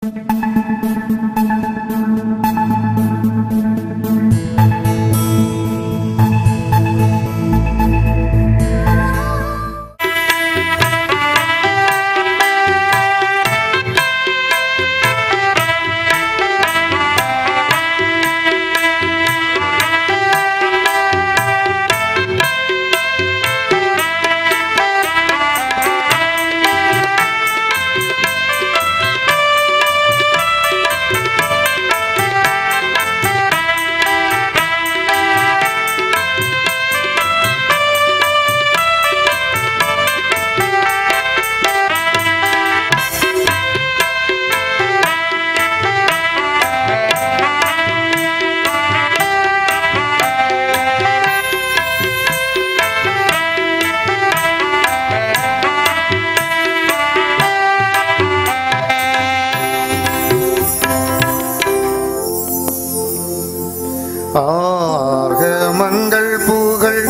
ஆகமங்கள் புகழ்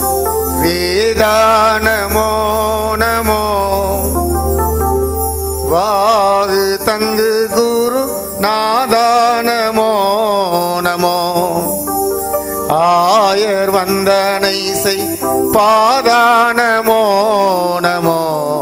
வேதானமோ நமோ வாது தங்கு குரு நாதானமோ நமோ ஆயர் வந்தனை செய் பாதானமோ நமோ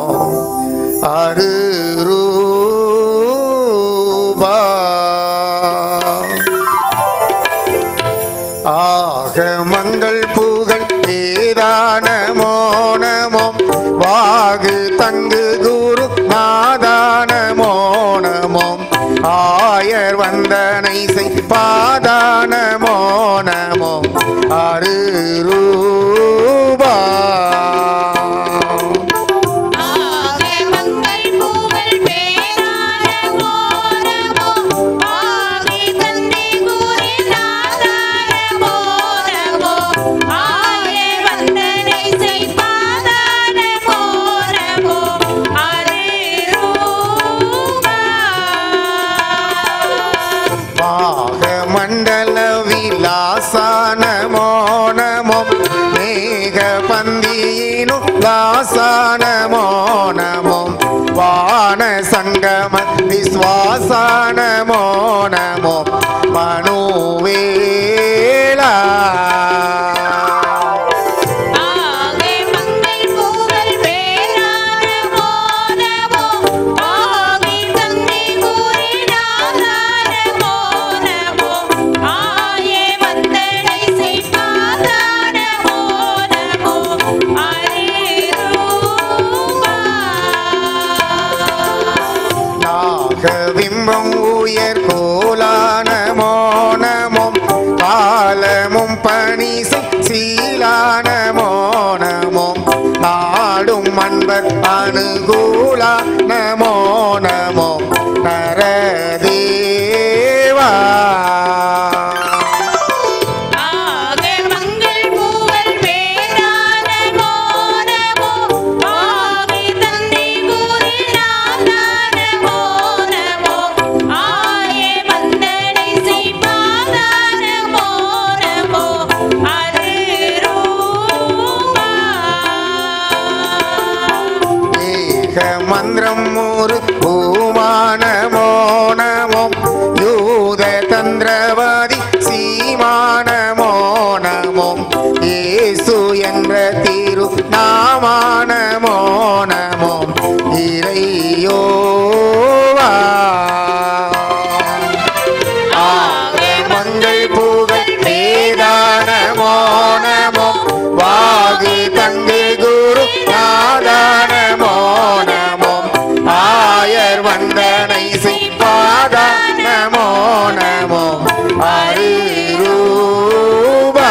அருரூபா ஆகமங்கள் புகழ் ஏதானமோ நமோ வாகு தங்கு குரு நாதானமோ நமோ ஆயர் வந்தனை செய் பாதானமோ நமோ அருரூபா ஆகமங்கள் புகழ் பேரானமோ நமோ ஆகி தந்தை கூறி நாதானமோ நமோ ஆயே வந்தனை செய் பாதானமோ நமோ அருரூபா பாக மண்டல விலாசானமோ நமோ மேக பந்தியினு லாசானமோ நமோ வான சங்கம விஸ்வாசானமோ நமோ மனுவேலா ஆகே மங்கள் புகழ் பேரானமோ நமோ ஆகி தந்தை கூறி நாதானமோ நமோ ஆயே வந்தனை செய் பாதானமோ நமோ அருரூபா நாகவிம்பம் உயர் கோலானமோ நமோ காலமும் பணி சீலானமோ நமோ நாடும் அன்பர் அனுகூலா நமோ நமோ நரதேவா ஆகே மங்கள் புகழ் பேரானமோ நமோ ஆகி தந்தை கூறி நாதானமோ நமோ ஆயே வந்தனை செய் பாதானமோ நமோ அருரூபா ஏக மந்திரம் ஒரு பூமானமோ நமோ யூத தந்திரவாதி சீமானமோ நமோ இயேசு என்ற திரு நாமானமோ நமோ இறையோவா ஆகே மங்கள் புகழ் வேதானமோ நமோ வாகு தங்கு குரு நாதானமோ நமோ ஆயர் வந்தனை சிப்பாதா நமோ நமோ அருரூபா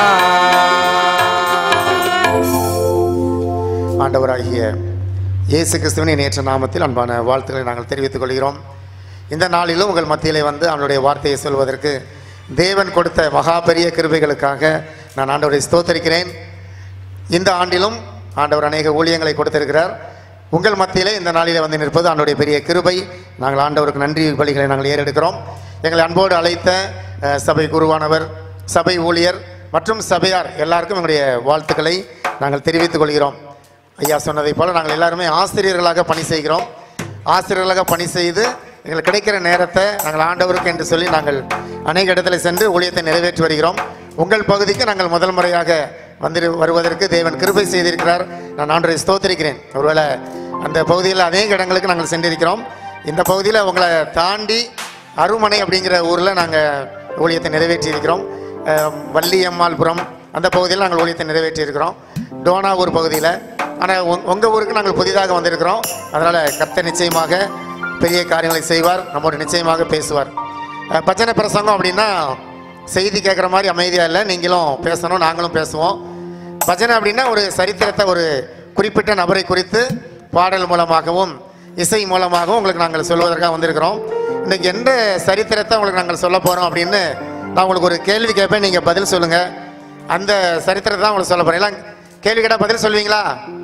ஆண்டவராகிய இயேசு கிறிஸ்துவின் நேற்ற நாமத்தில் அன்பான வாழ்த்துக்களை நாங்கள் தெரிவித்துக் கொள்கிறோம் இந்த நாளிலும் உங்கள் மத்தியிலே வந்து அவனுடைய வார்த்தையை சொல்வதற்கு தேவன் கொடுத்த மகா பெரிய கிருபைகளுக்காக நான் ஆண்டவரை ஸ்தோத்தரிக்கிறேன் இந்த ஆண்டிலும் ஆண்டவர் அநேக ஊழியங்களை கொடுத்திருக்கிறார் உங்கள் மத்தியிலே இந்த நாளிலே வந்து நிற்பது ஆண்டவருடைய பெரிய கிருபை நாங்கள் ஆண்டவருக்கு நன்றி பலிகளை நாங்கள் ஏறெடுக்கிறோம் எங்களை அன்போடு அழைத்த அஹ், சபை குருவானவர் சபை ஊழியர் மற்றும் சபையார் எல்லாருக்கும் எங்களுடைய வாழ்த்துக்களை நாங்கள் தெரிவித்துக் கொள்கிறோம் ஐயா சொன்னதைப் போல நாங்கள் எல்லாருமே ஆசிரியர்களாக பணி செய்கிறோம் ஆசிரியர்களாக பணி செய்து எங்களுக்கு கிடைக்கிற நேரத்தை நாங்கள் ஆண்டவருக்கு என்று சொல்லி நாங்கள் அநேக இடத்துல சென்று ஊழியத்தை நிறைவேற்றி வருகிறோம் உங்கள் பகுதிக்கு நாங்கள் முதல் முறையாக வந்து வருவதற்கு தேவன் கிருபை செய்திருக்கிறார் நான் ஆண்டரை ஸ்தோத்திரிக்கிறேன் ஒருவேளை அந்த பகுதியில் அநேக இடங்களுக்கு நாங்கள் சென்றிருக்கிறோம் இந்த பகுதியில் உங்களை தாண்டி அருமனை அப்படிங்கிற ஊரில் நாங்கள் ஊழியத்தை நிறைவேற்றி இருக்கிறோம் அஹ், வள்ளியம்மாள்புரம் அந்த பகுதியில் நாங்கள் ஊழியத்தை நிறைவேற்றி இருக்கிறோம் டோனாவூர் பகுதியில் ஆனால் உங்கள் ஊருக்கு நாங்கள் புதிதாக வந்திருக்கிறோம் அதனால் கர்த்தர் நிச்சயமாக பெரிய காரியங்களை செய்வார் நம்மோடு நிச்சயமாக பேசுவார் அஹ், பஜனை பிரசங்கம் அப்படின்னா செய்தி கேட்குற மாதிரி அமைதியாக இல்லை நீங்களும் பேசணும் நாங்களும் பேசுவோம் பஜனை அப்படின்னா ஒரு சரித்திரத்தை ஒரு குறிப்பிட்ட நபரை குறித்து பாடல் மூலமாகவும் இசை மூலமாகவும் உங்களுக்கு நாங்கள் சொல்வதற்காக வந்திருக்கிறோம் இன்னைக்கு எந்த சரித்திரத்தை உங்களுக்கு நாங்கள் சொல்ல போகிறோம் அப்படின்னு நான் உங்களுக்கு ஒரு கேள்வி கேட்பேன் நீங்கள் பதில் சொல்லுங்கள் அந்த சரித்திரத்தை தான் உங்களுக்கு சொல்ல போகிறேன் எல்லாம் கேள்வி கேட்டால் பதில் சொல்வீங்களா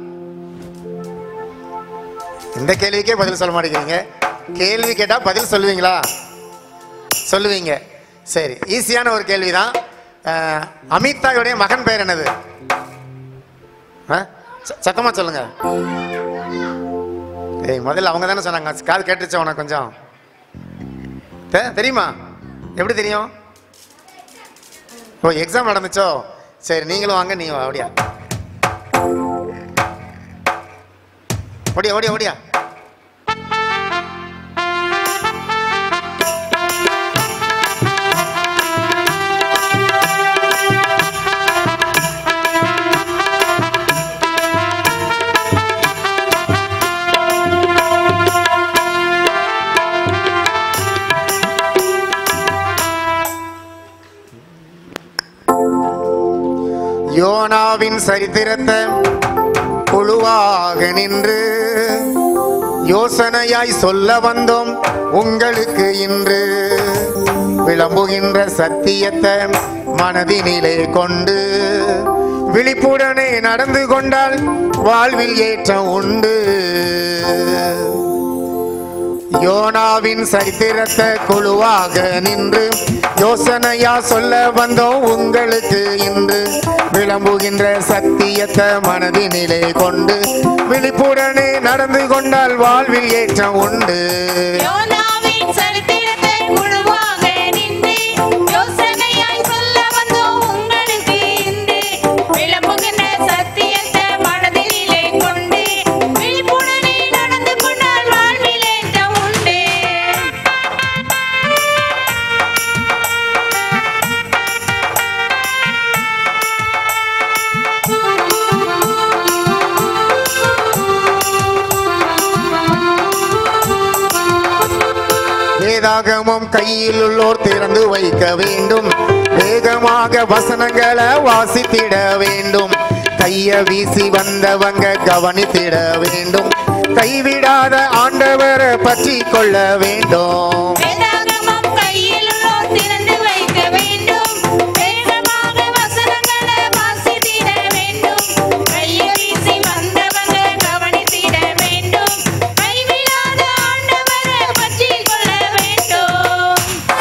இந்த கேள்விக்கே பதில் சொல்ல மாட்டேங்கிறீங்க கேள்வி கேட்டால் பதில் சொல்லுவீங்களா சொல்லுவீங்க சரி ஈஸியான ஒரு கேள்வி தான் அமிதாவுடைய மகன் பெயர் என்னது ஆ? ச- சத்தமா சொல்லுங்க ஏய் முதல்ல அவங்க தானே சொன்னாங்க காது கேட்டுச்சா உனக்கு கொஞ்சம் தெ- தெரியுமா எப்படி தெரியும் ஓ எக்ஸாம் நடந்துச்சோ சரி நீங்களும் வாங்க நீ வா, அப்படியா ஓடியா ஓடியா ஓடியா யோனாவின் சரித்திரத்தை குழுவாக நின்று யோசனையாய் சொல்ல வந்தோம் உங்களுக்கு இன்று விளம்புகின்ற சத்தியத்தை மனதினிலே கொண்டு விழிப்புடனே நடந்து கொண்டால் வாழ்வில் ஏற்றம் உண்டு யோனாவின் சரித்திரத்தை குழுவாக நின்று யோசனையா சொல்ல வந்தோம் உங்களுக்கு இன்று விளம்புகின்ற சத்தியத்தை மனதினிலே கொண்டு விழிப்புடனே நடந்து கொண்டால் வாழ்வில் ஏற்றம் உண்டு யோனாவின் சரித்திரத்தை முழுவாக நின்று யோசனையாய் சொல்ல வந்தோம் உங்களுக்கு இன்று விளம்புகின்ற சத்தியத்தை மனதிலே கொண்டு விழிப்புடனே நடந்து கொண்டால் வாழ்வில் ஏற்றம் உண்டு வேதாகமம் கையில் உள்ளோர் திறந்து வைக்க வேண்டும் வேகமாக வசனங்களை வாசித்திட வேண்டும் கைய வீசி வந்தவங்க கவனித்திட வேண்டும் கைவிடாத ஆண்டவரை பற்றி கொள்ள வேண்டும் வேதாகமம் கையில் உள்ளோர் திறந்து வைக்க வேண்டும் வேகமாக வசனங்களை வாசித்திட வேண்டும் கையை வீசி வந்தவங்க கவனித்திட வேண்டும் கைவிடாத ஆண்டவரை பற்றிக் கொள்ள வேண்டும்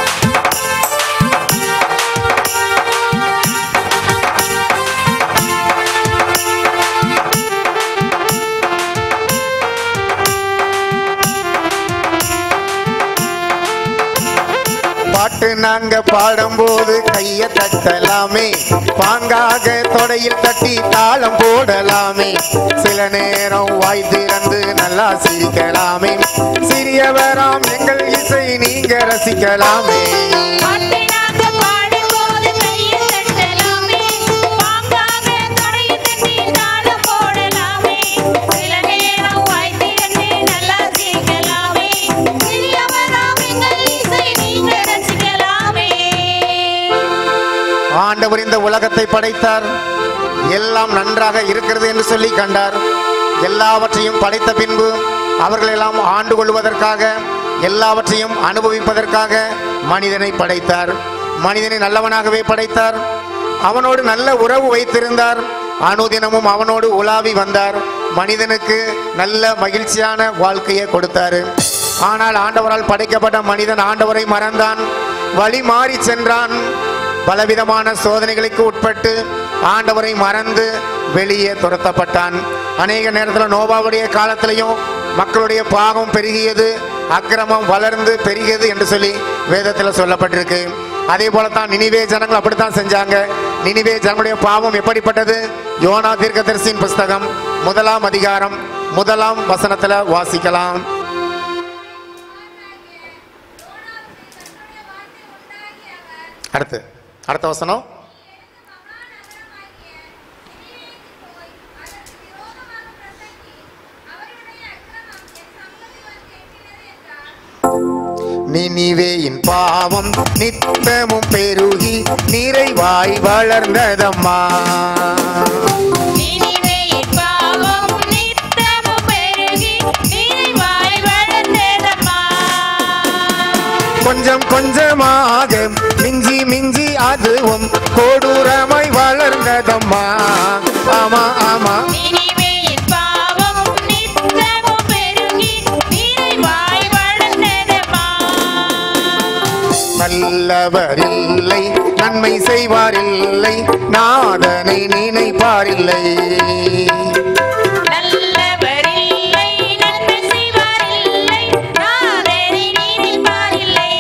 பாட்டு நாங்க பாடும்போது கைய தட்டலாமே பாங்காக தொடையில் தட்டி தாளம் போடலாமே சில நேரம் வாய் திறந்து நல்லா சிரிக்கலாமே சிறியவராம் எங்கள் இசை நீங்க ரசிக்கலாமே பாட்டினாக பாடும்போது கையில் தட்டலாமே பாங்காக தொடையில் தட்டி தாளம் போடலாமே சில நேரம் வாய் திறந்து நல்லா சிரிக்கலாமே சிறியவராம் எங்கள் இசை நீங்க ரசிக்கலாமே ஆண்டவர் இந்த உலகத்தை படைத்தார் எல்லாம் நன்றாக இருக்கிறது என்று சொல்லி கண்டார் எல்லாவற்றையும் படைத்த பின்பு அவர்களெல்லாம் ஆண்டு கொள்வதற்காக எல்லாவற்றையும் அனுபவிப்பதற்காக மனிதனை படைத்தார் மனிதனை நல்லவனாகவே படைத்தார் அவனோடு நல்ல உறவு வைத்திருந்தார் அனுதினமும் அவனோடு உலாவி வந்தார் மனிதனுக்கு நல்ல மகிழ்ச்சியான வாழ்க்கையை கொடுத்தாரு ஆனால் ஆண்டவரால் படைக்கப்பட்ட மனிதன் ஆண்டவரை மறந்தான் வழி மாறி சென்றான் பலவிதமான சோதனைகளுக்கு உட்பட்டு ஆண்டவரை மறந்து வெளியே துரத்தப்பட்டான் அநேக நேரத்தில் நோபாவுடைய காலத்திலையும் மக்களுடைய பாகம் பெருகியது அக்கிரமம் வளர்ந்து பெருகியது என்று சொல்லி வேதத்தில் சொல்லப்பட்டிருக்கு அதே போலத்தான் நினிவே ஜனங்கள் அப்படித்தான் செஞ்சாங்க நினிவே ஜனங்களுடைய பாவம் எப்படிப்பட்டது யோனா தீர்க்கதரிசியின் புஸ்தகம் முதலாம் அதிகாரம் முதலாம் வசனத்துல வாசிக்கலாம் அடுத்து அடுத்த வசனம் நினிவேயின் பாவம் நித்தமும் பெருகி நிறைவாய் வளர்ந்ததம்மா நினிவேயின் பாவம் நித்தமும் பெருகி நிறைவாய் வளர்ந்ததம்மா. கொஞ்சம் கொஞ்சமாக மிஞ்சி மிஞ்சி அதுவும் கொடூரமாய் வளர்ந்ததம்மா ஆமா ஆமா நினிவேயின் பாவம் நித்தமும் பெருகி நிறைவாய் வளர்ந்ததம்மா. நல்லவரில்லை நன்மை செய்வாரில்லை நாதனை நினைப்பாரில்லை நல்லவரில்லை, நன்மை செய்வாரில்லை, நாதனை நினைப்பாரில்லை.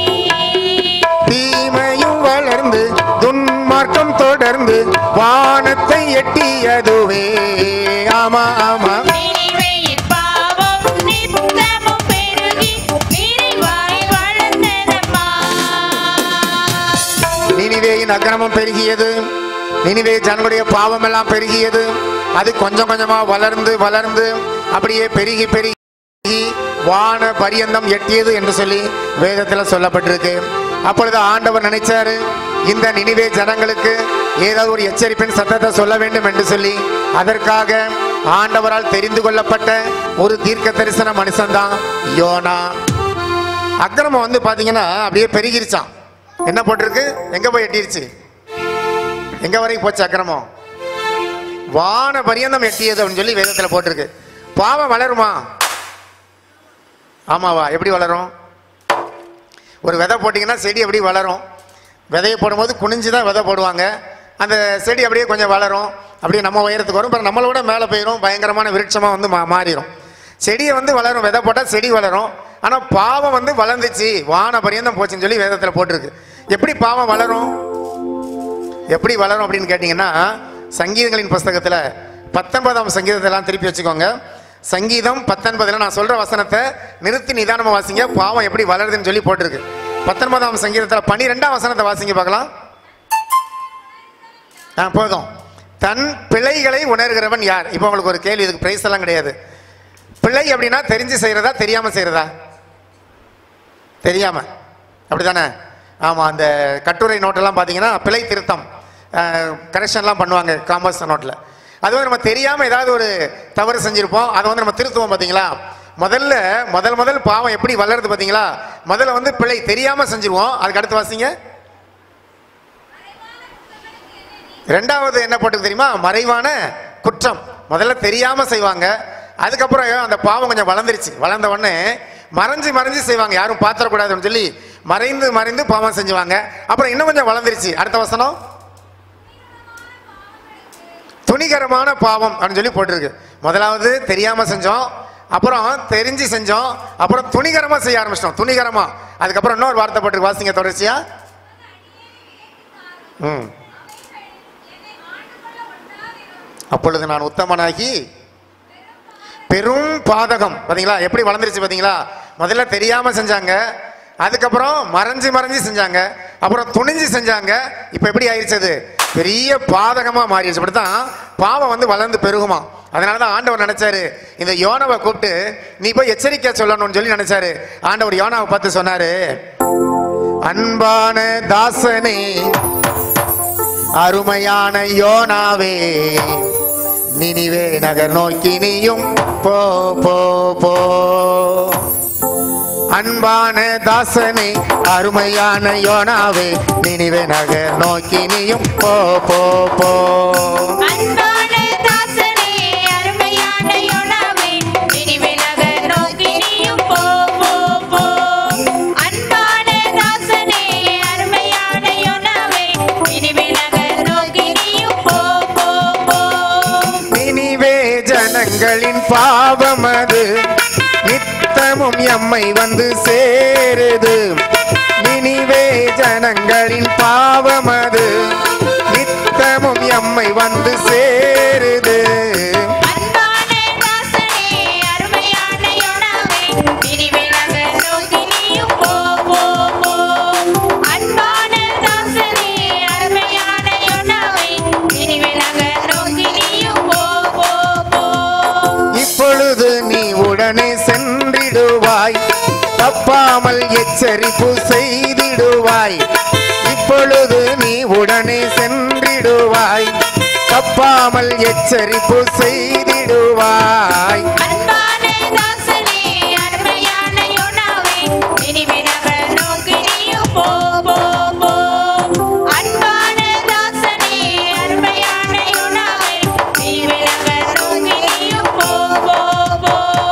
தீமையும் வளர்ந்து துன்மார்க்கம் தொடர்ந்து வானத்தை எட்டியதுவே ஆமா ஆமா நினிவேயின் பாவம் நித்தமும் பெருகி நிறைவாய் வளர்ந்ததம்மா. நினிவேயின் அக்கிரமம் பெருகியது நினிவே ஜனங்களுடைய பாவம் எல்லாம் பெருகியது அது கொஞ்சம் கொஞ்சமா வளர்ந்து வளர்ந்து அப்படியே பெருகி பெருகி வான பரியந்தம் எட்டியது என்று சொல்லி வேதத்தில் சொல்லப்பட்டிருக்கு அப்பொழுது ஆண்டவர் நினைச்சாரு இந்த நினிவே ஜனங்களுக்கு ஏதாவது ஒரு எச்சரிப்பின் சத்தத்தை சொல்ல வேண்டும் என்று சொல்லி அதற்காக ஆண்டவரால் தெரிந்து கொள்ளப்பட்ட ஒரு தீர்க்க தரிசன மனுஷன்தான் யோனா அக்கிரமம் வந்து பாத்தீங்கன்னா அப்படியே பெருகிருச்சான் என்ன போட்டிருக்கு எங்க போய் எட்டிருச்சு எங்க வரைக்கும் போச்சு அக்கிரமம் வான பரியந்தம் எட்டியது அப்படின்னு சொல்லி வேதத்துல போட்டிருக்கு பாவம் வளருமா ஆமாவா எப்படி வளரும் ஒரு விதை போட்டிங்கன்னா செடி எப்படி வளரும் விதையை போடும்போது குனிஞ்சு தான் விதை போடுவாங்க அந்த செடி அப்படியே கொஞ்சம் வளரும் அப்படியே நம்ம உயரத்துக்கு வரும் அப்புறம் நம்மளை விட மேலே போயிடும் பயங்கரமான விருட்சமாக வந்து மா மாறிடும் செடியை வந்து வளரும் விதை போட்டால் செடி வளரும் ஆனால் பாவம் வந்து வளர்ந்துச்சு வான பரியந்தம் போச்சுன்னு சொல்லி வேதத்தில் போட்டிருக்கு எப்படி பாவம் வளரும் எப்படி வளரும் அப்படின்னு கேட்டிங்கன்னா சங்கீதங்களின் புஸ்தகத்தில் பத்தொன்பதாம் சங்கீதத்தெல்லாம் திருப்பி வச்சுக்கோங்க சங்கீதம் பத்தொன்பதுல நான் சொல்ற வசனத்தை நிறுத்தி நிதானமா வாசிங்க பாவம் எப்படி வளருதுன்னு சொல்லி போட்டிருக்கு பத்தொன்பதாம் சங்கீதத்தில் பன்னிரெண்டாம் வசனத்தை வாசிங்க பார்க்கலாம் ஆ போதும் தன் பிழைகளை உணர்கிறவன் யார் இப்போ உங்களுக்கு ஒரு கேள்வி இதுக்கு பிரைஸ் எல்லாம் கிடையாது பிழை அப்படின்னா தெரிஞ்சு செய்யறதா தெரியாம செய்யறதா தெரியாம அப்படிதானே ஆமா அந்த கட்டுரை நோட்டெல்லாம் பார்த்தீங்கன்னா பிழை திருத்தம் கரெக்ஷன்லாம் பண்ணுவாங்க காமர்ஸ் நோட்டில் அது வந்து நம்ம தெரியாம ஏதாவது ஒரு தவறு செஞ்சிருப்போம் அதை வந்து நம்ம திருத்துவோம் பார்த்தீங்களா முதல்ல முதல் முதல் பாவம் எப்படி வளருது பார்த்தீங்களா முதல்ல வந்து பிழை தெரியாம செஞ்சிருவோம் அதுக்கு அடுத்து வாசிங்க ரெண்டாவது என்ன போட்டு தெரியுமா மறைவான குற்றம் முதல்ல தெரியாம செய்வாங்க அதுக்கப்புறம் அந்த பாவம் கொஞ்சம் வளர்ந்துருச்சு வளர்ந்த உடனே மறைஞ்சு மறைஞ்சு செய்வாங்க யாரும் பாத்திரக்கூடாதுன்னு சொல்லி மறைந்து மறைந்து பாவம் செஞ்சுவாங்க அப்புறம் இன்னும் கொஞ்சம் வளர்ந்துருச்சு அடுத்த வசனம் துணிகரமான பாவம் அப்படின்னு சொல்லி போட்டிருக்கு முதலாவது தெரியாம செஞ்சோம் அப்புறம் தெரிஞ்சு செஞ்சோம் அப்புறம் துணிகரமா செய்ய ஆரம்பிச்சிட்டோம் துணிகரமா அதுக்கப்புறம் இன்னொரு வார்த்தை போட்டிருக்கு வாசிங்க தொடர்ச்சியா ம் அப்பொழுது நான் உத்தமனாகி பெரும் பாதகம் பாத்தீங்களா எப்படி வளர்ந்துருச்சு பாத்தீங்களா முதல்ல தெரியாம செஞ்சாங்க அதுக்கப்புறம் மறைஞ்சு மறைஞ்சு செஞ்சாங்க அப்புறம் துணிஞ்சு செஞ்சாங்க இப்ப எப்படி ஆயிடுச்சு அது பெரிய பாதகமா மாறிடுச்சு அப்படித்தான் பாவம் வந்து வளர்ந்து பெருகுமா அதனாலதான் ஆண்டவர் நினைச்சாரு இந்த யோனாவை கூப்பிட்டு நீ போய் எச்சரிக்கை சொல்லணும்னு சொல்லி நினைச்சாரு ஆண்டவர் யோனாவை பார்த்து சொன்னாரு அன்பான தாசனே அருமையான யோனாவே நினிவே நகர் நோக்கி நீயும் போ போ போ அன்பான தாசனே அருமையான யோனாவே நினிவே நகர் நோக்கி நீயும் போ போ போ அன்பான தாசனே அருமையான யோனாவே நினிவே நகர் நோக்கி நீயும் போ போ போ அன்பான தாசனே அருமையான யோனாவே நினிவே நகர் நோக்கி நீயும் போ போ போ நினிவே ஜனங்களின் பாவம் அது நித்தமும் நித்தமும் எம்மை வந்து சேருது நினிவே ஜனங்களின் பாவமது நித்தமும் எம்மை வந்து சேருது அன்பான தாசனே அருமையான யோனாவே நினிவேலக நோக்கி நீயும் போ போ போ அன்பான தாசனே அருமையான யோனாவே நினிவேலக நோக்கி நீயும் போ போ போ இப்பொழுது நீ உடனே சென்றிடுவாய் தப்பாமல் எச்சரிப்பு செய்திடுவாய் இப்பொழுது நீ உடனே சென்றிடுவாய் தப்பாமல் எச்சரிப்பு செய்திடுவாய் அன்பான தாசனே அருமையான யோனாவே நினிவேலக நோக்கி நீயும் போ போ போ அன்பான தாசனே அருமையான யோனாவே நினிவேலக நோக்கி நீயும் போ போ போ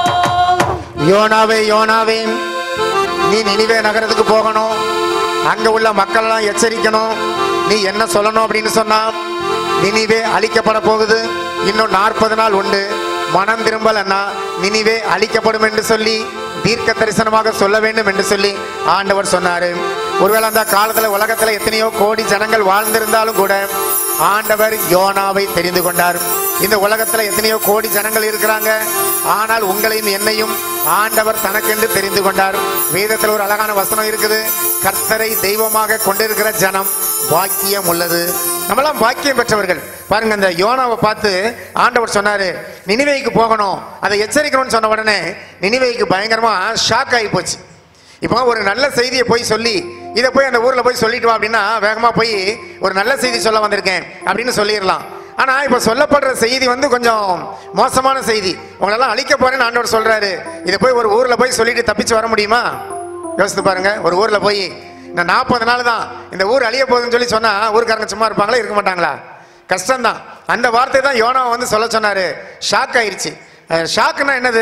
யோனாவே யோனாவே நீ நினிவே நகரத்துக்கு போகணும் அங்க உள்ள மக்கள் எல்லாம் எச்சரிக்கணும் நீ என்ன சொல்லணும் அப்படின்னு சொன்னா நினிவே அழிக்கப்பட போகுது இன்னும் நாற்பது நாள் உண்டு மனம் திரும்பலன்னா நினிவே அழிக்கப்படும் என்று சொல்லி தீர்க்க தரிசனமாக சொல்ல வேண்டும் என்று சொல்லி ஆண்டவர் சொன்னாரு ஒருவேளை அந்த காலத்துல உலகத்துல எத்தனையோ கோடி ஜனங்கள் வாழ்ந்திருந்தாலும் கூட ஆண்டவர் யோனாவை தெரிந்து கொண்டார் இந்த உலகத்துல எத்தனையோ கோடி ஜனங்கள் இருக்கிறாங்க ஆனால் உங்களையும் என்னையும் ஆண்டவர் தனக்கென்று தெரிந்து கொண்டார் வேதத்தில் ஒரு அழகான வசனம் இருக்குது கர்த்தரை தெய்வமாக கொண்டிருக்கிற ஜனம் பாக்கியம் உள்ளது நம்மளாம் பாக்கியம் பெற்றவர்கள் பாருங்க இந்த யோனாவை பார்த்து ஆண்டவர் சொன்னாரு நினிவேக்கு போகணும் அதை எச்சரிக்கணும்னு சொன்ன உடனே நினிவேக்கு பயங்கரமா ஷாக் ஆகி போச்சு இப்போ ஒரு நல்ல செய்தியை போய் சொல்லி இதை போய் அந்த ஊர்ல போய் சொல்லிட்டு வா அப்படின்னா வேகமா போய் ஒரு நல்ல செய்தி சொல்ல வந்திருக்கேன் அப்படின்னு சொல்லிடலாம் ஆனா இப்ப சொல்லப்படுற செய்தி வந்து கொஞ்சம் மோசமான செய்தி உங்களெல்லாம் அழிக்க போறேன்னு ஆண்டவர் சொல்றாரு இதை போய் ஒரு ஊர்ல போய் சொல்லிட்டு தப்பிச்சு வர முடியுமா யோசித்து பாருங்க ஒரு ஊர்ல போய் இந்த நாற்பது நாள் தான் இந்த ஊர் அழிய போகுதுன்னு சொல்லி சொன்னா ஊருக்காரங்க சும்மா இருப்பாங்களா இருக்க மாட்டாங்களா கஷ்டம்தான் அந்த வார்த்தை தான் யோனாவை வந்து சொல்ல சொன்னாரு ஷாக் ஆயிருச்சு அஹ் ஷாக்குன்னா என்னது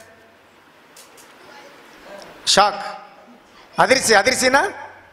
ஷாக் அதிர்ச்சி அதிர்ச்சினா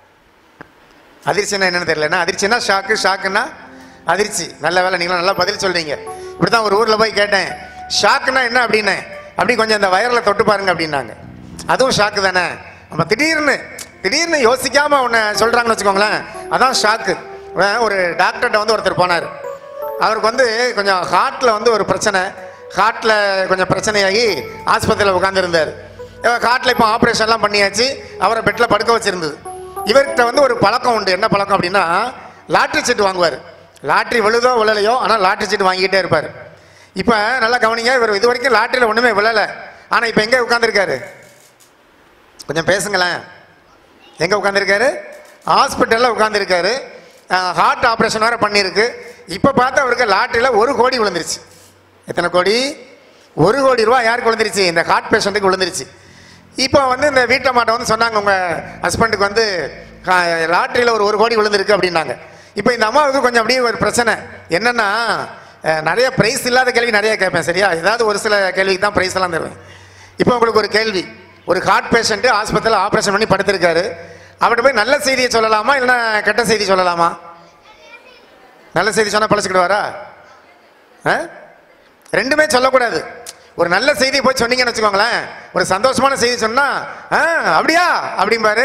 அதிர்ச்சினா என்னன்னு தெரியலன்னா அதிர்ச்சினா ஷாக்கு ஷாக்குன்னா அதிர்ச்சி நல்ல வேலை நீங்களும் நல்லா பதில் சொல்றீங்க இப்படி தான் ஒரு ஊரில் போய் கேட்டேன் ஷாக்குனா என்ன அப்படின்னு அப்படி கொஞ்சம் இந்த வயரில் தொட்டு பாருங்க அப்படின்னாங்க அதுவும் ஷாக்கு தானே நம்ம திடீர்னு திடீர்னு யோசிக்காம உன்னை சொல்றாங்கன்னு வச்சுக்கோங்களேன் அதான் ஷாக்கு ஒரு டாக்டர்கிட்ட வந்து ஒருத்தர் போனார் அவருக்கு வந்து கொஞ்சம் ஹார்ட்டில் வந்து ஒரு பிரச்சனை ஹார்ட்டில் கொஞ்சம் பிரச்சனையாகி ஆஸ்பத்திரியில் உட்காந்துருந்தார் ஹார்ட்டில் இப்போ ஆப்ரேஷன்லாம் பண்ணியாச்சு அவரை பெட்டில் படுக்க வச்சிருந்தது இவர்கிட்ட வந்து ஒரு பழக்கம் உண்டு என்ன பழக்கம் அப்படின்னா லாட்ரி சீட்டு வாங்குவார் லாட்ரி விழுதோ விழலையோ ஆனால் லாட்ரி சீட்டு வாங்கிக்கிட்டே இருப்பார் இப்போ நல்லா கவனிங்க இவர் இது வரைக்கும் லாட்ரியில் ஒன்றுமே விழலை ஆனால் இப்போ எங்கே உட்காந்துருக்காரு கொஞ்சம் பேசுங்களேன் எங்கே உட்காந்துருக்காரு ஹாஸ்பிட்டலில் உட்காந்துருக்காரு ஹார்ட் ஆப்ரேஷன் வேறு பண்ணியிருக்கு இப்போ பார்த்தா அவருக்கு லாட்டரியில் ஒரு கோடி விழுந்துருச்சு எத்தனை கோடி ஒரு கோடி ரூபா யாருக்கு விழுந்துருச்சு இந்த ஹார்ட் பேஷண்ட்டுக்கு விழுந்துருச்சு இப்போ வந்து இந்த வீட்டை மாட்ட வந்து சொன்னாங்க உங்கள் ஹஸ்பண்டுக்கு வந்து லாட்டரியில் ஒரு ஒரு கோடி விழுந்திருக்கு அப்படின்னாங்க இப்போ இந்த அம்மாவுக்கு கொஞ்சம் அப்படியே ஒரு பிரச்சனை என்னென்னா அஹ், நிறைய ப்ரைஸ் இல்லாத கேள்வி நிறைய கேட்பேன் சரியா ஏதாவது ஒரு சில கேள்விக்கு தான் ப்ரைஸ் எல்லாம் தருவேன் இப்போ உங்களுக்கு ஒரு கேள்வி ஒரு ஹார்ட் பேஷண்ட்டு ஆஸ்பத்திரியில் ஆப்ரேஷன் பண்ணி படுத்திருக்காரு அவர்கிட்ட போய் நல்ல செய்தியை சொல்லலாமா இல்லைன்னா கெட்ட செய்தி சொல்லலாமா நல்ல செய்தி சொன்னால் பழச்சிக்கிடுவாரா ஆ ரெண்டுமே சொல்லக்கூடாது ஒரு நல்ல செய்தி போய் சொன்னீங்கன்னு வச்சுக்கோங்களேன் ஒரு சந்தோஷமான செய்தி சொன்னா ஆ அப்படியா அப்படிம்பாரு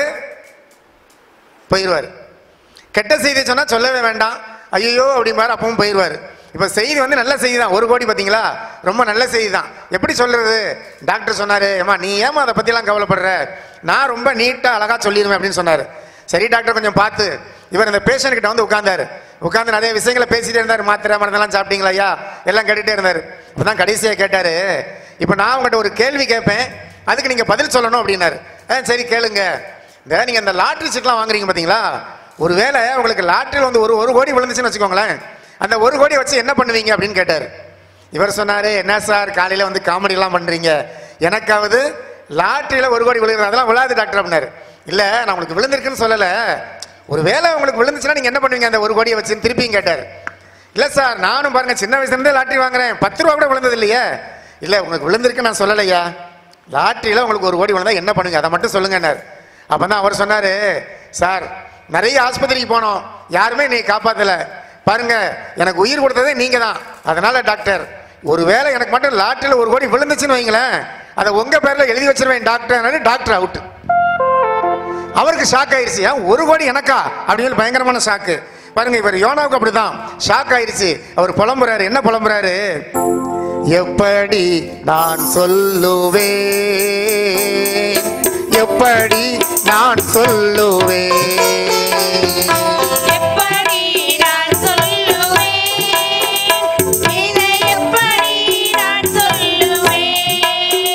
போயிடுவார் கெட்ட செய்தி சொன்னா சொல்லவே வேண்டாம் ஐயோ அப்படிம்பாரு அப்பவும் போயிடுவார் இப்போ செய்தி வந்து நல்ல செய்தி தான் ஒரு கோடி பார்த்தீங்களா ரொம்ப நல்ல செய்தி தான் எப்படி சொல்றது டாக்டர் சொன்னாரு ஏமா நீ ஏமா அதை பற்றிலாம் கவலைப்படுற நான் ரொம்ப நீட்டாக அழகாக சொல்லிடுவேன் அப்படின்னு சொன்னார் சரி டாக்டர் கொஞ்சம் பார்த்து இவர் இந்த பேஷண்ட் கிட்ட வந்து உட்கார்ந்தாரு உட்கார்ந்து நிறைய விஷயங்களை பேசிட்டே இருந்தார் மாத்திரை மருந்தெல்லாம் சாப்பிட்டீங்களா ஐயா எல்லாம் கேட்டுட்டே இருந்தார் இப்பதான் கடைசியாக கேட்டாரு இப்போ நான் உங்கள்கிட்ட ஒரு கேள்வி கேட்பேன் அதுக்கு நீங்க பதில் சொல்லணும் அப்படின்னாரு ஆ சரி கேளுங்க இந்த நீங்க இந்த லாட்ரி சீட்லாம் வாங்குறீங்க பாத்தீங்களா ஒருவேளை உங்களுக்கு லாட்டரியில் வந்து ஒரு ஒரு கோடி விழுந்துச்சுன்னு வச்சுக்கோங்களேன் அந்த ஒரு கோடி வச்சு என்ன பண்ணுவீங்க அப்படின்னு கேட்டாரு இவர் சொன்னாரு என்ன சார் காலையில வந்து காமெடி எல்லாம் பண்றீங்க எனக்காவது லாட்டரியில ஒரு கோடி விழுகிறது அதெல்லாம் விழாது டாக்டர் அப்படின்னாரு இல்ல நான் உங்களுக்கு விழுந்திருக்குன்னு சொல்லல ஒருவேளை உங்களுக்கு விழுந்துச்சுன்னா நீங்க என்ன பண்ணுவீங்க அந்த ஒரு கோடியை வச்சு திருப்பியும் கேட்டாரு இல்ல சார் நானும் பாருங்க சின்ன வயசுல இருந்தே லாட்டரி வாங்குறேன் பத்து ரூபா கூட விழுந்தது இல்லையே இல்ல உங்களுக்கு விழுந்திருக்கு நான் சொல்லலையா லாட்டரியில உங்களுக்கு ஒரு கோடி விழுந்தா என்ன பண்ணுவீங்க அதை மட்டும் சொல்லுங்கன்னாரு அப்பதான் அவர் சொன்னாரு சார் நிறைய ஆஸ்பத்திரிக்கு போனோம் யாருமே நீ காப்பாத்தல பாருங்க எனக்கு உயிர் கொடுத்ததே நீங்க தான் அதனால டாக்டர் ஒருவேளை எனக்கு மட்டும் லாட்டரியில் ஒரு கோடி விழுந்துச்சுன்னு வைங்களேன் அதை உங்க பேர்ல எழுதி வச்சிருவேன் டாக்டர் டாக்டர் அவுட் அவருக்கு ஷாக் ஆயிருச்சு ஏன் ஒரு கோடி எனக்கா அப்படின்னு சொல்லி பயங்கரமான ஷாக்கு பாருங்க இவர் யோனாவுக்கு அப்படிதான் ஷாக் ஆயிருச்சு அவர் புலம்புறாரு என்ன புலம்புறாரு எப்படி நான் சொல்லுவேன் எப்படி நான் சொல்லுவேன் எப்படி நான் சொல்லுவேன் இதை எப்படி நான் சொல்லுவேன்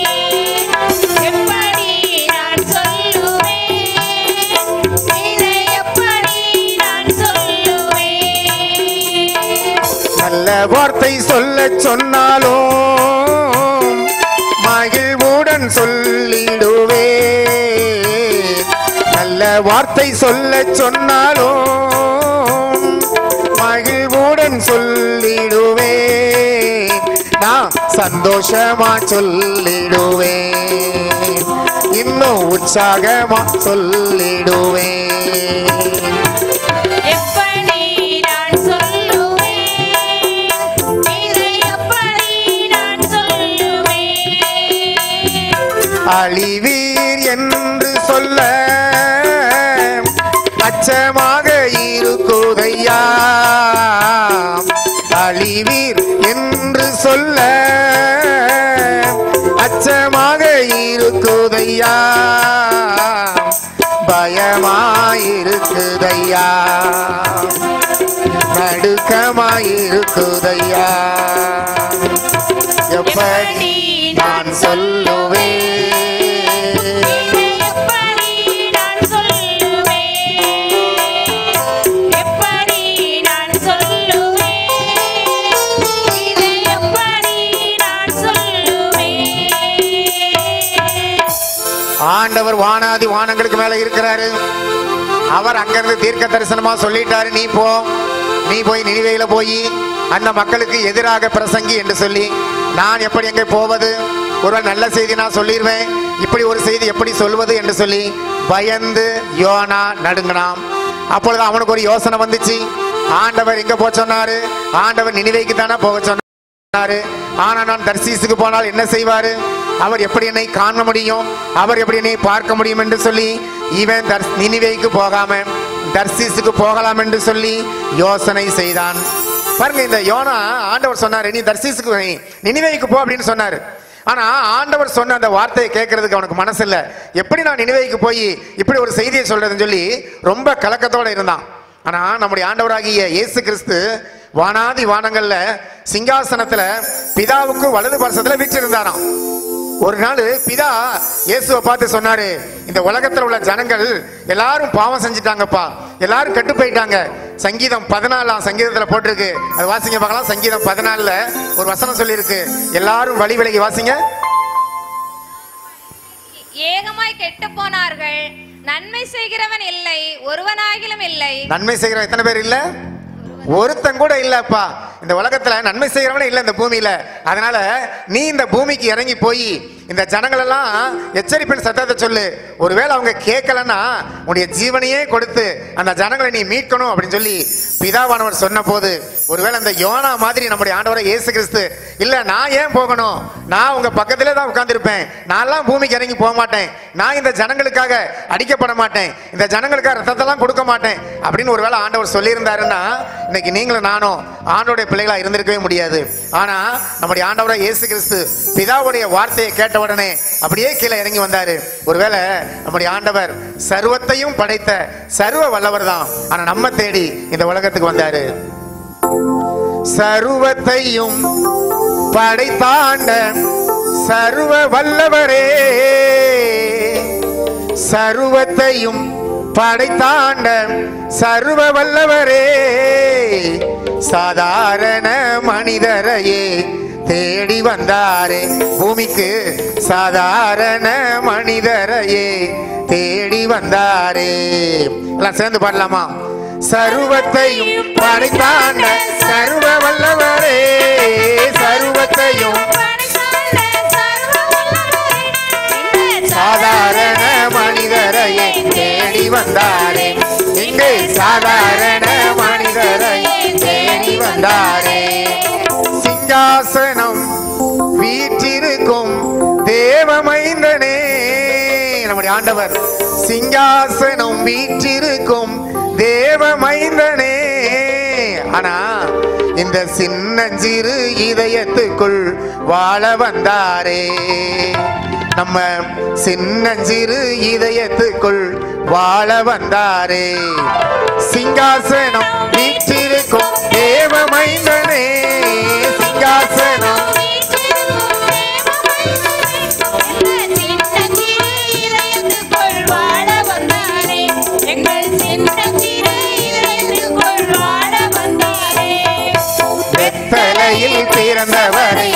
எப்படி நான் சொல்லுவேன் இதை எப்படி நான் சொல்லுவேன் நல்ல வார்த்தை சொல்ல சொன்னாலும் மகிழ்வுடன் சொல்லிடுவே நல்ல வார்த்தை சொல்ல சொன்னாலும் மகிழ்வுடன் சொல்லிடுவே நான் சந்தோஷமா சொல்லிடுவேன் இன்னும் உற்சாகமா சொல்லிடுவேன் எப்படி நான் சொல்லுவேன் இதை எப்படி நான் சொல்லுவேன் அழிவீர் என்று சொல்ல அச்சமாக இருக்குதையா அழிவீர் என்று சொல்ல அச்சமாக இருக்குதையா பயமாயிருக்குதையா நடுக்கமாயிருக்குதையா எப்படி நான் சொல்லுவேன் இதை எப்படி நான் சொல்லுவேன் எப்படி நான் சொல்லுவேன் இதை எப்படி நான் சொல்லுவேன் ஆண்டவர் வானாதி வானங்களுக்கு மேல இருக்கிறாரு அவர் அங்கிருந்து தீர்க்க தரிசனமா சொல்லிட்டாரு நீ போ நீ போய் நினைவையில போய் அந்த மக்களுக்கு எதிராக பிரசங்கி என்று சொல்லி நான் எப்படி எங்கே போவது ஒருவேளை நல்ல செய்தி நான் சொல்லிடுவேன் இப்படி ஒரு செய்தி எப்படி சொல்வது என்று சொல்லி பயந்து யோனா நடுங்கினான் அப்பொழுது அவனுக்கு ஒரு யோசனை வந்துச்சு ஆண்டவர் எங்க போக சொன்னாரு ஆண்டவர் நினைவைக்கு தானே போக சொன்னாரு சொன்னாரு ஆனா நான் தர்சீசுக்கு போனால் என்ன செய்வாரு அவர் எப்படி என்னை காண முடியும் அவர் எப்படி என்னை பார்க்க முடியும் என்று சொல்லி இவன் தர்ஸ் நினிவேக்கு போகாம தர்சீசுக்கு போகலாம் என்று சொல்லி யோசனை செய்தான் பாருங்க இந்த யோனா ஆண்டவர் சொன்னாரு நீ தர்சீசுக்கு வை, நினிவேக்கு போ அப்படின்னு சொன்னாரு ஆனா ஆண்டவர் சொன்ன அந்த வார்த்தையை கேட்கறதுக்கு அவனுக்கு மனசு இல்ல எப்படி நான் நினைவைக்கு போய் இப்படி ஒரு செய்தியை சொல்றதுன்னு சொல்லி ரொம்ப கலக்கத்தோட இருந்தான் ஆனா நம்முடைய ஆண்டவராகிய இயேசு கிறிஸ்து வானாதி வானங்கள்ல சிங்காசனத்துல பிதாவுக்கு வலது பரிசத்துல வீற்றிருந்தாராம் ஒரு நாள் பிதா இயேசுவை பார்த்து சொன்னாரு இந்த உலகத்துல உள்ள ஜனங்கள் எல்லாரும் பாவம் செஞ்சிட்டாங்கப்பா எல்லாரும் கெட்டு போயிட்டாங்க சங்கீதம் பதினாலாம் சங்கீதத்துல போட்டிருக்கு அது வாசிங்க பார்க்கலாம் சங்கீதம் பதினாலுல ஒரு வசனம் சொல்லியிருக்கு எல்லாரும் வழி விலகி வாசிங்க ஏகமாய் கெட்டு போனார்கள் நன்மை செய்கிறவன் இல்லை ஒருவனாகிலும் இல்லை நன்மை செய்கிற எத்தனை பேர் இல்ல ஒருத்தன் கூட இல்லப்பா இந்த உலகத்துல நன்மை செய்கிறவனே இல்ல இந்த பூமியில அதனால நீ இந்த பூமிக்கு இறங்கி போய் இந்த ஜனங்கள் எல்லாம் எச்சரிப்பின் சத்தத்தை சொல்லு ஒருவேளை அவங்க கேட்கலன்னா உன்னுடைய ஜீவனையே கொடுத்து அந்த ஜனங்களை நீ மீட்கணும் அப்படின்னு சொல்லி பிதாவானவர் சொன்ன போது ஒருவேளை அந்த யோனா மாதிரி நம்முடைய ஆண்டவரை இயேசு கிறிஸ்து இல்ல நான் ஏன் போகணும் நான் உங்க பக்கத்திலே தான் உட்கார்ந்திருப்பேன் நான்லாம் பூமிக்கு இறங்கி போக மாட்டேன் நான் இந்த ஜனங்களுக்காக அடிக்கப்பட மாட்டேன் இந்த ஜனங்களுக்காக ரத்தத்தெல்லாம் கொடுக்க மாட்டேன் அப்படின்னு ஒருவேளை ஆண்டவர் சொல்லியிருந்தாருன்னா இன்னைக்கு நீங்களும் நானும் ஆண்டோடைய பிள்ளைகளா இருந்திருக்கவே முடியாது ஆனா நம்முடைய ஆண்டவரை இயேசு கிறிஸ்து பிதாவுடைய வார்த்தையை கேட்ட உடனே அப்படியே கீழே இறங்கி வந்தாரு ஒருவேளை நம்முடைய ஆண்டவர் சர்வத்தையும் படைத்த சர்வ வல்லவர் தான் ஆனா நம்ம தேடி இந்த உலகத்துக்கு வந்தாரு சர்வத்தையும் படைத்தாண்ட சர்வ வல்லவரே சர்வத்தையும் படைத்தாண்ட சர்வ வல்லவரே சாதாரண மனிதரையே தேடி வந்தாரே பூமிக்கு சாதாரண மனிதரையே தேடி வந்தாரே எல்லாம் சேர்ந்து பாடலாமா சர்வத்தையும் படைத்தாண்ட சர்வ வல்லவரே சர்வத்தையும் சாதாரண மனிதரையே தேடி வந்தாரே இங்கே சாதாரண மனிதரையே தேடி வந்தாரே சிங்காசனம் வீற்றிருக்கும் தேவ நம்முடைய ஆண்டவர் சிங்காசனம் வீற்றிருக்கும் தேவ மைந்தனே ஆனா இந்த சின்னஞ்சிறு இதயத்துக்குள் வாழ வந்தாரே நம்ம சின்னஞ்சிறு இதயத்துக்குள் வாழ வந்தாரே சிங்காசனம் வீற்றிருக்கும் தேவ மைந்தனே சிங்காசனம் வெத்தலையில் பிறந்தவரை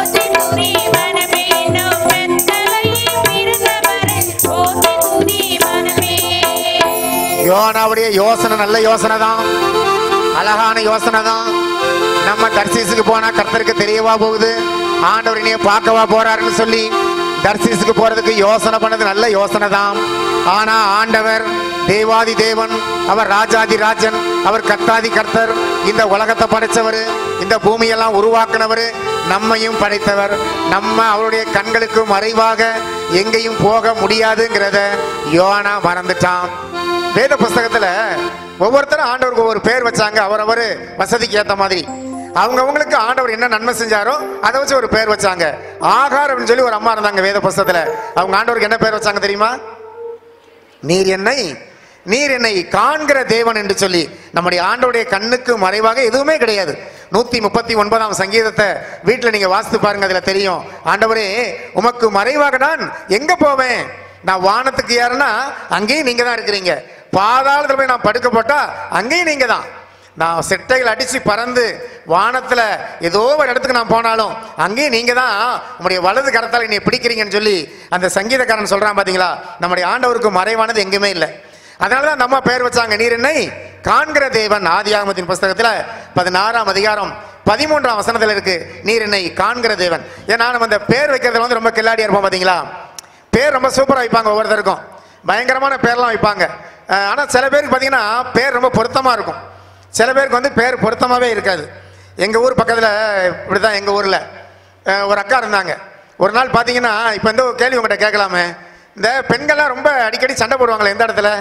யோனாவுடைய யோசனை நல்ல யோசனை தான் அழகான யோசனை தான் நம்ம தர்சீஸுக்கு போனா கர்த்தருக்கு தெரியவா போகுது ஆண்டவர் இனிய பார்க்கவா போறாருன்னு சொல்லி தர்சீஸுக்கு போறதுக்கு யோசனை பண்ணது நல்ல யோசனை தான் ஆனா ஆண்டவர் தேவாதி தேவன் அவர் ராஜாதி ராஜன் அவர் கர்த்தாதி கர்த்தர் இந்த உலகத்தை படைச்சவர் இந்த பூமியெல்லாம் உருவாக்குனவர் நம்மையும் படைத்தவர் நம்ம அவருடைய கண்களுக்கு மறைவாக எங்கேயும் போக முடியாதுங்கிறத யோனா மறந்துட்டான் வேத புஸ்தகத்துல ஒவ்வொருத்தரும் ஆண்டவருக்கு ஒவ்வொரு பேர் வச்சாங்க அவரவர் வசதிக்கு ஏத்த மாதிரி அவங்கவங்களுக்கு ஆண்டவர் என்ன நன்மை செஞ்சாரோ அதை வச்சு ஒரு பேர் வச்சாங்க ஆகார் அப்படின்னு சொல்லி ஒரு அம்மா இருந்தாங்க வேத புஸ்தகத்துல அவங்க ஆண்டவருக்கு என்ன பேர் வச்சாங்க தெரியுமா நீர் என்னை நீர் என்னை காண்கிற தேவன் என்று சொல்லி நம்முடைய ஆண்டவருடைய கண்ணுக்கு மறைவாக எதுவுமே கிடையாது நூத்தி முப்பத்தி ஒன்பதாம் சங்கீதத்தை வீட்டில் நீங்க வாசித்து பாருங்க அதுல தெரியும் ஆண்டவரே உமக்கு மறைவாக நான் எங்க போவேன் நான் வானத்துக்கு ஏறனா அங்கேயும் நீங்க தான் இருக்கிறீங்க பாதாளத்துல போய் நான் படுக்க போட்டா அங்கேயும் நீங்க தான் நான் செட்டைகள் அடிச்சு பறந்து வானத்துல ஏதோ ஒரு இடத்துக்கு நான் போனாலும் அங்கேயும் நீங்க தான் உங்களுடைய வலது கரத்தால் என்னை பிடிக்கிறீங்கன்னு சொல்லி அந்த சங்கீதக்காரன் சொல்றான் பாத்தீங்களா நம்முடைய ஆண்டவருக்கு மறைவானது எங்குமே இல்லை அதனாலதான் நம்ம பேர் வச்சாங்க நீர் என்னை காண்கிற தேவன் ஆதியாகமத்தின் புஸ்தகத்துல பதினாறாம் அதிகாரம் பதிமூன்றாம் வசனத்துல இருக்கு நீர் என்னை காண்கிற தேவன் ஏன்னா நம்ம அந்த பேர் வைக்கிறதுல வந்து ரொம்ப கில்லாடியா இருப்போம் பாத்தீங்களா பேர் ரொம்ப சூப்பரா வைப்பாங்க ஒவ்வொருத்தருக்கும் பயங்கரமான பேர்லாம் வைப்பாங்க அஹ் ஆனா சில பேருக்கு பாத்தீங்கன்னா பேர் ரொம்ப பொருத்தமா இருக்கும் சில பேருக்கு வந்து பேர் பொருத்தமாவே இருக்காது எங்க ஊர் பக்கத்துல இப்படிதான் எங்க ஊர்ல அஹ் ஒரு அக்கா இருந்தாங்க ஒரு நாள் பாத்தீங்கன்னா இப்ப இந்த ஒரு கேள்வி உங்கள்கிட்ட கேட்கலாமே இந்த பெண்கள்லாம் ரொம்ப அடிக்கடி சண்டை போடுவாங்களே எந்த இடத்துல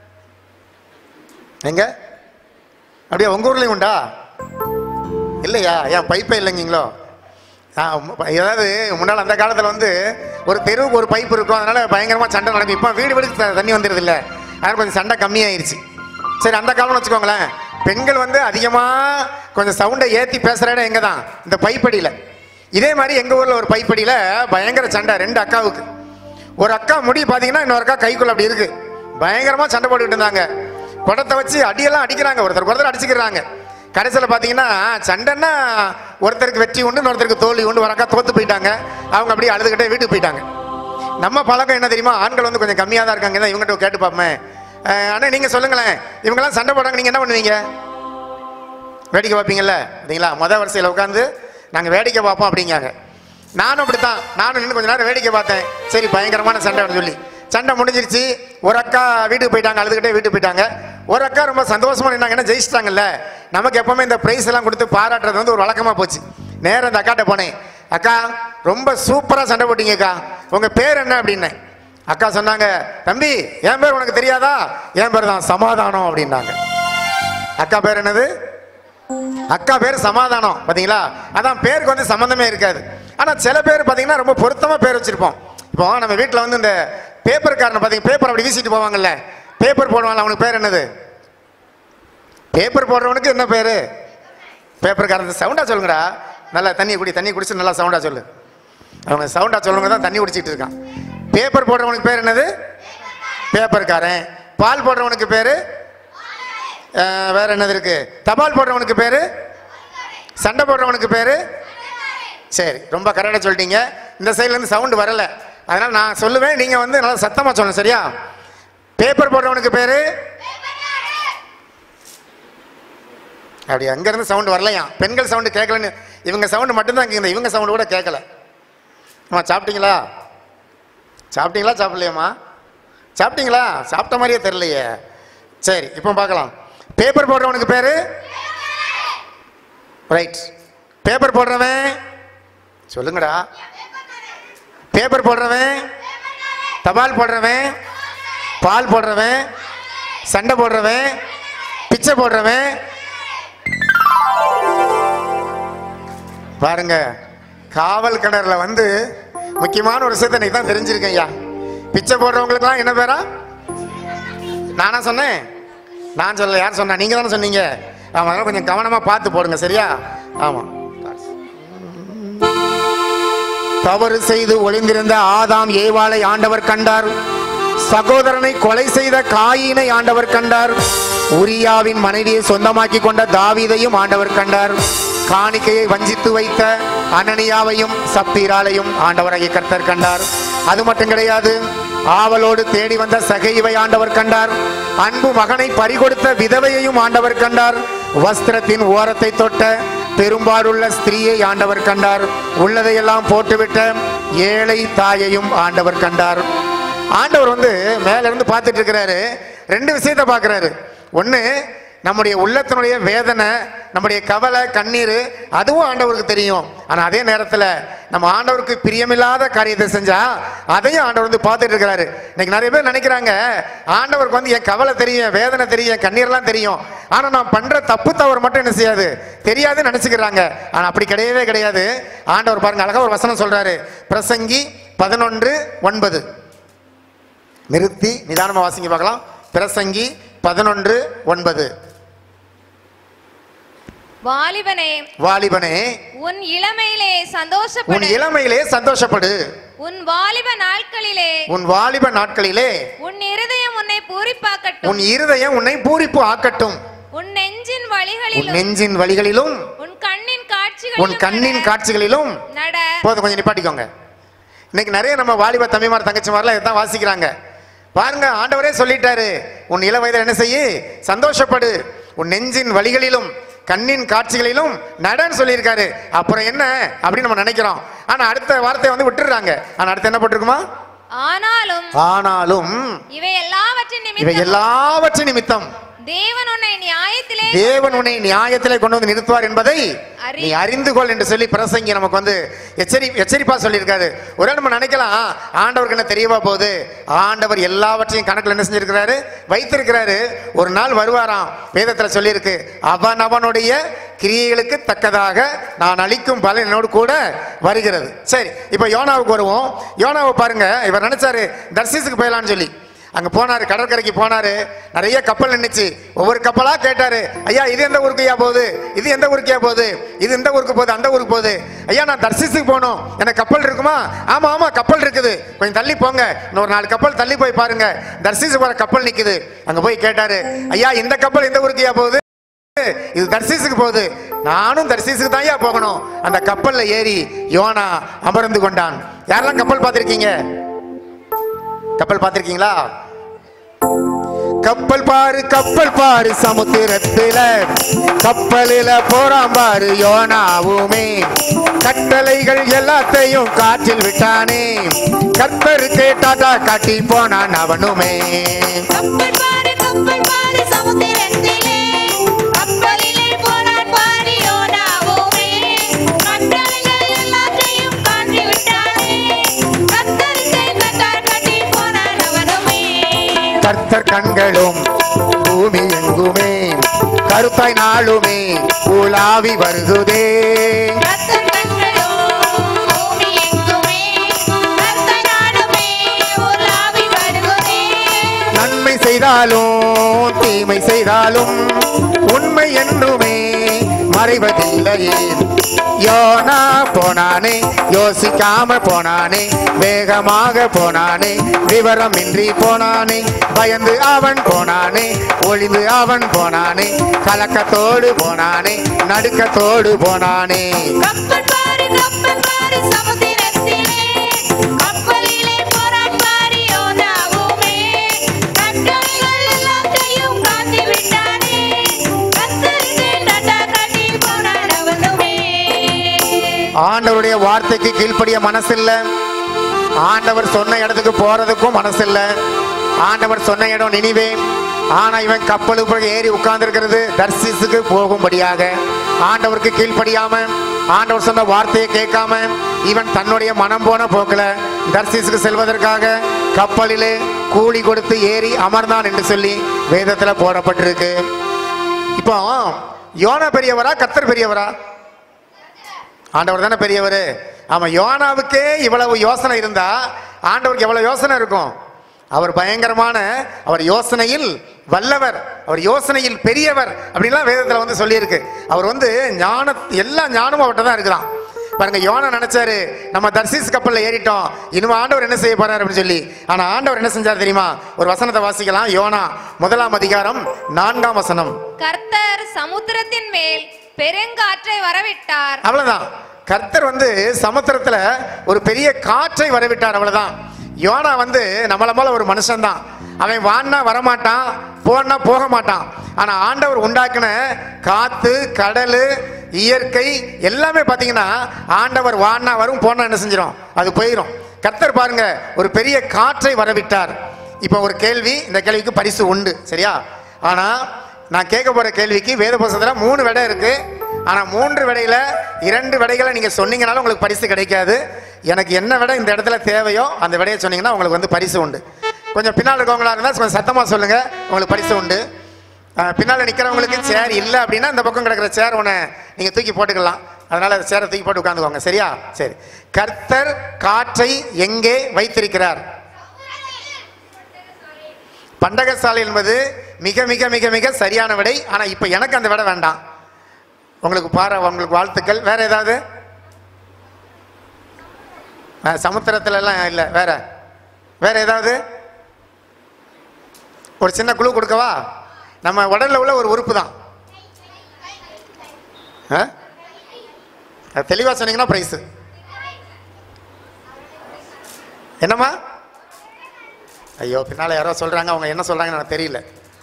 எங்க அப்படியே உங்க ஊர்லயும் உண்டா இல்லையா ஏன் பைப்பே இல்லைங்களோ ஆ, ம- ஏதாவது முன்னால் அந்த காலத்தில் வந்து ஒரு தெருவுக்கு ஒரு பைப் இருக்கும் அதனால பயங்கரமாக சண்டை நடக்கும் இப்போ வீடு வீடுக்கு த- தண்ணி வந்துடுது இல்லை அதனால கொஞ்சம் சண்டை கம்மியாயிருச்சு சரி அந்த காலம்னு வச்சுக்கோங்களேன் பெண்கள் வந்து அதிகமாக கொஞ்சம் சவுண்டை ஏற்றி பேசுகிற இடம் எங்கே தான் இந்த பைப்படியில் இதே மாதிரி எங்கள் ஊரில் ஒரு பைப்படியில் பயங்கர சண்டை ரெண்டு அக்காவுக்கு ஒரு அக்கா முடி பார்த்தீங்கன்னா இன்னொரு அக்கா கைக்குள்ள அப்படி இருக்கு பயங்கரமாக சண்டை போட்டுக்கிட்டு இருந்தாங்க குடத்தை வச்சு அடியெல்லாம் அடிக்கிறாங்க ஒருத்தர் ஒருத்தர் அடிச்சுக்கிறாங்க கடைசியில் பார்த்தீங்கன்னா சண்டைன்னா ஒருத்தருக்கு வெற்றி உண்டு இன்னொருத்தருக்கு தோல்வி உண்டு ஒரு அக்கா தோத்து போயிட்டாங்க அவங்க அப்படியே அழுதுகிட்டே வீட்டுக்கு போயிட்டாங்க நம்ம பழக்கம் என்ன தெரியுமா ஆண்கள் வந்து கொஞ்சம் கம்மியாக தான் இருக்காங்க தான் இவங்ககிட்ட கேட்டு பார்ப்பேன் அஹ் அண்ணா நீங்கள் சொல்லுங்களேன் இவங்கெல்லாம் சண்டை போடுறாங்க நீங்கள் என்ன பண்ணுவீங்க வேடிக்கை பார்ப்பீங்கல்ல சரிங்களா மொதல் வரிசையில் உட்காந்து நாங்கள் வேடிக்கை பார்ப்போம் அப்படிங்காங்க நானும் அப்படித்தான் நானும் நின்று கொஞ்ச நேரம் வேடிக்கை பார்த்தேன் சரி பயங்கரமான சண்டைன்னு சொல்லி சண்டை முடிஞ்சிருச்சு ஒரு அக்கா வீட்டுக்கு போயிட்டாங்க அழுதுகிட்டே வீட்டுக்கு போயிட்டாங்க ஒரு அக்கா ரொம்ப சந்தோஷமா நின்னாங்க ஏன்னா ஜெயிச்சிட்டாங்கல்ல நமக்கு எப்பவுமே இந்த பிரைஸ் எல்லாம் கொடுத்து பாராட்டுறது வந்து ஒரு வழக்கமா போச்சு நேரா அந்த அக்காட்ட போனேன் அக்கா ரொம்ப சூப்பரா சண்டை போட்டீங்க அக்கா உங்க பேர் என்ன அப்படின்னேன் அக்கா சொன்னாங்க தம்பி என் பேர் உனக்கு தெரியாதா என் பேர் தான் சமாதானம் அப்படின்னாங்க அக்கா பேர் என்னது அக்கா பேர் சமாதானம் பாத்தீங்களா அதான் பேருக்கு வந்து சம்மந்தமே இருக்காது ஆனா சில பேர் பாத்தீங்கன்னா ரொம்ப பொருத்தமா பேர் வச்சிருப்போம் இப்போ நம்ம வீட்ல வந்து இந்த பேப்பர்காரனை பாத்தீங்க பேப்பர் அப்படி வீசிட்டு போவாங்கல்ல பேப்பர் போடுவாங்க அவனுக்கு பேர் என்னது பேப்பர் போடுறவனுக்கு என்ன பேரு பேப்பர்காரன் சவுண்டா சொல்லுங்கடா நல்லா தண்ணி குடி தண்ணி குடிச்சு நல்லா சவுண்டா சொல்லு அவன் சவுண்டா சொல்லுங்க தான் தண்ணி குடிச்சிட்டு இருக்கான் பேப்பர் போடுறவனுக்கு பேர் என்னது பேப்பர்காரன் பால் போடுறவனுக்கு பேரு அஹ், வேற என்னது இருக்கு தபால் போடுறவனுக்கு பேரு சண்டை போடுறவனுக்கு பேரு சரி ரொம்ப கரெக்டாக சொல்லிட்டீங்க இந்த சைடுல இருந்து சவுண்ட் வரல அதனால நான் சொல்லுவேன் நீங்க வந்து நல்லா சத்தமா சொல்லணும் சரியா பேப்பர் போடுறவனுக்கு பேரு அப்படி அங்கேருந்து சவுண்ட் வரலையா பெண்கள் சவுண்டு கேட்கலன்னு இவங்க சவுண்டு மட்டும்தான் கேட்குது இவங்க சவுண்டு கூட கேட்கல அம்மா சாப்பிட்டீங்களா சாப்பிட்டீங்களா சாப்பிடலையாம்மா சாப்பிட்டீங்களா சாப்பிட்ட மாதிரியே தெரியலையே சரி இப்போ பார்க்கலாம் பேப்பர் போடுறவனுக்கு பேரு ரைட் பேப்பர் போடுறவன் சொல்லுங்கடா பேப்பர் போடுறவன் தபால் போடுறவன் பால் போடுறவன் சண்டை போடுறவன் பிச்சை போடுறவன் பாருங்க காவல் கிணறுல வந்து முக்கியமான ஒரு விஷயத்தை நீ தான் தெரிஞ்சிருக்கேன் ஐயா பிச்சை போடுறவங்களுக்குலாம் என்ன பேரா நானா சொன்னேன் நான் சொல்ல யார் சொன்னா நீங்க தானே சொன்னீங்க ஆமா அதெல்லாம் கொஞ்சம் கவனமா பார்த்து போடுங்க சரியா ஆமா தவறு செய்து ஒளிந்திருந்த ஆதாம் ஏவாளை ஆண்டவர் கண்டார் சகோதரனை கொலை செய்த காயினை ஆண்டவர் கண்டார் உரியாவின் மனைவியை சொந்தமாக்கி கொண்ட தாவீதையும் ஆண்டவர் கண்டார் காணிக்கையை வஞ்சித்து வைத்த அனனியாவையும் சப்பீராலையும் ஆண்டவராகிய கர்த்தர் கண்டார் அது மட்டும் கிடையாது ஆவலோடு தேடி வந்த சகைவை ஆண்டவர் கண்டார் அன்பு மகனை பறிகொடுத்த விதவையையும் ஆண்டவர் கண்டார் வஸ்திரத்தின் ஓரத்தை தொட்ட பெரும்பாடுள்ள ஸ்திரீயை ஆண்டவர் கண்டார் உள்ளதையெல்லாம் போட்டுவிட்ட ஏழை தாயையும் ஆண்டவர் கண்டார் ஆண்டவர் வந்து மேல இருந்து பார்த்துட்டு இருக்கிறாரு ரெண்டு விஷயத்தை பார்க்கறாரு ஒண்ணு நம்முடைய உள்ளத்தினுடைய வேதனை நம்முடைய கவலை கண்ணீர் அதுவும் ஆண்டவருக்கு தெரியும் ஆனா அதே நேரத்துல நம்ம ஆண்டவருக்கு பிரியமில்லாத காரியத்தை செஞ்சா அதையும் ஆண்டவர் வந்து பார்த்துட்டு இருக்கிறாரு இன்னைக்கு நிறைய பேர் நினைக்கிறாங்க ஆண்டவருக்கு வந்து என் கவலை தெரியும் என் வேதனை தெரியும் என் கண்ணீர்லாம் தெரியும் ஆனா நான் பண்ற தப்பு தவறு மட்டும் என்ன செய்யாது தெரியாதுன்னு நினைச்சுக்கிறாங்க ஆனா அப்படி கிடையவே கிடையாது ஆண்டவர் பாருங்க அழகா ஒரு வசனம் சொல்றாரு பிரசங்கி பதினொன்று ஒன்பது நிறுத்தி நிதானமா வாசிங்க பார்க்கலாம் பிரசங்கி பதினொன்று ஒன்பது வாலிபனே வாலிபனே உன் இளமையிலே உன் சந்தோஷப்படு இளமையிலே சந்தோஷப்படு உன் வாலிப நாட்களிலே உன் வாலிப நாட்களிலே உன் இருதயம் உன்னை பூரிப்பாக்கட்டும் உன் இருதயம் உன்னை பூரிப்பு ஆக்கட்டும் உன் நெஞ்சின் உன் வழிகளிலும் நெஞ்சின் வழிகளிலும் உன் கண்ணின் உன் காட்சிகளிலும் கண்ணின் நட. காட்சிகளிலும் நட போதும் கொஞ்சம் நிப்பாட்டிக்கோங்க இன்னைக்கு நிறைய நம்ம வாலிப தம்பிமார் தங்கச்சிமார்லாம் இதான் வாசிக்கிறாங்க பாருங்க ஆண்டவரே சொல்லிட்டாரு உன் இள வயதில் என்ன செய்யு சந்தோஷப்படு உன் நெஞ்சின் வழிகளிலும் கண்ணின் காட்சிகளிலும் நடன்னு சொல்லியிருக்காரு அப்புறம் என்ன அப்படின்னு நம்ம நினைக்கிறோம் ஆனா அடுத்த வார்த்தையை வந்து விட்டுடுறாங்க ஆனா அடுத்து என்ன போட்டிருக்குமா ஆனாலும் ஆனாலும் இவை எல்லாவற்றின் இவை நிமித்தம் எல்லாவற்றின் நிமித்தம் தேவன் உன்னை நியாயத்திலே தேவன் உன்னை நியாயத்திலே கொண்டு வந்து நிறுத்துவார் என்பதை அறி. நீ அறிந்து கொள் என்று சொல்லி பிரசங்கி நமக்கு வந்து எச்சரி எச்சரிப்பா சொல்லியிருக்காரு ஒரு நம்ம நினைக்கலாம் ஆண்டவருக்கு என்ன தெரியவா போகுது ஆண்டவர் எல்லாவற்றையும் கணக்கில் என்ன செஞ்சிருக்கிறாரு வைத்திருக்கிறாரு ஒரு நாள் வருவாராம் வேதத்துல சொல்லியிருக்கு அவன் அவனுடைய கிரியைகளுக்கு தக்கதாக நான் அளிக்கும் பலன் என்னோடு கூட வருகிறது சரி இப்போ யோனாவுக்கு வருவோம் யோனாவை பாருங்க இவர் நினைச்சாரு தர்சிஸுக்கு போயலான்னு சொல்லி அங்க போனாரு கடற்கரைக்கு போனாரு நிறைய கப்பல் நின்னுச்சு ஒவ்வொரு கப்பலா கேட்டாரு ஐயா இது எந்த ஊருக்கு ஐயா போகுது இது எந்த ஊருக்கே போகுது இது எந்த ஊருக்கு போகுது அந்த ஊருக்கு போகுது ஐயா நான் தர்சிஸுக்கு போகணும் எனக்கு கப்பல் இருக்குமா ஆமா ஆமா கப்பல் இருக்குது கொஞ்சம் தள்ளி போங்க இன்னொரு நாலு கப்பல் தள்ளி போய் பாருங்க தர்சிஸுக்கு போற கப்பல் நிக்குது அங்க போய் கேட்டாரு ஐயா இந்த கப்பல் எந்த ஊருக்கு ஐயா போகுது இது தர்சீஸுக்கு போகுது நானும் தர்சீஸுக்கு தான் ஐயா போகணும் அந்த கப்பல்ல ஏறி யோனா அமர்ந்து கொண்டான் யாரெல்லாம் கப்பல் பார்த்திருக்கீங்க கப்பல் பார்த்திருக்கீங்களா கப்பல் பாரு கப்பல் பாரு சமுத்திரத்துல கப்பலில போறான் பாரு யோனாவுமே கட்டளைகள் எல்லாத்தையும் காற்றில் விட்டானே கர்த்தருக்கு டாட்டா காட்டி போனான் அவனுமே கப்பல் பாரு கப்பல் பாரு சமுத்திரத்திலே கப்பலிலே போனான் பாரு யோனாவுமே கட்டளைகள் எல்லாத்தையும் காட்டி விட்டானே கத்தருக்கு கத்தார் கட்டி போனான் அவனுமே கர்த்தர் கண்களும் பூமி எங்குமே கருத்தாய் நாளுமே உலாவி வருகுதே கத்தர் கண்களோ பூமி எங்குமே கர்த்தர் நாடுமே உலாவி வருகுதே நன்மை செய்தாலும் தீமை செய்தாலும் உண்மை என்றுமே மறைவதில்லையே யோனா போனானே யோசிக்காம போனானே வேகமாக போனானே விவரமின்றி போனானே பயந்து அவன் போனானே ஒளிந்து அவன் போனானே கலக்கத்தோடு போனானே நடுக்கத்தோடு போனானே கப்பல் பாரு கப்பல் பாரு சமுத்திரத்திலே கப்பலிலே போறான் பாரு யோனாவுமே கட்டளைகள் எல்லாத்தையும் காட்டி விட்டானே கத்தருக்கு டாட்டா காட்டி போனான் அவனுமே ஆண்டவருடைய வார்த்தைக்கு கீழ்ப்படிய மனசில்ல ஆண்டவர் சொன்ன இடத்துக்கு போறதுக்கும் மனசில்ல ஆண்டவர் சொன்ன இடம் நினைவே ஆனா இவன் கப்பலுக்கு போய் ஏறி உட்கார்ந்திருக்கிறது தர்சிஸுக்கு போகும்படியாக ஆண்டவருக்கு கீழ்ப்படியாம ஆண்டவர் சொன்ன வார்த்தையை கேட்காம இவன் தன்னுடைய மனம் போன போக்குல தர்சிஸுக்கு செல்வதற்காக கப்பலிலே கூலி கொடுத்து ஏறி அமர்ந்தான் என்று சொல்லி வேதத்துல போடப்பட்டிருக்கு இப்போ யோனா பெரியவரா கத்தர் பெரியவரா ஆண்டவர் தானே பெரியவர் ஆமா யோனாவுக்கே இவ்வளவு யோசனை இருந்தா ஆண்டவருக்கு எவ்வளவு யோசனை இருக்கும் அவர் பயங்கரமான அவர் யோசனையில் வல்லவர் அவர் யோசனையில் பெரியவர் அப்படின்லாம் வேதத்துல வந்து சொல்லியிருக்கு அவர் வந்து ஞான எல்லா ஞானமும் அவர்கிட்ட தான் இருக்குதான் பாருங்க யோனா நினைச்சாரு நம்ம தர்சிஸ் கப்பல்ல ஏறிட்டோம் இனிமே ஆண்டவர் என்ன செய்ய போறாரு அப்படின்னு சொல்லி ஆனா ஆண்டவர் என்ன செஞ்சார் தெரியுமா ஒரு வசனத்தை வாசிக்கலாம் யோனா முதலாம் அதிகாரம் நான்காம் வசனம் கர்த்தர் சமுத்திரத்தின் மேல் பெருங்காற்றை வரவிட்டார் அவ்வளவுதான் கர்த்தர் வந்து சமுத்திரத்துல ஒரு பெரிய காற்றை வரவிட்டார் அவ்வளவுதான் யோனா வந்து நம்மள போல ஒரு மனுஷன்தான் அவன் வான்னா வரமாட்டான் போனா போக மாட்டான் ஆனா ஆண்டவர் உண்டாக்குன காத்து கடல் இயற்கை எல்லாமே பாத்தீங்கன்னா ஆண்டவர் வான்னா வரும் போனா என்ன செஞ்சிடும் அது போயிடும் கர்த்தர் பாருங்க ஒரு பெரிய காற்றை வரவிட்டார் இப்போ ஒரு கேள்வி இந்த கேள்விக்கு பரிசு உண்டு சரியா ஆனா நான் கேட்க போற கேள்விக்கு வேத புஸ்தகத்துல மூணு விடை இருக்கு ஆனா மூன்று விடையில இரண்டு விடைகளை நீங்க சொன்னீங்கனாலும் உங்களுக்கு பரிசு கிடைக்காது எனக்கு என்ன விடை இந்த இடத்துல தேவையோ அந்த விடையை சொன்னீங்கன்னா உங்களுக்கு வந்து பரிசு உண்டு கொஞ்சம் பின்னால் இருக்கவங்களா இருந்தால் கொஞ்சம் சத்தமா சொல்லுங்க உங்களுக்கு பரிசு உண்டு அஹ், பின்னால நிக்கிறவங்களுக்கு சேர் இல்லை அப்படின்னா இந்த பக்கம் கிடக்கிற சேர் ஒன்று நீங்க தூக்கி போட்டுக்கலாம் அதனால அந்த சேரை தூக்கி போட்டு உட்காந்துக்கோங்க சரியா சரி கர்த்தர் காற்றை எங்கே வைத்திருக்கிறார் பண்டகசாலை என்பது மிக மிக மிக மிக சரியான விடை ஆனா இப்ப எனக்கு அந்த விடை வேண்டாம் உங்களுக்கு பாரு உங்களுக்கு வாழ்த்துக்கள் வேற ஏதாவது அஹ், சமுத்திரத்துல எல்லாம் இல்லை வேற வேற ஏதாவது ஒரு சின்ன குழு கொடுக்கவா நம்ம உடல்ல உள்ள ஒரு உறுப்பு தான் அஹ்? அது தெளிவா சொன்னீங்கன்னா பிரைஸ் என்னம்மா ஐயோ பின்னால யாரோ சொல்றாங்க அவங்க என்ன சொல்றாங்கன்னு எனக்கு தெரியல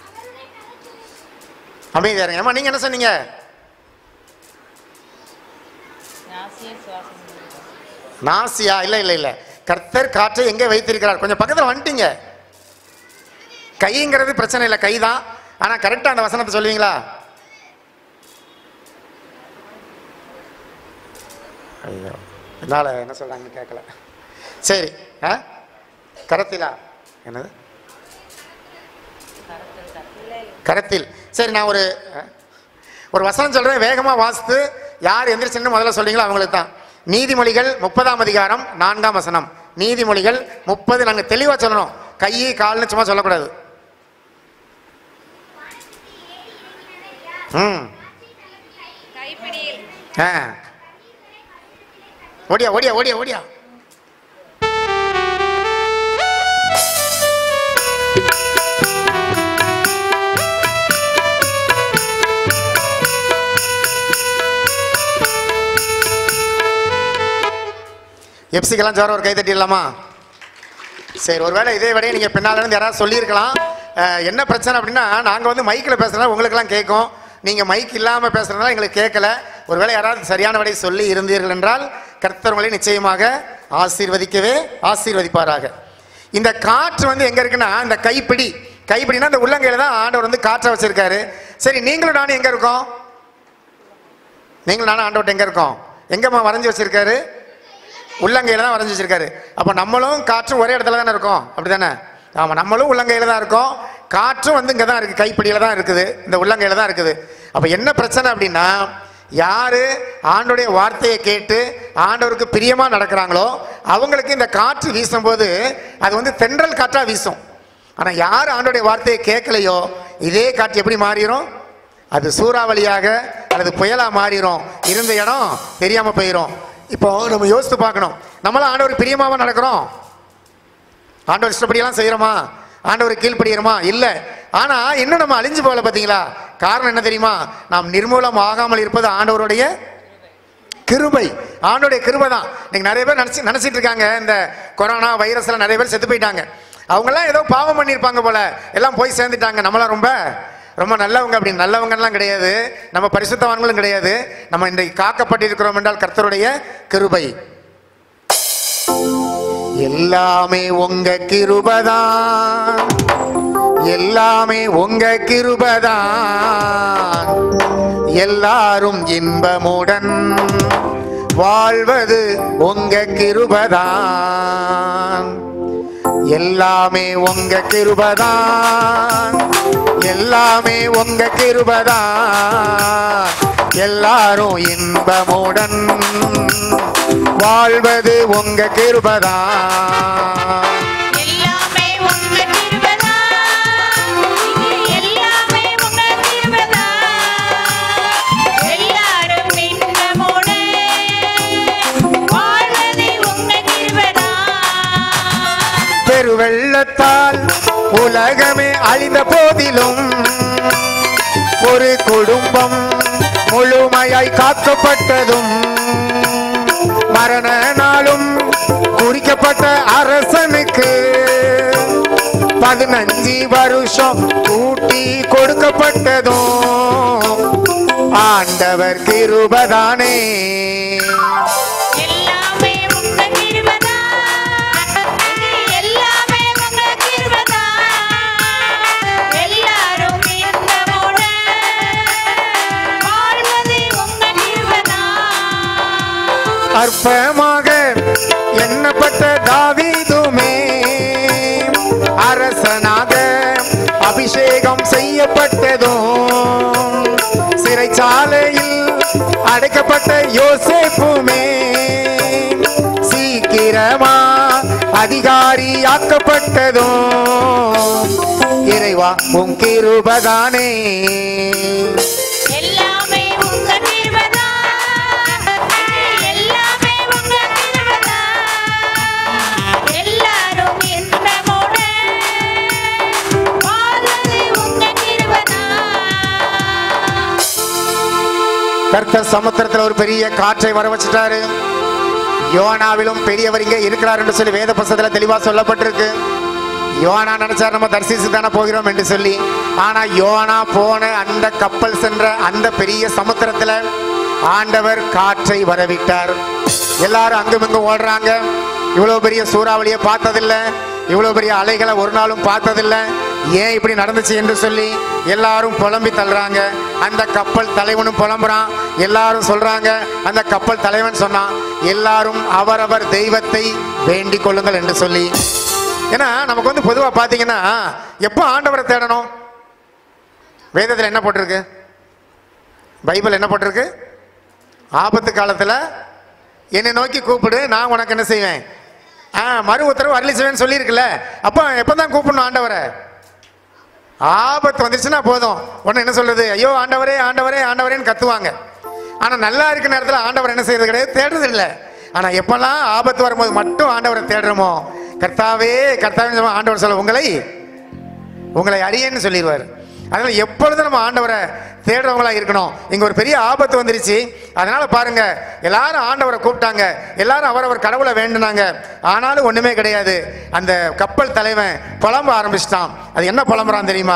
அமைதியா இருங்க அம்மா நீங்க என்ன சொன்னீங்க நாசியா இல்ல இல்ல இல்ல கர்த்தர் காற்றை எங்கே வைத்திருக்கிறார் கொஞ்சம் பக்கத்துல வந்துட்டீங்க கைங்கிறது பிரச்சனை இல்லை கைதான் ஆனா கரெக்டா அந்த வசனத்தை சொல்லுவீங்களா ஐயோ என்னால என்ன சொல்றாங்கன்னு கேட்கல சரி ஆ கரத்திலா என்னது கரத்தில் சரி நான் ஒரு ஆ? ஒரு வசனம் சொல்றேன் வேகமா வாசித்து யார் எந்திரிச்சுன்னு முதல்ல சொல்றீங்களோ அவங்களுக்கு தான் நீதிமொழிகள் முப்பதாம் அதிகாரம் நான்காம் வசனம் நீதிமொழிகள் முப்பது நாங்க தெளிவா சொல்லணும் கை கால்னு சும்மா சொல்லக்கூடாது ம் கைப்பிடியில் ஆ ஓடியா ஓடியா ஓடியா ஓடியா எப்சிக்கெல்லாம் ஜோரம் ஒரு கை தட்டிடலாமா சரி ஒருவேளை இதே விடையை நீங்கள் பின்னால இருந்து யாராவது சொல்லியிருக்கலாம் அஹ், என்ன பிரச்சனை அப்படின்னா நாங்கள் வந்து மைக்கில் பேசுகிறதா உங்களுக்கெல்லாம் கேட்கும் நீங்கள் மைக் இல்லாமல் பேசுகிறதுனால எங்களுக்கு கேட்கல ஒருவேளை யாராவது சரியான விடை சொல்லி இருந்தீர்கள் என்றால் கர்த்தர் உங்களை நிச்சயமாக ஆசீர்வதிக்கவே ஆசீர்வதிப்பாராக இந்த காற்று வந்து எங்கே இருக்குன்னா இந்த கைப்பிடி கைப்பிடினா இந்த உள்ளங்கையில தான் ஆண்டவர் வந்து காற்றை வச்சிருக்காரு சரி நீங்களும் நானும் எங்கே இருக்கோம் நீங்களும் நானும் ஆண்டவர்கிட்ட எங்கே இருக்கோம் எங்கம்மா வரைஞ்சி வச்சிருக்காரு உள்ளங்கையில தான் வரைஞ்சி வச்சிருக்காரு அப்போ நம்மளும் காற்றும் ஒரே இடத்துல தானே இருக்கோம் அப்படிதானே ஆமாம் நம்மளும் உள்ளங்கையில தான் இருக்கோம் காற்றும் வந்து இங்கே தான் இருக்குது கைப்பிடியில தான் இருக்குது இந்த உள்ளங்கையில தான் இருக்குது அப்போ என்ன பிரச்சனை அப்படின்னா யாரு ஆண்டோடைய வார்த்தையை கேட்டு ஆண்டவருக்கு பிரியமா நடக்கிறாங்களோ அவங்களுக்கு இந்த காற்று வீசும்போது அது வந்து தென்றல் காற்றா வீசும் ஆனா யார் ஆண்டோடைய வார்த்தையை கேட்கலையோ இதே காற்று எப்படி மாறிடும் அது சூறாவளியாக அல்லது புயலா மாறிடும் இருந்த இடம் தெரியாம போயிடும் இப்போ நம்ம யோசித்து பார்க்கணும் நம்மளாம் ஆண்டவர் பிரியமாவா நடக்கிறோம் ஆண்டவர் இஷ்டப்படியெல்லாம் செய்யறோமா ஆண்டவர் கீழ்ப்படுகிறோமா இல்ல ஆனா இன்னும் நம்ம அழிஞ்சு போகல பாத்தீங்களா காரணம் என்ன தெரியுமா நாம் நிர்மூலம் ஆகாமல் இருப்பது ஆண்டவருடைய கிருபை ஆண்டோடைய கிருபை தான் நீங்க நிறைய பேர் நினைச்சு நினைச்சிட்டு இருக்காங்க இந்த கொரோனா வைரஸ்ல நிறைய பேர் செத்து போயிட்டாங்க அவங்கெல்லாம் ஏதோ பாவம் பண்ணியிருப்பாங்க போல எல்லாம் போய் சேர்ந்துட்டாங்க நம்மளாம் ரொம்ப ரொம்ப நல்லவங்க அப்படி நல்லவங்கலாம் கிடையாது நம்ம பரிசுத்தவான்களும் கிடையாது நம்ம இன்றைக்கு காக்கப்பட்டிருக்கிறோம் என்றால் கர்த்தருடைய கிருபை எல்லாமே உங்க கிருபதான் எல்லாமே உங்க கிருபதான் எல்லாரும் இன்பமுடன் வாழ்வது உங்க கிருபதான் எல்லாமே உங்க கிருபதான் எல்லாமே உங்க கிருபதான் எல்லாரும் இன்பமுடன் வாழ்வது உங்க கிருபதான் எல்லாமே உங்க கிருபைதான். எல்லாமே உங்க கிருபைதான். எல்லாரும் இன்பமோடு வாழ்வது உங்க கிருபைதான். பெருவெள்ளத்தால் உலகமே அழிந்த போதிலும் ஒரு குடும்பம் முழுமையாய் காக்கப்பட்டதும் மரண நாளும் குறிக்கப்பட்ட அரசனுக்கு பதினஞ்சு வருஷம் கூட்டி கொடுக்கப்பட்டதும் ஆண்டவர் கிருபதானே எல்லாமே உங்க கிருபைதான். எல்லாமே உங்க கிருபைதான். எல்லாரும் இன்பமோடு வாழ்வது உங்க கிருபைதான். அற்பமாக எண்ணப்பட்ட தாவீதுமே அரசனாக அபிஷேகம் செய்யப்பட்டதும் சிறைச்சாலையில் அடைக்கப்பட்ட யோசேப்புமே சீக்கிரமா அதிகாரியாக்கப்பட்டதும் இறைவா உன் கிருபதானே எல்லாமே உங்க கிருபைதான். எல்லாமே உங்க கிருபைதான். எல்லாரும் இன்பமோடு வாழ்வது உங்க கிருபைதான். கர்த்தர் சமுத்திரத்துல ஒரு பெரிய காற்றை வர வச்சுட்டாரு யோனாவிலும் பெரியவர் இங்கே இருக்கிறார் என்று சொல்லி வேத புஸ்தகத்துல தெளிவா சொல்லப்பட்டிருக்கு யோனா நினைச்சார் நம்ம தரிசித்து தானே போகிறோம் என்று சொல்லி ஆனா யோனா போன அந்த கப்பல் சென்ற அந்த பெரிய சமுத்திரத்துல ஆண்டவர் காற்றை வரவிட்டார் எல்லாரும் அங்கும் இங்கும் ஓடுறாங்க இவ்வளவு பெரிய சூறாவளியை பார்த்ததில்ல இவ்வளவு பெரிய அலைகளை ஒரு நாளும் பார்த்ததில்ல ஏன் இப்படி நடந்துச்சு என்று சொல்லி எல்லாரும் புலம்பி தள்ளுறாங்க அந்த கப்பல் தலைவனும் புலம்புறான் எல்லாரும் சொல்றாங்க அந்த கப்பல் தலைவன் சொன்னான் எல்லாரும் அவரவர் தெய்வத்தை வேண்டிக் கொள்ளுங்கள் என்று சொல்லி ஏன்னா நமக்கு வந்து பொதுவாக பார்த்தீங்கன்னா எப்போ ஆண்டவரை தேடணும் வேதத்தில் என்ன போட்டிருக்கு பைபிள் என்ன போட்டிருக்கு ஆபத்து காலத்தில் என்னை நோக்கி கூப்பிடு நான் உனக்கு என்ன செய்வேன் ஆ மறு உத்தரவு அருளி செய்வேன்னு சொல்லியிருக்குல்ல அப்போ எப்போ தான் கூப்பிடணும் ஆண்டவரை ஆபத்து வந்துச்சுன்னா போதும் உடனே என்ன சொல்றது ஐயோ ஆண்டவரே ஆண்டவரே ஆண்டவரேன்னு கத்துவாங்க ஆனால் நல்லா இருக்க நேரத்தில் ஆண்டவர் என்ன செய்யறது கிடையாது தேடுறது இல்லை ஆனால் எப்பெல்லாம் ஆபத்து வரும்போது மட்டும் ஆண்டவரை தேடுறோமோ கர்த்தாவே கர்த்தாவே சொல்லுவோம், ஆண்டவர் சொல்ல உங்களை உங்களை அறியேன்னு சொல்லிடுவார் அதனால எப்பொழுதும் நம்ம ஆண்டவரை தேடுறவங்களா இருக்கணும் இங்க ஒரு பெரிய ஆபத்து வந்துருச்சு அதனால பாருங்க எல்லாரும் ஆண்டவரை கூப்பிட்டாங்க எல்லாரும் அவரவர் கடவுளை வேண்டுனாங்க ஆனாலும் ஒண்ணுமே கிடையாது அந்த கப்பல் தலைவன் புலம்ப ஆரம்பிச்சிட்டான் அது என்ன புலம்புறான் தெரியுமா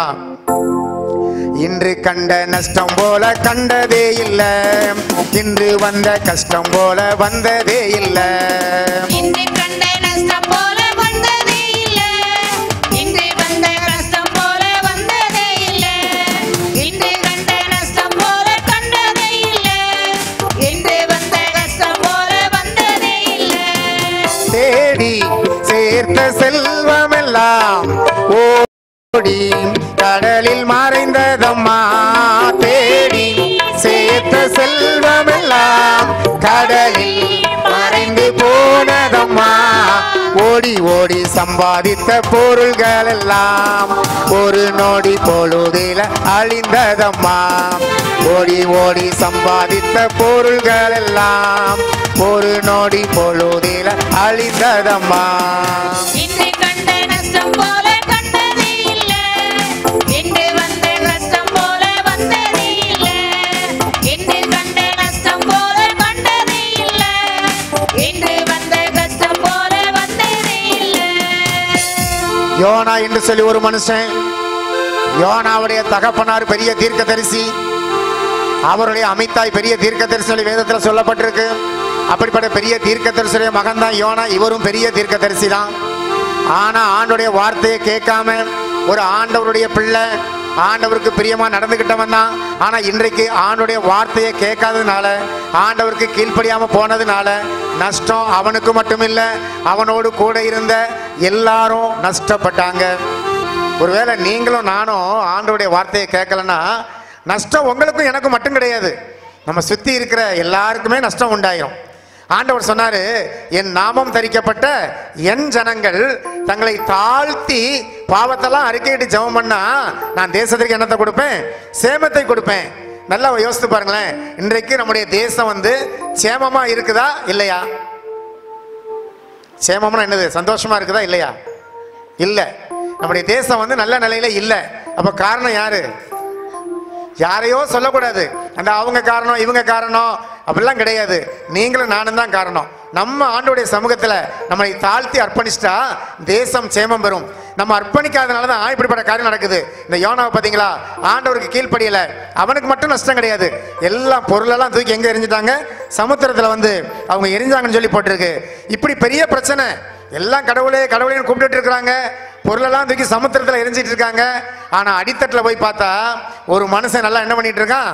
இன்று கண்ட நஷ்டம் போல கண்டதே இல்ல இன்று வந்த கஷ்டம் போல வந்ததே இல்ல இன்று கண்ட நஷ்டம் போல வந்ததே இல்ல இன்று வந்த கஷ்டம் போல வந்ததே இல்ல இன்று கண்ட நஷ்டம் போல கண்டதே இல்ல இன்று வந்த கஷ்டம் போல வந்ததே இல்ல தேடி சேர்த்த செல்வமெல்லாம் ஓடி கடலில் மறைந்ததம்மா தேடி சேர்த்த செல்வமெல்லாம் கடலில் மறைந்து போனதம்மா ஓடி ஓடி சம்பாதித்த பொருள்கள் எல்லாம் ஒரு நொடி பொழுதில அழிந்ததம்மா ஓடி ஓடி சம்பாதித்த பொருள்கள் எல்லாம் ஒரு நொடி பொழுதில அழிந்ததம்மா இன்று கண்ட நஷ்டம் போல கண்டதே இல்ல இன்று வந்த கஷ்டம் போல வந்ததே இல்ல இன்று கண்ட நஷ்டம் போல கண்டதே இல்ல இன்று வந்த கஷ்டம் போல வந்ததே இல்ல யோனா என்று சொல்லி ஒரு மனுஷன் யோனாவுடைய தகப்பனார் பெரிய தீர்க்கதரிசி அவருடைய அமித்தாய் பெரிய தீர்க்கதரிசி சொல்லி வேதத்தில் சொல்லப்பட்டிருக்கு அப்படிப்பட்ட பெரிய தீர்க்கதரிசியுடைய மகன் தான் யோனா இவரும் பெரிய தீர்க்கதரிசி தான் ஆனா ஆண்டுடைய வார்த்தையை கேட்காம ஒரு ஆண்டவருடைய பிள்ளை ஆண்டவருக்கு பிரியமா நடந்துகிட்டவன் தான் ஆனா இன்றைக்கு ஆண்டுடைய வார்த்தையை கேட்காததுனால ஆண்டவருக்கு கீழ்ப்படியாம போனதுனால நஷ்டம் அவனுக்கு மட்டுமில்ல அவனோடு கூட இருந்த எல்லாரும் நஷ்டப்பட்டாங்க ஒருவேளை நீங்களும் நானும் ஆண்டவருடைய வார்த்தையை கேட்கலன்னா நஷ்டம் உங்களுக்கும் எனக்கும் மட்டும் கிடையாது நம்ம சுத்தி இருக்கிற எல்லாருக்குமே நஷ்டம் உண்டாயிரும் ஆண்டவர் சொன்னாரு என் நாமம் தரிக்கப்பட்ட என் ஜனங்கள் தங்களை தாழ்த்தி பாவத்தெல்லாம் அறிக்கையிட்டு ஜெபம் பண்ணா நான் தேசத்திற்கு என்னத்தை கொடுப்பேன் சேமத்தை கொடுப்பேன் நல்லா யோசித்து பாருங்களேன் இன்றைக்கு நம்முடைய தேசம் வந்து சேமமா இருக்குதா இல்லையா சேமம்னா என்னது சந்தோஷமா இருக்குதா இல்லையா இல்ல நம்முடைய தேசம் வந்து நல்ல நிலையில இல்ல அப்ப காரணம் யாரு யாரையோ சொல்லக்கூடாது அந்த அவங்க காரணம் இவங்க காரணம் அப்படிலாம் கிடையாது நீங்களும் நானும் தான் காரணம் நம்ம ஆண்டோடைய சமூகத்துல நம்மளை தாழ்த்தி அர்ப்பணிச்சிட்டா தேசம் சேமம் பெறும் நம்ம அர்ப்பணிக்காதனால தான் இப்படிப்பட்ட காரியம் நடக்குது இந்த யோனாவை பார்த்தீங்களா ஆண்டவருக்கு கீழ்ப்படியல அவனுக்கு மட்டும் நஷ்டம் கிடையாது எல்லா பொருளெல்லாம் தூக்கி எங்க எரிஞ்சிட்டாங்க சமுத்திரத்துல வந்து அவங்க எரிஞ்சாங்கன்னு சொல்லி போட்டிருக்கு இப்படி பெரிய பிரச்சனை எல்லாம் கடவுளே கடவுளேன்னு கூப்பிட்டுட்டு இருக்கிறாங்க பொருளெல்லாம் தூக்கி சமுத்திரத்தில் எரிஞ்சிட்டு இருக்காங்க ஆனா அடித்தட்டில் போய் பார்த்தா ஒரு மனுஷன் நல்லா என்ன பண்ணிட்டு இருக்கான்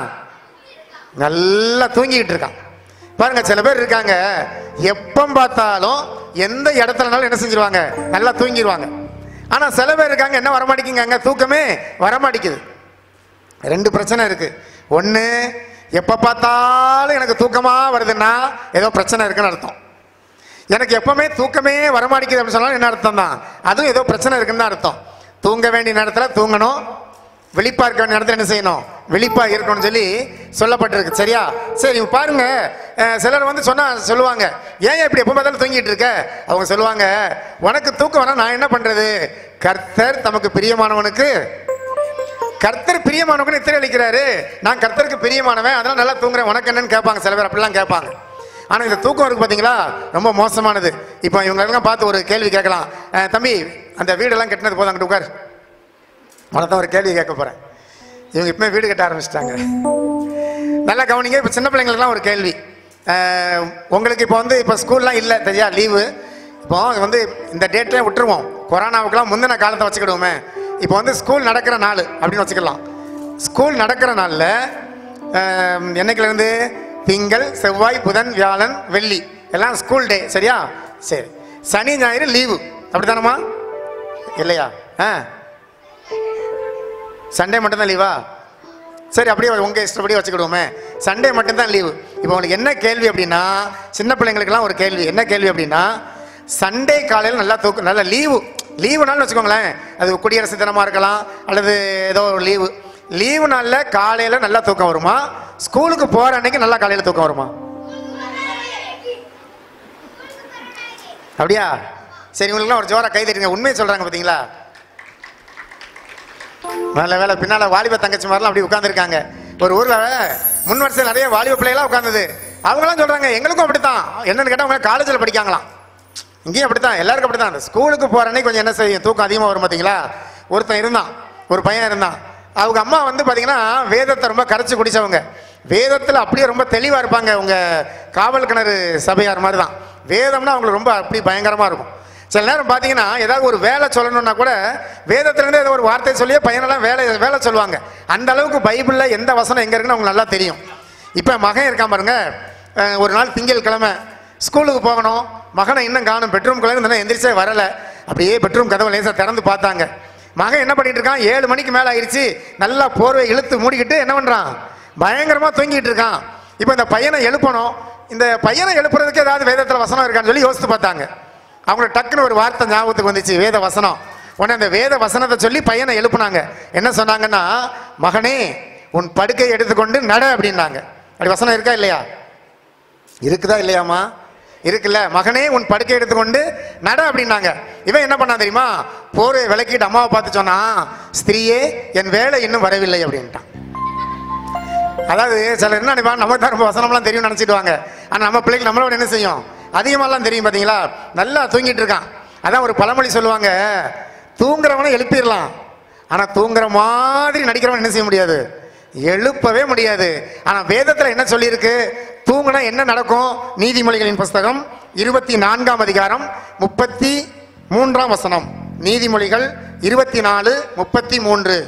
நல்லா தூங்கிக்கிட்டு இருக்கான் பாருங்க சில பேர் இருக்காங்க எப்போ பார்த்தாலும் எந்த இடத்துலனாலும் என்ன செஞ்சிருவாங்க நல்லா தூங்கிடுவாங்க ஆனா சில பேர் இருக்காங்க என்ன வரமாட்டேங்குங்க தூக்கமே வரமாட்டேங்குது ரெண்டு பிரச்சனை இருக்கு ஒன்று எப்போ பார்த்தாலும் எனக்கு தூக்கமா வருதுன்னா ஏதோ பிரச்சனை இருக்குன்னு அர்த்தம் எனக்கு எப்பவுமே தூக்கமே வரமாட்டேங்குது அப்படின்னு சொன்னாலும் என்ன அர்த்தம் தான் அதுவும் ஏதோ பிரச்சனை இருக்குன்னு தான் அர்த்தம் தூங்க வேண்டிய நேரத்தில் தூங்கணும் விழிப்பா இருக்க வேண்டிய நேரத்தில் என்ன செய்யணும் விழிப்பா இருக்கணும்னு சொல்லி சொல்லப்பட்டிருக்கு சரியா சரி இப்ப பாருங்க அஹ், சிலர் வந்து சொன்னா சொல்லுவாங்க ஏன் இப்படி எப்போ பார்த்தாலும் தூங்கிட்டு இருக்க அவங்க சொல்லுவாங்க உனக்கு தூக்கம் வேணா நான் என்ன பண்றது கர்த்தர் தமக்கு பிரியமானவனுக்கு கர்த்தர் பிரியமானவங்க நித்திரை அளிக்கிறாரு நான் கர்த்தருக்கு பிரியமானவன் அதனால நல்லா தூங்குறேன் உனக்கு என்னன்னு கேட்பாங்க சில பேர் அப்படிலாம் கேட்பாங்க ஆனா இந்த தூக்கம் இருக்கு பாத்தீங்களா ரொம்ப மோசமானது இப்போ இவங்க எல்லாம் பார்த்து ஒரு கேள்வி கேட்கலாம் அஹ், தம்பி அந்த வீடெல்லாம் கட்டினது போதும் அங்கிட்டு உட்கார் உனதான் ஒரு கேள்வி கேட்க போறேன் இவங்க இப்பவுமே வீடு கட்ட ஆரம்பிச்சிட்டாங்க நல்லா கவனிங்க இப்போ சின்ன பிள்ளைங்களுக்குலாம் ஒரு கேள்வி அஹ், உங்களுக்கு இப்போ வந்து இப்போ ஸ்கூல்லாம் இல்லை தெரியா லீவு இப்போ வந்து இந்த டேட்லேயே விட்டுருவோம் கொரோனாவுக்குலாம் முந்தின காலத்தை வச்சுக்கிடுவோமே இப்போ வந்து ஸ்கூல் நடக்கிற நாள் அப்படின்னு வச்சுக்கலாம் ஸ்கூல் நடக்கிற நாளில் என்னைக்குலேருந்து திங்கள் செவ்வாய் புதன் வியாழன் வெள்ளி எல்லாம் ஸ்கூல் டே சரியா சரி சனி ஞாயிறு லீவு அப்படித்தானம்மா இல்லையா ஆ சண்டே மட்டும்தான் லீவா சரி அப்படியே உங்க இஷ்டப்படி வச்சுக்கிடுவோமே சண்டே மட்டும்தான் லீவு இப்போ உங்களுக்கு என்ன கேள்வி அப்படின்னா சின்ன பிள்ளைங்களுக்குலாம் ஒரு கேள்வி என்ன கேள்வி அப்படின்னா சண்டே காலையில் நல்லா தூக்கம் நல்ல லீவு லீவு நாள்னு வச்சுக்கோங்களேன் அது குடியரசு தினமா இருக்கலாம் அல்லது ஏதோ ஒரு லீவு லீவு நாளில் காலையில் நல்லா தூக்கம் வருமா ஸ்கூலுக்கு போகிற அன்னைக்கு நல்லா காலையில் தூக்கம் வருமா அப்படியா சரி உங்களுக்குலாம் ஒரு ஜோரா கை தட்டுங்க உண்மையை சொல்கிறாங்க பார்த்தீங்களா நல்ல வேலை பின்னால வாலிப தங்கச்சி மாதிரிலாம் அப்படி உட்காந்துருக்காங்க ஒரு ஊர்ல முன் வருஷம் நிறைய வாலிப பிள்ளைகளாம் உட்காந்தது அவங்களாம் சொல்றாங்க எங்களுக்கும் அப்படித்தான் என்னன்னு கேட்டா அவங்க காலேஜில் படிக்காங்களாம் இங்கேயும் அப்படித்தான் எல்லாருக்கும் அப்படித்தான் அந்த ஸ்கூலுக்கு போற அன்னைக்கு கொஞ்சம் என்ன செய்யும் தூக்கம் அதிகமாக வரும் பார்த்தீங்களா ஒருத்தன் இருந்தான் ஒரு பையன் இருந்தான் அவங்க அம்மா வந்து பார்த்தீங்கன்னா வேதத்தை ரொம்ப கரைச்சி குடிச்சவங்க வேதத்தில் அப்படியே ரொம்ப தெளிவாக இருப்பாங்க உங்க காவல் கிணறு சபையார் மாதிரி தான் வேதம்னா அவங்களுக்கு ரொம்ப அப்படி பயங்கரமாக இருக்கும் சில நேரம் பார்த்தீங்கன்னா ஏதாவது ஒரு வேலை சொல்லணும்னா கூட வேதத்திலேருந்து ஏதோ ஒரு வார்த்தை சொல்லியே பையனெல்லாம் வேலை வேலை சொல்லுவாங்க அந்த அளவுக்கு பைபிளில் எந்த வசனம் எங்கே இருக்குன்னு அவங்களுக்கு நல்லா தெரியும் இப்போ மகன் இருக்கான் பாருங்க அஹ் ஒரு நாள் திங்கள் கிழமை ஸ்கூலுக்கு போகணும் மகனை இன்னும் காணும் பெட்ரூம்குள்ளே இருந்து எந்திரிச்சே வரலை அப்படியே பெட்ரூம் கதவை லேசாக திறந்து பார்த்தாங்க மகன் என்ன பண்ணிட்டு இருக்கான் ஏழு மணிக்கு மேலே ஆயிடுச்சு நல்லா போர்வை இழுத்து மூடிக்கிட்டு என்ன பண்ணுறான் பயங்கரமாக தூங்கிட்டு இருக்கான் இப்போ இந்த பையனை எழுப்பணும் இந்த பையனை எழுப்புறதுக்கு ஏதாவது வேதத்தில் வசனம் இருக்கான்னு சொல்லி யோசித்து பார்த்தாங்க அவங்களுக்கு டக்குன்னு ஒரு வார்த்தை ஞாபகத்துக்கு வந்துச்சு வேத வசனம் உடனே அந்த வேத வசனத்தை சொல்லி பையனை எழுப்புனாங்க என்ன சொன்னாங்கன்னா மகனே உன் படுக்கையை எடுத்துக்கொண்டு நட அப்படின்னாங்க அப்படி வசனம் இருக்கா இல்லையா இருக்குதா இல்லையாம்மா இருக்குல்ல மகனே உன் படுக்கை எடுத்துக்கொண்டு நட அப்படின்னாங்க இவன் என்ன பண்ணான் தெரியுமா போரை விளக்கிட்டு அம்மாவை பார்த்து சொன்னான் ஸ்திரீயே என் வேலை இன்னும் வரவில்லை அப்படின்ட்டான் அதாவது சிலர் என்ன நினைப்பாங்க நமக்கு தான் ரொம்ப வசனம்லாம் தெரியும் நினச்சிடுவாங்க ஆனால் நம்ம பிள்ளைங்க நம்மளோட என்ன செய்யும் அதிகமாலாம் தெரியும் பார்த்தீங்களா நல்லா தூங்கிட்டு இருக்கான் அதான் ஒரு பழமொழி சொல்லுவாங்க தூங்குறவனை எழுப்பிடலாம் ஆனால் தூங்குற மாதிரி நடிக்கிறவன் என்ன செய்ய முடியாது எழுப்பவே முடியாது ஆனால் வேதத்தில் என்ன சொல்லியிருக்கு தூங்குனா என்ன நடக்கும் நீதிமொழிகளின் புஸ்தகம் இருபத்தி நான்காம் அதிகாரம் முப்பத்தி மூன்றாம் வசனம் நீதிமொழிகள் இருபத்தி நாலு முப்பத்தி மூன்று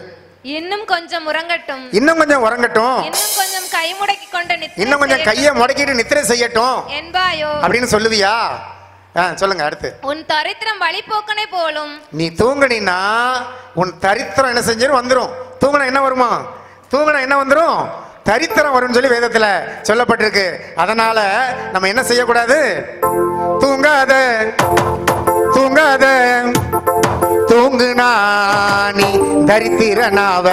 இன்னும் கொஞ்சம் உறங்கட்டும் இன்னும் கொஞ்சம் உறங்கட்டும் இன்னும் கொஞ்சம் கை முடக்கி கொண்டு நித்திரை இன்னும் கொஞ்சம் செய்யட்டும் கையை முடக்கிட்டு நித்திரை செய்யட்டும் என்பாயோ அப்படின்னு சொல்லுவியா ஆ சொல்லுங்க அடுத்து உன் தரித்திரம் வழிபோக்கனை போலும் நீ தூங்குனீன்னா உன் தரித்திரம் என்ன செஞ்சிடும் வந்துடும் தூங்குனா என்ன வருமா தூங்குனா என்ன வந்துடும் தரித்திரம் வரும்னு சொல்லி வேதத்துல சொல்லப்பட்டிருக்கு அதனால நம்ம என்ன செய்யக்கூடாது தூங்காத தூங்காத தூங்குனா நீ தரித்திரனாவ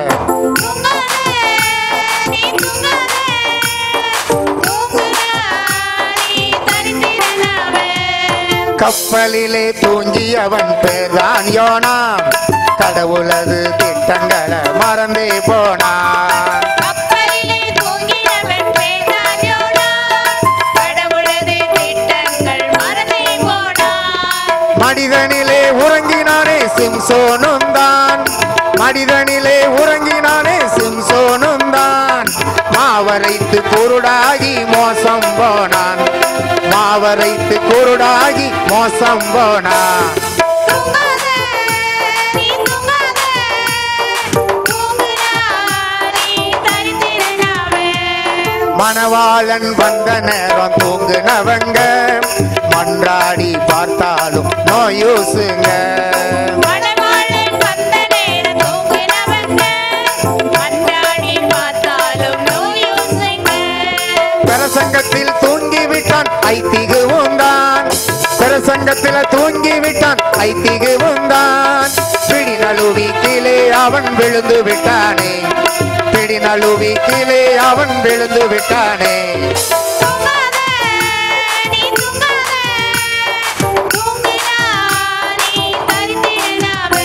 கப்பலிலே தூங்கி அவன் பேர்தான் யோனாம் கடவுளது திட்டங்களை மறந்தே போனான் கப்பலிலே தூங்கினவன் பேசாதோடா கடவுளது திட்டங்கள் மறந்தே போனான் மனிதனிலே உறங்கினானே சிம்சோனும் தான் மனிதனிலே உறங்கினானே சிம்சோனும் தான் மாவரைத்து குருடாகி மோசம் போனான் மாவரைத்து குருடாகி மோசம் போனான் தூங்காத நீ தூங்காத தூங்குடா நீ தரித்திரனாவே மணவாளன் வந்த நேரம் தூங்குனவங்க மன்றாடி பார்த்தாலும் நோயூசுங்க மணவாளன் வந்த நேரம் தூங்கினவங்க மன்றாடி பார்த்தாலும் நோயூசுங்க பிரசங்கத்தில் தூங்கி விட்டான் ஐத்திகு உந்தான் பிரசங்கத்தில் தூங்கி விட்டான் ஐத்திகு உந்தான் பிடி நழுவி கீழே அவன் விழுந்து விட்டானே பிடி நழுவி கீழே அவன் விழுந்து விட்டானே தூங்காத நீ தூங்காத தூங்குடா நீ தரித்திரனாவே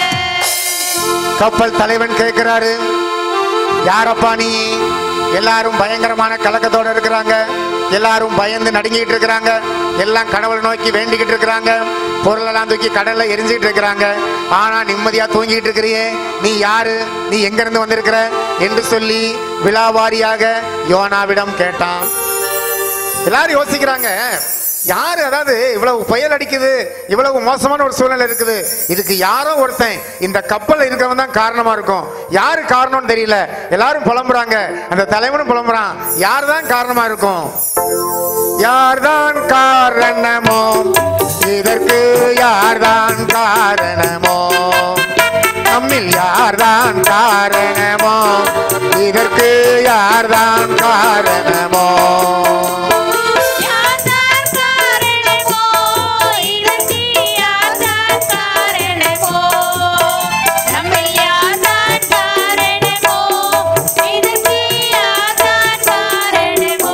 கப்பல் தலைவன் கேட்கிறாரு யாரப்பா நீ எல்லாரும் பயங்கரமான கலக்கத்தோட இருக்கிறாங்க எல்லாரும் பயந்து நடுங்கிட்டு இருக்கிறாங்க எல்லாம் கடவுளை நோக்கி வேண்டிக்கிட்டு இருக்கிறாங்க பொருளெல்லாம் தூக்கி கடல்ல எரிஞ்சிட்டு இருக்கிறாங்க ஆனா நிம்மதியா தூங்கிட்டு இருக்கிறியே நீ யாரு நீ எங்க இருந்து வந்திருக்கிற என்று சொல்லி விழாவாரியாக யோனாவிடம் கேட்டான் எல்லாரும் யோசிக்கிறாங்க யாரு அதாவது இவ்வளவு புயல் அடிக்குது இவ்வளவு மோசமான ஒரு சூழ்நிலை இருக்குது இதுக்கு யாரோ ஒருத்தன் இந்த கப்பல் இருக்கிறவன் தான் காரணமா இருக்கும் யாரு காரணம்னு தெரியல எல்லாரும் புலம்புறாங்க அந்த தலைவனும் புலம்புறான் யார் தான் காரணமா இருக்கும் யார்தான் காரணமோ இதற்கு யார்தான் காரணமோ நம்மில் யார்தான் காரணமோ இதற்கு யார்தான் காரணமோ யார்தான் காரணமோ இதற்கு யார்தான் காரணமோ நம்மில் யார்தான் காரணமோ இதற்கு யார்தான் காரணமோ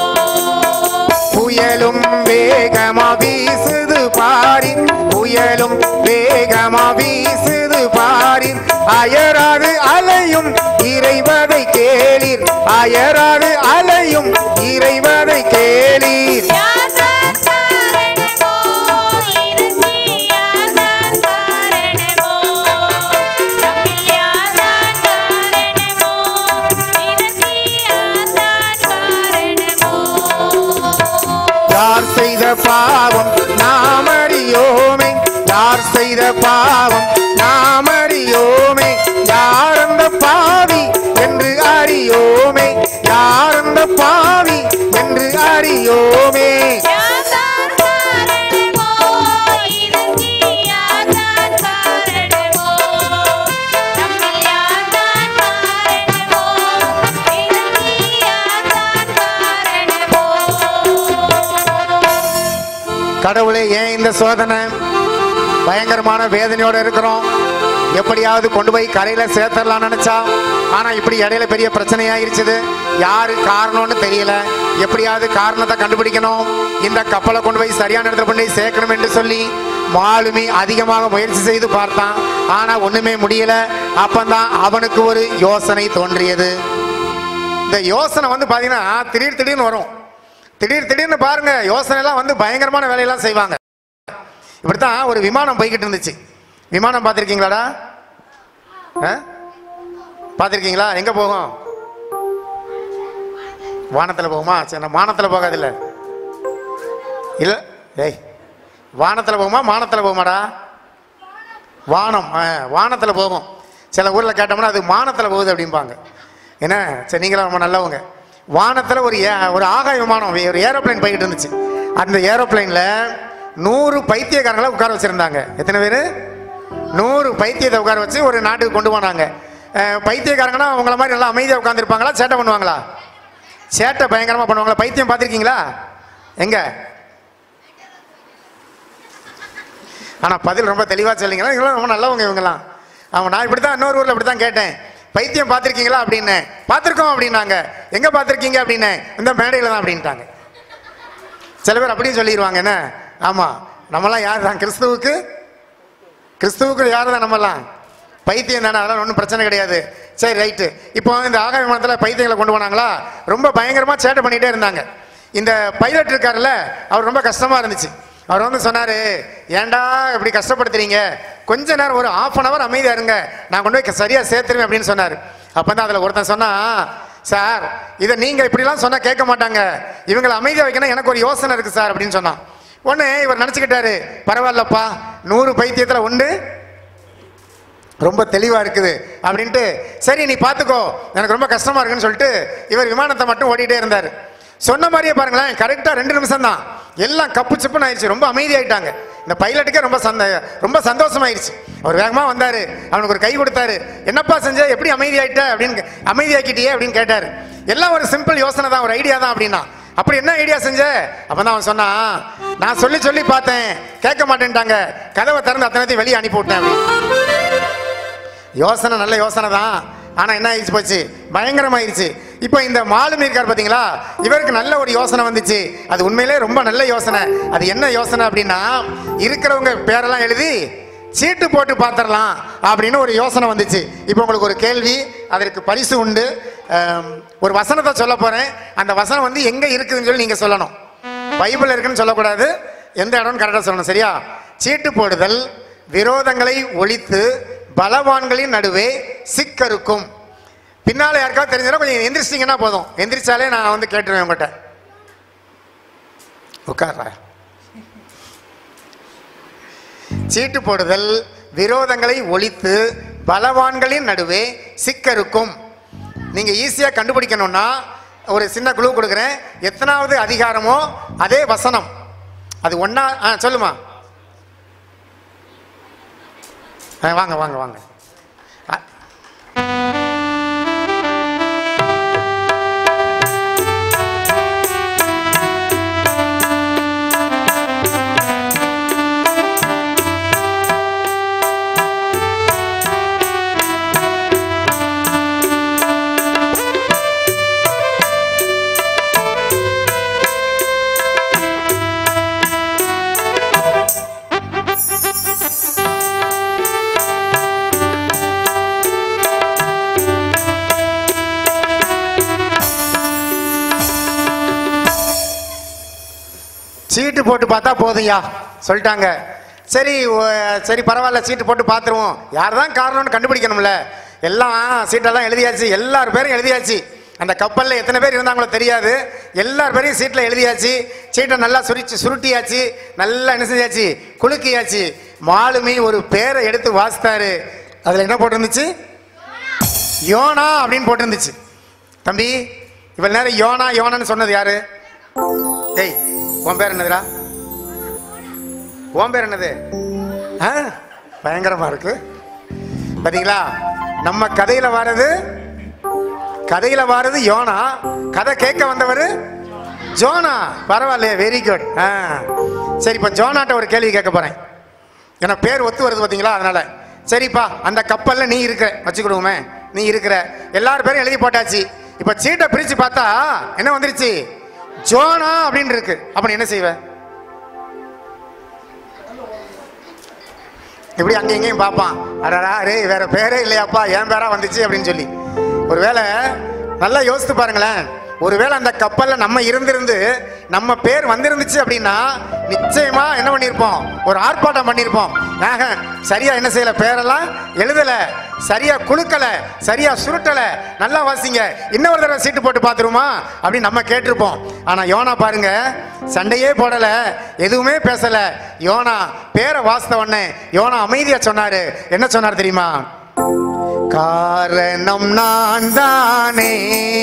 புயலும் வேகமா வீசுது பாரின் புயலும் வேகமா வீசுது பாரின் அயராது அலையும் இறைவதை கேளீர் அயராது அலையும் இறைவதை கேளீர் யார்தான் காரணமோ இதற்கு யார்தான் காரணமோ நம்மில் யார்தான் காரணமோ இதற்கு யார்தான் காரணமோ யார் செய்த பாவம் நாம் அறியோமே யார் செய்த பாவம் நாம் அறியோமே யார் அந்த பாவி என்று அறியோமே யார் அந்த பாவி என்று அறியோமே யார்தான் காரணமோ இதற்கு யார்தான் காரணமோ நம்மில் யார்தான் காரணமோ இதற்கு யார்தான் காரணமோ கடவுளே ஏன் இந்த சோதனை பயங்கரமான வேதனையோட இருக்கிறோம் எப்படியாவது கொண்டு போய் கரையில சேர்த்தரலாம் நினைச்சா ஆனா இப்படி இடையில பெரிய பிரச்சனையாயிருச்சுது யாரு காரணம்னு தெரியல எப்படியாவது காரணத்தை கண்டுபிடிக்கணும் இந்த கப்பலை கொண்டு போய் சரியான இடத்துல கொண்டு போய் சேர்க்கணும் என்று சொல்லி மாலுமி அதிகமாக முயற்சி செய்து பார்த்தான் ஆனா ஒண்ணுமே முடியல அப்பந்தான் அவனுக்கு ஒரு யோசனை தோன்றியது இந்த யோசனை வந்து பாத்தீங்கன்னா திடீர் திடீர்னு வரும் திடீர் திடீர்னு பாருங்க யோசனை எல்லாம் வந்து பயங்கரமான வேலையெல்லாம் செய்வாங்க இப்படித்தான் ஒரு விமானம் போய்கிட்டு இருந்துச்சு விமானம் பார்த்துருக்கீங்களாடா பார்த்துருக்கீங்களா எங்க போகும் வானத்துல போகுமா சரி நான் வானத்துல போகாதில்ல இல்ல ஏய் வானத்துல போகுமா மானத்துல போகுமாடா வானம் ஆ, வானத்துல போகும் சில ஊரில் கேட்டோம்னா அது மானத்தில் போகுது அப்படிம்பாங்க என்ன சரி நீங்களும் ரொம்ப நல்லவங்க வானத்தில் ஒரு ஏ ஒரு ஆகாய விமானம் ஒரு ஏரோப்ளேன் போய்கிட்டு இருந்துச்சு அந்த ஏரோப்ளேனில் நூறு பைத்தியக்காரங்களை உட்கார வச்சுருந்தாங்க எத்தனை பேர் நூறு பைத்தியத்தை உட்கார வச்சு ஒரு நாட்டுக்கு கொண்டு போனாங்க அஹ், பைத்தியக்காரங்கன்னா அவங்கள மாதிரி நல்லா அமைதியாக உட்காந்துருப்பாங்களா சேட்டை பண்ணுவாங்களா சேட்டை பயங்கரமாக பண்ணுவாங்களா பைத்தியம் பார்த்துருக்கீங்களா எங்கே ஆனால் பதில் ரொம்ப தெளிவாக சொல்லிங்களா இவங்களாம் ரொம்ப நல்லவங்க இவங்கெல்லாம் அவங்க நான் இப்படி தான் இன்னொரு ஊரில் இப்படி தான் கேட்டேன் பைத்தியம் பார்த்துருக்கீங்களா அப்படின்னு பார்த்துருக்கோம் அப்படின்னாங்க எங்கே பார்த்துருக்கீங்க அப்படின்னு இந்த மேடையில் தான் அப்படின்ட்டாங்க சில பேர் அப்படியும் சொல்லிடுவாங்க என்ன ஆமாம் நம்மலாம் யார் தான் கிறிஸ்துவுக்கு கிறிஸ்துவுக்கு யார் தான் நம்மலாம் பைத்தியம் தானே அதெல்லாம் ஒன்றும் பிரச்சனை கிடையாது சரி ரைட்டு இப்போ இந்த ஆகாய விமானத்தில் பைத்தியங்களை கொண்டு போனாங்களா ரொம்ப பயங்கரமாக சேட்டை பண்ணிகிட்டே இருந்தாங்க இந்த பைலட் இருக்கார்ல அவர் ரொம்ப கஷ்டமாக இருந்துச்சு அவர் வந்து சொன்னார் ஏன்டா இப்படி கஷ்டப்படுத்துறீங்க கொஞ்ச நேரம் ஒரு ஆஃப் அன் ஹவர் அமைதியாக இருங்க நான் கொண்டு போய் சரியாக சேர்த்துருவேன் அப்படின்னு சொன்னார் அப்போ தான் அதில் ஒருத்தன் சொன்னா சார் இதை நீங்கள் இப்படிலாம் சொன்னால் கேட்க மாட்டாங்க இவங்களை அமைதியாக வைக்கணும் எனக்கு ஒரு யோசனை இருக்குது சார் அப்படின்னு சொன்னான் ஒன்று இவர் நினச்சிக்கிட்டாரு பரவாயில்லப்பா நூறு பைத்தியத்தில் உண்டு ரொம்ப தெளிவாக இருக்குது அப்படின்ட்டு சரி நீ பார்த்துக்கோ எனக்கு ரொம்ப கஷ்டமாக இருக்குன்னு சொல்லிட்டு இவர் விமானத்தை மட்டும் ஓடிட்டே இருந்தார் சொன்ன மாதிரியே பாருங்களேன் கரெக்டாக ரெண்டு நிமிஷம் தான் எல்லாம் கப்பு சிப்புன்னு ஆயிடுச்சு ரொம்ப அமைதியாயிட்டாங்க இந்த பைலட்டுக்கே ரொம்ப சந்த ரொம்ப சந்தோஷமாயிருச்சு அவர் வேகமாக வந்தார் அவனுக்கு ஒரு கை கொடுத்தாரு என்னப்பா செஞ்ச எப்படி அமைதியாயிட்ட அப்படின்னு கே- அமைதியாக்கிட்டியே அப்படின்னு கேட்டார் எல்லாம் ஒரு சிம்பிள் யோசனை தான் ஒரு ஐடியா தான் அப்படின்னா அப்படி என்ன ஐடியா செஞ்ச அப்பதான் அவன் சொன்னான் நான் சொல்லி சொல்லி பார்த்தேன் கேட்க மாட்டேன்ட்டாங்க கதவை திறந்து அத்தனைத்தையும் வெளியே அனுப்பி விட்டேன் அப்படின்னு யோசனை நல்ல யோசனை தான் ஆனால் என்ன ஆயிடுச்சு போச்சு பயங்கரமாயிருச்சு இப்போ இந்த மாலுமி இருக்கார் பார்த்தீங்களா இவருக்கு நல்ல ஒரு யோசனை வந்துச்சு அது உண்மையிலே ரொம்ப நல்ல யோசனை அது என்ன யோசனை அப்படின்னா இருக்கிறவங்க பேரெல்லாம் எழுதி சீட்டு போட்டு பார்த்துடலாம் அப்படின்னு ஒரு யோசனை வந்துச்சு இப்போ உங்களுக்கு ஒரு கேள்வி அதற்கு பரிசு உண்டு அம், ஒரு வசனத்தை சொல்ல போகிறேன் அந்த வசனம் வந்து எங்கே இருக்குதுன்னு சொல்லி நீங்கள் சொல்லணும் பைபிள் இருக்குன்னு சொல்லக்கூடாது எந்த இடம்னு கரெக்டாக சொல்லணும் சரியா சீட்டு போடுதல் விரோதங்களை ஒழித்து பலவான்களின் நடுவே சிக்கருக்கும் பின்னால யாருக்காவது தெரிஞ்சா கொஞ்சம் எந்திரிச்சிங்கன்னா போதும் எந்திரிச்சாலே நான் வந்து கேட்டுருவேன் உங்கள்கிட்ட உட்கார்றா சீட்டு போடுதல் விரோதங்களை ஒழித்து பலவான்களின் நடுவே சிக்கருக்கும் நீங்க ஈஸியா கண்டுபிடிக்கணும்னா ஒரு சின்ன குழு கொடுக்குறேன் எத்தனாவது அதிகாரமோ அதே வசனம் அது ஒன்னா ஆ சொல்லுமா ஆ, வாங்க வாங்க வாங்க ஆ, சீட்டு போட்டு பார்த்தா போதும்யா சொல்லிட்டாங்க சரி ஓ- சரி பரவாயில்ல சீட்டு போட்டு பார்த்துருவோம் யார் தான் காரணம்னு கண்டுபிடிக்கணும்ல எல்லாம் சீட்டெல்லாம் எழுதியாச்சு எல்லார் பேரும் எழுதியாச்சு அந்த கப்பலில் எத்தனை பேர் இருந்தாங்களோ தெரியாது எல்லார் பேரையும் சீட்டில் எழுதியாச்சு சீட்டை நல்லா சுரிச்சு சுருட்டியாச்சு நல்லா என்ன செஞ்சாச்சு குலுக்கியாச்சு மாலுமி ஒரு பேரை எடுத்து வாசித்தாரு அதில் என்ன போட்டிருந்துச்சு யோனா அப்படின்னு போட்டிருந்துச்சு தம்பி இவ்வளவு நேரம் யோனா யோனான்னு சொன்னது யாரு டேய் உன் பேர் என்னதுடா உன் பேர் என்னது ஆ பயங்கரமா இருக்கு பாத்தீங்களா நம்ம கதையில வாரது கதையில வாரது யோனா கதை கேட்க வந்தவர் ஜோனா பரவாயில்லையே வெரி குட் ஆ சரி இப்போ ஜோனாட்ட ஒரு கேள்வி கேட்க போறேன் ஏன்னா பேர் ஒத்து வருது பார்த்தீங்களா அதனால சரிப்பா அந்த கப்பல்ல நீ இருக்கிற வச்சுக்கிடுவோமே நீ இருக்கிற எல்லார் பேரும் எழுதி போட்டாச்சு இப்போ சீட்டை பிரிச்சு பார்த்தா என்ன வந்துருச்சு ஜோனா அப்படின்னு இருக்கு அப்ப நீ என்ன செய்வ இப்படி அங்கே இங்கேயும் பார்ப்பான் அடடா ரே வேற பேரே இல்லையாப்பா என் பேரா வந்துச்சு அப்படின்னு சொல்லி ஒருவேளை நல்லா யோசித்து பாருங்களேன் ஒருவேளை அந்த கப்பல்ல நம்ம இருந்திருந்து நம்ம பேர் வந்திருந்துச்சு அப்படின்னா நிச்சயமா என்ன பண்ணியிருப்போம் ஒரு ஆர்ப்பாட்டம் பண்ணியிருப்போம் ஆக சரியா என்ன செய்யல பேரெல்லாம் எழுதல சரியா குலுக்கல சரியா சுருட்டல நல்லா வாசிங்க இன்னொரு தடவை சீட்டு போட்டு பார்த்துருமா அப்படின்னு நம்ம கேட்டிருப்போம் ஆனா யோனா பாருங்க சண்டையே போடல எதுவுமே பேசல யோனா பேரை வாசித்த உடனே யோனா அமைதியா சொன்னாரு என்ன சொன்னார் தெரியுமா காரணம் நான் தானே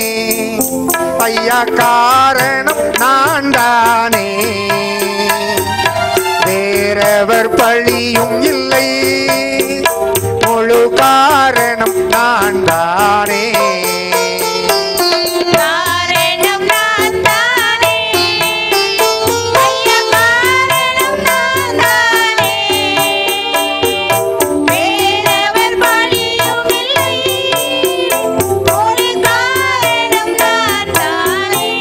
ஐயா காரணம் நான் தானே வேறவர் பழியும் இல்லை முழு காரணம் நான் தானே காரணம் நான் தானே ஐயா காரணம் நான் தானே வேறவர் பழியும் இல்லை ஒரு காரணம் நான் தானே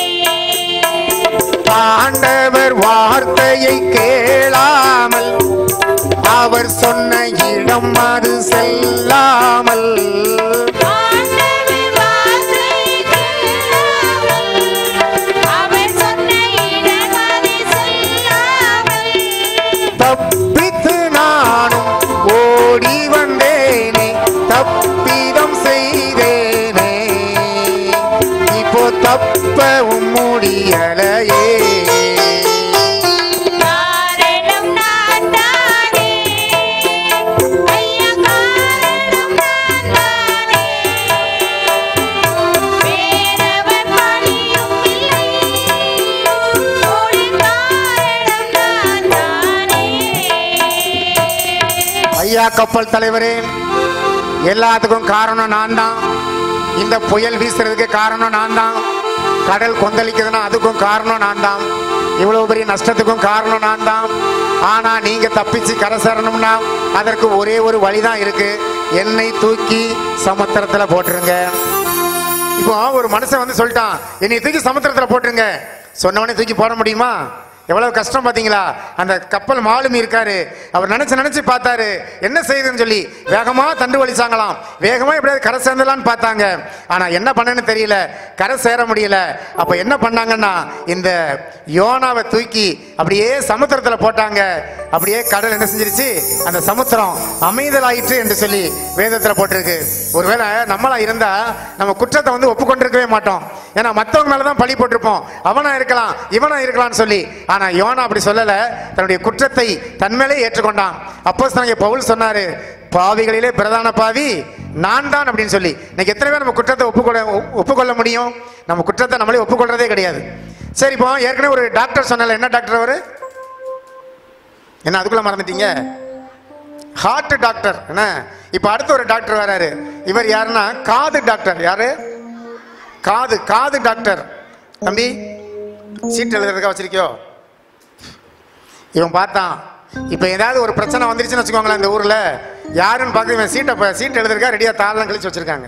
ஆண்டவர் வார்த்தையை கேளாமல் அவர் சொன்ன இடம் அது செல்லாமல் ஆண்டவர் வார்த்தை கேளாமல் அவர் சொன்ன இடமதி செல்லாமல் தப்பித்து நானும் ஓடி வந்தேனே தப்பிதம் செய்தேனே இப்போ தப்பவும் முடியலையே காரணம் நான் தானே ஐயா காரணம் நான் தானே வேறவர் பழியும் இல்லை ஒரு காரணம் நான் தானே ஐயா கப்பல் தலைவரே எல்லாத்துக்கும் காரணம் நான் தான் இந்த புயல் வீசுறதுக்கு காரணம் நான் தான் கடல் கொந்தளிக்குதுன்னா அதுக்கும் காரணம் நான் தான் இவ்வளவு பெரிய நஷ்டத்துக்கும் காரணம் நான் தான் ஆனா நீங்க தப்பிச்சு கரை சேரணும்னா அதற்கு ஒரே ஒரு வழிதான் இருக்கு என்னை தூக்கி சமுத்திரத்துல போட்டுருங்க இப்போ ஒரு மனுஷன் வந்து சொல்லிட்டான் என்னை தூக்கி சமுத்திரத்துல போட்டுருங்க சொன்னவனே தூக்கி போட முடியுமா எவ்வளவு கஷ்டம் பாத்தீங்களா அந்த கப்பல் மாலுமி இருக்காரு அவர் நினைச்சு நினைச்சு பார்த்தாரு என்ன செய்யுதுன்னு சொல்லி வேகமா தண்டு வலிச்சாங்களாம் வேகமா எப்படியாவது கரை சேர்ந்தலான்னு பார்த்தாங்க ஆனா என்ன பண்ணன்னு தெரியல கரை சேர முடியல அப்ப என்ன பண்ணாங்கன்னா இந்த யோனாவை தூக்கி அப்படியே சமுத்திரத்துல போட்டாங்க அப்படியே கடல் என்ன செஞ்சிருச்சு அந்த சமுத்திரம் அமைதலாயிற்று என்று சொல்லி வேதத்துல போட்டிருக்கு ஒருவேளை நம்மளா இருந்தா நம்ம குற்றத்தை வந்து ஒப்புக்கொண்டிருக்கவே மாட்டோம் ஏன்னா மத்தவங்க மேலதான் பழி போட்டிருப்போம் அவனா இருக்கலாம் இவனா இருக்கலாம்னு சொல்லி ஆனா யோனா அப்படி சொல்லல தன்னுடைய குற்றத்தை தன்மேலே ஏற்றுக்கொண்டான் அப்போ பவுல் சொன்னாரு பாவிகளிலே பிரதான பாவி நான் தான் அப்படின்னு சொல்லி இன்னைக்கு எத்தனை பேர் நம்ம குற்றத்தை ஒப்புக்கொள்ள ஒப்- ஒப்புக்கொள்ள முடியும் நம்ம குற்றத்தை நம்மளே ஒப்புக்கொள்றதே கிடையாது சரி இப்போ ஏற்கனவே ஒரு டாக்டர் சொன்னால என்ன டாக்டர் அவரு என்ன அதுக்குள்ள மறந்துட்டீங்க ஹார்ட் டாக்டர் என்ன இப்போ அடுத்து ஒரு டாக்டர் வராரு இவர் யாருன்னா காது டாக்டர் யாரு காது காது டாக்டர் தம்பி சீட் எழுதுறதுக்கா வச்சிருக்கியோ இவன் பார்த்தான் இப்போ ஏதாவது ஒரு பிரச்சனை வந்துருச்சுன்னு வச்சுக்கோங்களேன் இந்த ஊரில் யாருன்னு பார்க்க இவன் சீட்டை இப்போ சீட் எழுதுறதுக்கா ரெடியாக தாளம் கழிச்சு வச்சிருக்காங்க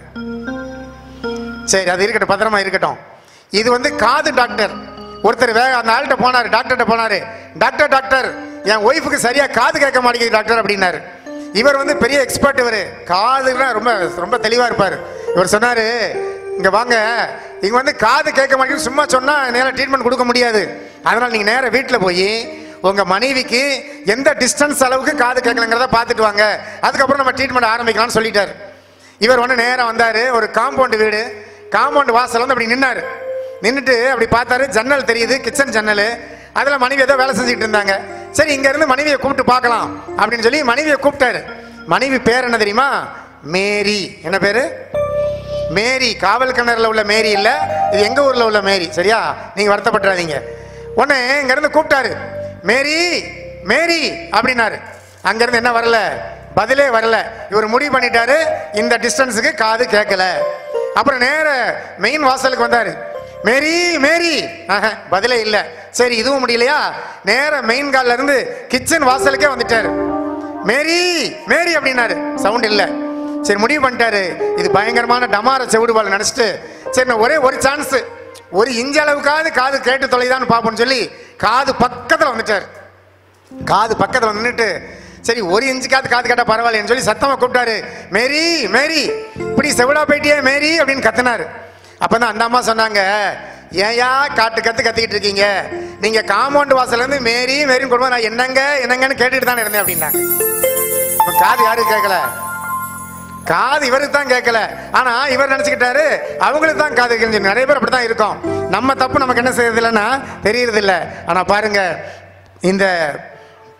சரி அது இருக்கட்டும் பத்திரமா இருக்கட்டும் இது வந்து காது டாக்டர் ஒருத்தர் வேக அந்த ஆள்கிட்ட போனார் டாக்டர்கிட்ட போனாரு டாக்டர் டாக்டர் என் ஒய்ஃபுக்கு சரியா காது கேட்க மாட்டேங்குது டாக்டர் அப்படின்னாரு இவர் வந்து பெரிய எக்ஸ்பர்ட் இவர் காதுனா ரொம்ப ரொம்ப தெளிவா இருப்பார் இவர் சொன்னாரு இங்க வாங்க இங்க வந்து காது கேட்க மாட்டேங்குது சும்மா சொன்னா நேரா ட்ரீட்மெண்ட் கொடுக்க முடியாது அதனால நீங்க நேரா வீட்டில் போய் உங்க மனைவிக்கு எந்த டிஸ்டன்ஸ் அளவுக்கு காது கேட்கலங்கிறத பார்த்துட்டு வாங்க அதுக்கப்புறம் நம்ம ட்ரீட்மெண்ட் ஆரம்பிக்கலாம்னு சொல்லிட்டாரு இவர் ஒன்று நேரா வந்தாரு ஒரு காம்பவுண்ட் வீடு காம்பவுண்ட் வாசல் வந்து அப்படி நின்னாரு நின்றுட்டு அப்படி பார்த்தாரு ஜன்னல் தெரியுது கிச்சன் ஜன்னல் அதில் மனைவி ஏதோ வேலை செஞ்சுட்டு இருந்தாங்க சரி இங்க இருந்து மனைவியை கூப்பிட்டு பார்க்கலாம் அப்படின்னு சொல்லி மனைவியை கூப்பிட்டாரு மனைவி பேர் என்ன தெரியுமா மேரி என்ன பேரு மேரி காவல் கிணறுல உள்ள மேரி இல்ல இது எங்க ஊர்ல உள்ள மேரி சரியா நீங்க வருத்தப்பட்டுறாதீங்க உடனே இங்க இருந்து கூப்பிட்டாரு மேரி மேரி அப்படின்னாரு அங்க இருந்து என்ன வரல பதிலே வரல இவர் முடிவு பண்ணிட்டாரு இந்த டிஸ்டன்ஸுக்கு காது கேட்கல அப்புறம் நேர மெயின் வாசலுக்கு வந்தாரு மேரி மேரி ஆஹா, பதிலே இல்ல சரி இதுவும் முடியலையா நேர மெயின் கால்ல இருந்து கிச்சன் வாசலுக்கே வந்துட்டாரு மேரி மேரி அப்படின்னாரு சவுண்ட் இல்ல சரி முடிவு பண்ணிட்டாரு இது பயங்கரமான டமார செவிடுபால் நினைச்சிட்டு சரி நான் ஒரே ஒரு சான்ஸ் ஒரு இன்ச் அளவுக்காவது காது கேட்டு தொலைதான்னு பார்ப்போம்னு சொல்லி காது பக்கத்துல வந்துட்டாரு காது பக்கத்துல நின்னுட்டு சரி ஒரு இன்ச்சுக்காவது காது கேட்டா பரவாயில்லைன்னு சொல்லி சத்தமா கூப்பிட்டாரு மேரி மேரி இப்படி செவிடா போயிட்டியே மேரி அப்படின்னு கத்துனாரு அப்பதான் அந்த அம்மா சொன்னாங்க ஏயா காட்டு கத்து கத்திக்கிட்டு இருக்கீங்க நீங்க காம்பவுண்ட் வாசல்ல இருந்து மேரி மேரின்னு கொடுப்போம் நான் என்னங்க என்னங்கன்னு கேட்டுட்டு தானே இருந்தேன் அப்படின்னாங்க இப்ப காது யாருக்கு கேட்கல காது இவருக்கு தான் கேட்கல ஆனா இவர் நினைச்சுக்கிட்டாரு அவங்களுக்கு தான் காது கேட்கல நிறைய பேர் அப்படித்தான் இருக்கோம் நம்ம தப்பு நமக்கு என்ன செய்யறது இல்லைன்னா தெரியறது இல்ல ஆனா பாருங்க இந்த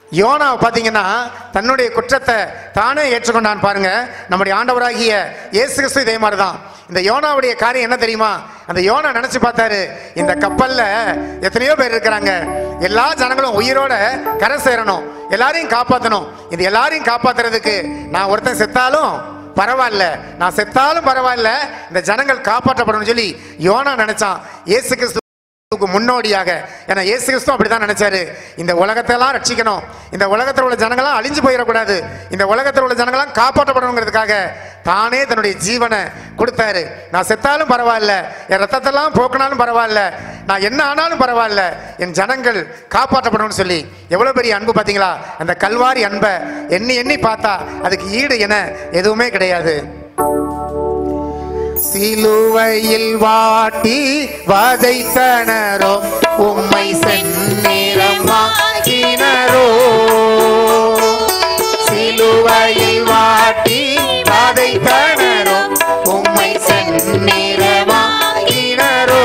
யோனா பார்த்தீங்கன்னா தன்னுடைய குற்றத்தை தானே ஏற்றுக்கொண்டான் பாருங்க நம்முடைய ஆண்டவராகிய இயேசு கிறிஸ்து இதே மாதிரி தான் இந்த யோனாவுடைய காரியம் என்ன தெரியுமா அந்த யோனா நினைச்சு பார்த்தாரு இந்த கப்பல்ல எத்தனையோ பேர் இருக்கிறாங்க எல்லா ஜனங்களும் உயிரோட கரை சேரணும் எல்லாரையும் காப்பாற்றணும் இது எல்லாரையும் காப்பாத்துறதுக்கு நான் ஒருத்தன் செத்தாலும் பரவாயில்ல நான் செத்தாலும் பரவாயில்ல இந்த ஜனங்கள் காப்பாற்றப்படணும்னு சொல்லி யோனா நினைச்சான் இயேசு கிறிஸ்து க்கு முன்னோடியாக ஏன்னா இயேசு கிறிஸ்து அப்படிதான் நினைச்சாரு இந்த உலகத்தெல்லாம் ரட்சிக்கணும் இந்த உலகத்தில் உள்ள ஜனங்களாம் அழிஞ்சு போயிடக்கூடாது இந்த உலகத்தில் உள்ள ஜனங்களாம் காப்பாற்றப்படணுங்கிறதுக்காக தானே தன்னுடைய ஜீவனை கொடுத்தாரு நான் செத்தாலும் பரவாயில்ல என் ரத்தத்தெல்லாம் போக்கினாலும் பரவாயில்ல நான் என்ன ஆனாலும் பரவாயில்ல என் ஜனங்கள் காப்பாற்றப்படணும்னு சொல்லி எவ்வளவு பெரிய அன்பு பார்த்தீங்களா அந்த கல்வாரி அன்பை எண்ணி எண்ணி பார்த்தா அதுக்கு ஈடு என எதுவுமே கிடையாது சிலுவையில் வாட்டி வதைத்தனரோ உம்மை செந்நிறமாக்கினரோ சிலுவையில் வாட்டி வதைத்தனரோ உம்மை செந்நிறமாக்கினரோ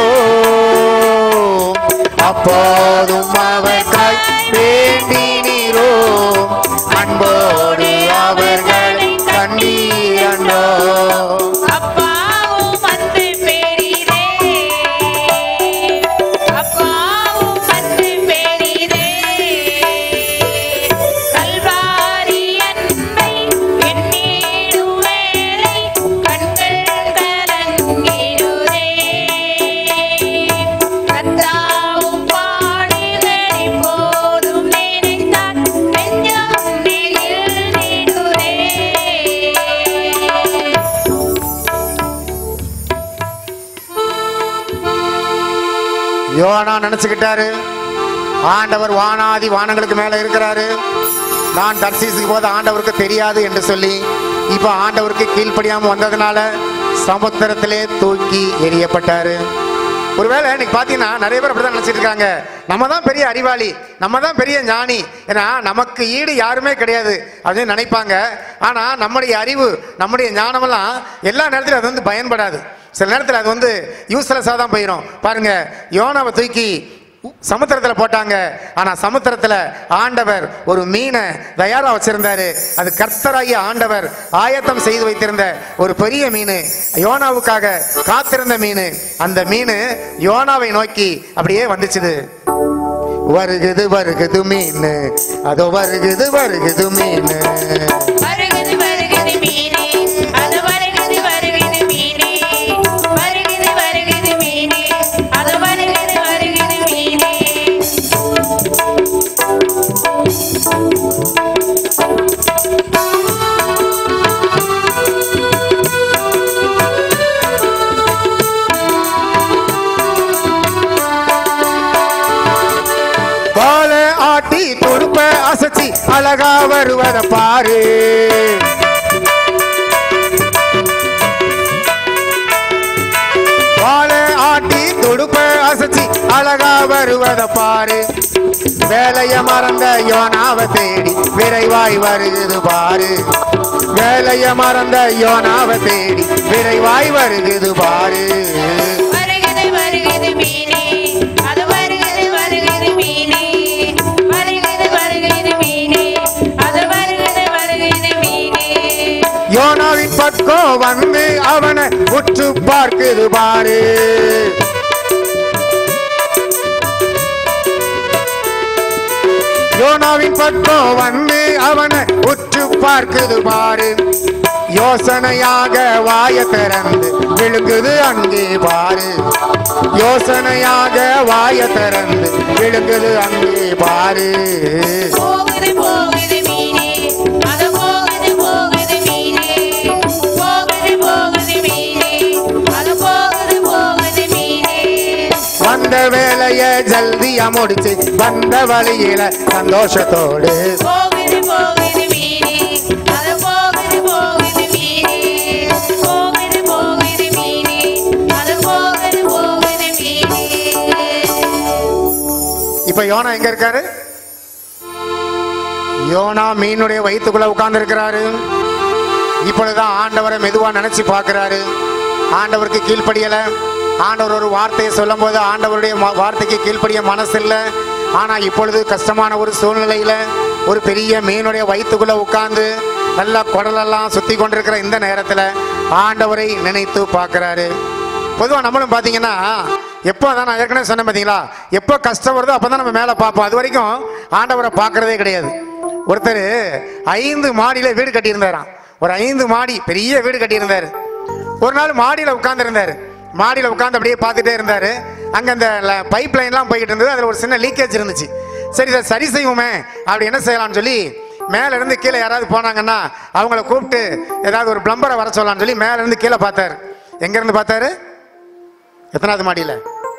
அப்போதும் அவர்கள் வேண்டினீரோ அன்போடு அவர்களை கண்டீரண்டோ அப்பாவும் அன்பு பெரிதே அப்பாவும் அன்பு பெரிதே கல்வாரி அன்பை எண்ணிடும் வேளை கண்கள் கலங்கிடுதே கத்தாவும் பாடுகளை போதும் நினைத்தால் நெஞ்சம் நெகிழ்ந்திடுதே யோனா நினைச்சுக்கிட்டாரு ஆண்டவர் வானாதி வானங்களுக்கு மேல இருக்கிறாரு நான் தர்சீசுக்கு போது ஆண்டவருக்கு தெரியாது என்று சொல்லி இப்ப ஆண்டவருக்கு கீழ்ப்படியாம வந்ததுனால சமுத்திரத்திலே தூக்கி எறியப்பட்டாரு ஒருவேளை இன்னைக்கு பார்த்தீங்கன்னா நிறைய பேர் அப்படிதான் நினைச்சிட்டு இருக்காங்க நம்ம தான் பெரிய அறிவாளி நம்ம தான் பெரிய ஞானி ஏன்னா நமக்கு ஈடு யாருமே கிடையாது அப்படின்னு நினைப்பாங்க ஆனா நம்முடைய அறிவு நம்முடைய ஞானமெல்லாம் எல்லா நேரத்திலும் அது வந்து பயன்படாது சில நேரத்தில் அது வந்து யூஸ்லெஸ்ஸாக தான் போயிடும் பாருங்க யோனாவை தூக்கி சமுத்திரத்தில் போட்டாங்க ஆனா சமுத்திரத்தில் ஆண்டவர் ஒரு மீனை தயாரா வச்சிருந்தாரு அது கர்த்தராகிய ஆண்டவர் ஆயத்தம் செய்து வைத்திருந்த ஒரு பெரிய மீன் யோனாவுக்காக காத்திருந்த மீன் அந்த மீன் யோனாவை நோக்கி அப்படியே வந்துச்சுது வருகுது வருகுது மீன் அதோ வருகுது வருகுது மீன் வருகுது வருகுது மீனே அது வருகுது வருகுது மீனே வருகுது வருகுது மீனே அது வருகுது வருகுது மீனே பால ஆட்டி துடுப்ப அசைச்சி அழகா வருவத பாரு பால ஆட்டி துடுப்ப அசைச்சி அழகா வருவத பாரு வேலைய மறந்த யோனாவை தேடி விரைவாய் வருகுது பாரு வேலைய மறந்த யோனாவை தேடி விரைவாய் வருகுது பாரு வருகுது வருகுது மீனே அது வருகுது வருகுது மீனே வருகுது வருகுது மீனே அது வருகுது வருகுது மீனே யோனாவின் பக்கம் வந்து அவனை உற்று பார்க்குது பாரு யோனாவின் பக்கம் வந்து அவனை உற்று பார்க்குது பாரு யோசனையாக வாய திறந்து விழுங்குது அங்கே பாரு யோசனையாக வாய திறந்து விழுங்குது அங்கே பாரு போகுது போகுது மீனே அது போகுது போகுது மீனே போகுது போகுது மீனே அது போகுது போகுது மீனே வந்த வேலைய ஜல்தியா முடிச்சு வந்த வழியில சந்தோஷத்தோடு போகுது போகுது மீனே அது போகுது போகுது மீனே போகுது போகுது மீனே அது போகுது போகுது மீனே இப்ப யோனா எங்க இருக்காரு யோனா மீனுடைய வயிற்றுக்குள்ள உட்கார்ந்து இருக்கிறாரு இப்பொழுதுதான் ஆண்டவரை மெதுவா நினைச்சு பார்க்கிறாரு ஆண்டவருக்கு கீழ்ப்படியல ஆண்டவர் ஒரு வார்த்தையை சொல்லும் போது ஆண்டவருடைய ம- வார்த்தைக்கு கீழ்ப்படிய மனசு இல்லை ஆனால் இப்பொழுது கஷ்டமான ஒரு சூழ்நிலையில் ஒரு பெரிய மீனுடைய வயிற்றுக்குள்ளே உட்கார்ந்து நல்லா குடலெல்லாம் சுற்றி கொண்டிருக்கிற இந்த நேரத்தில் ஆண்டவரை நினைத்து பார்க்குறாரு பொதுவாக நம்மளும் பார்த்தீங்கன்னா எப்போ தான் நான் ஏற்கனவே சொன்னேன் பார்த்தீங்களா எப்போ கஷ்டம் வருதோ அப்போ தான் நம்ம மேலே பார்ப்போம் அது வரைக்கும் ஆண்டவரை பார்க்கறதே கிடையாது ஒருத்தர் ஐந்து மாடியில் வீடு கட்டியிருந்தாராம் ஒரு ஐந்து மாடி பெரிய வீடு கட்டியிருந்தார் ஒரு நாள் மாடியில் உட்காந்துருந்தார் மாடியில் உட்காந்து அப்படியே பார்த்துட்டே இருந்தார் அங்கே அந்த பைப் லைன்லாம் போய்கிட்டு இருந்தது அதில் ஒரு சின்ன லீக்கேஜ் இருந்துச்சு சரி இதை சரி செய்வோமே அப்படி என்ன செய்யலாம்னு சொல்லி மேல இருந்து கீழே யாராவது போனாங்கன்னா அவங்கள கூப்பிட்டு ஏதாவது ஒரு பிளம்பரை வர சொல்லலாம்னு சொல்லி மேல இருந்து கீழே பார்த்தாரு எங்க இருந்து பார்த்தாரு எத்தனாவது மாடியில்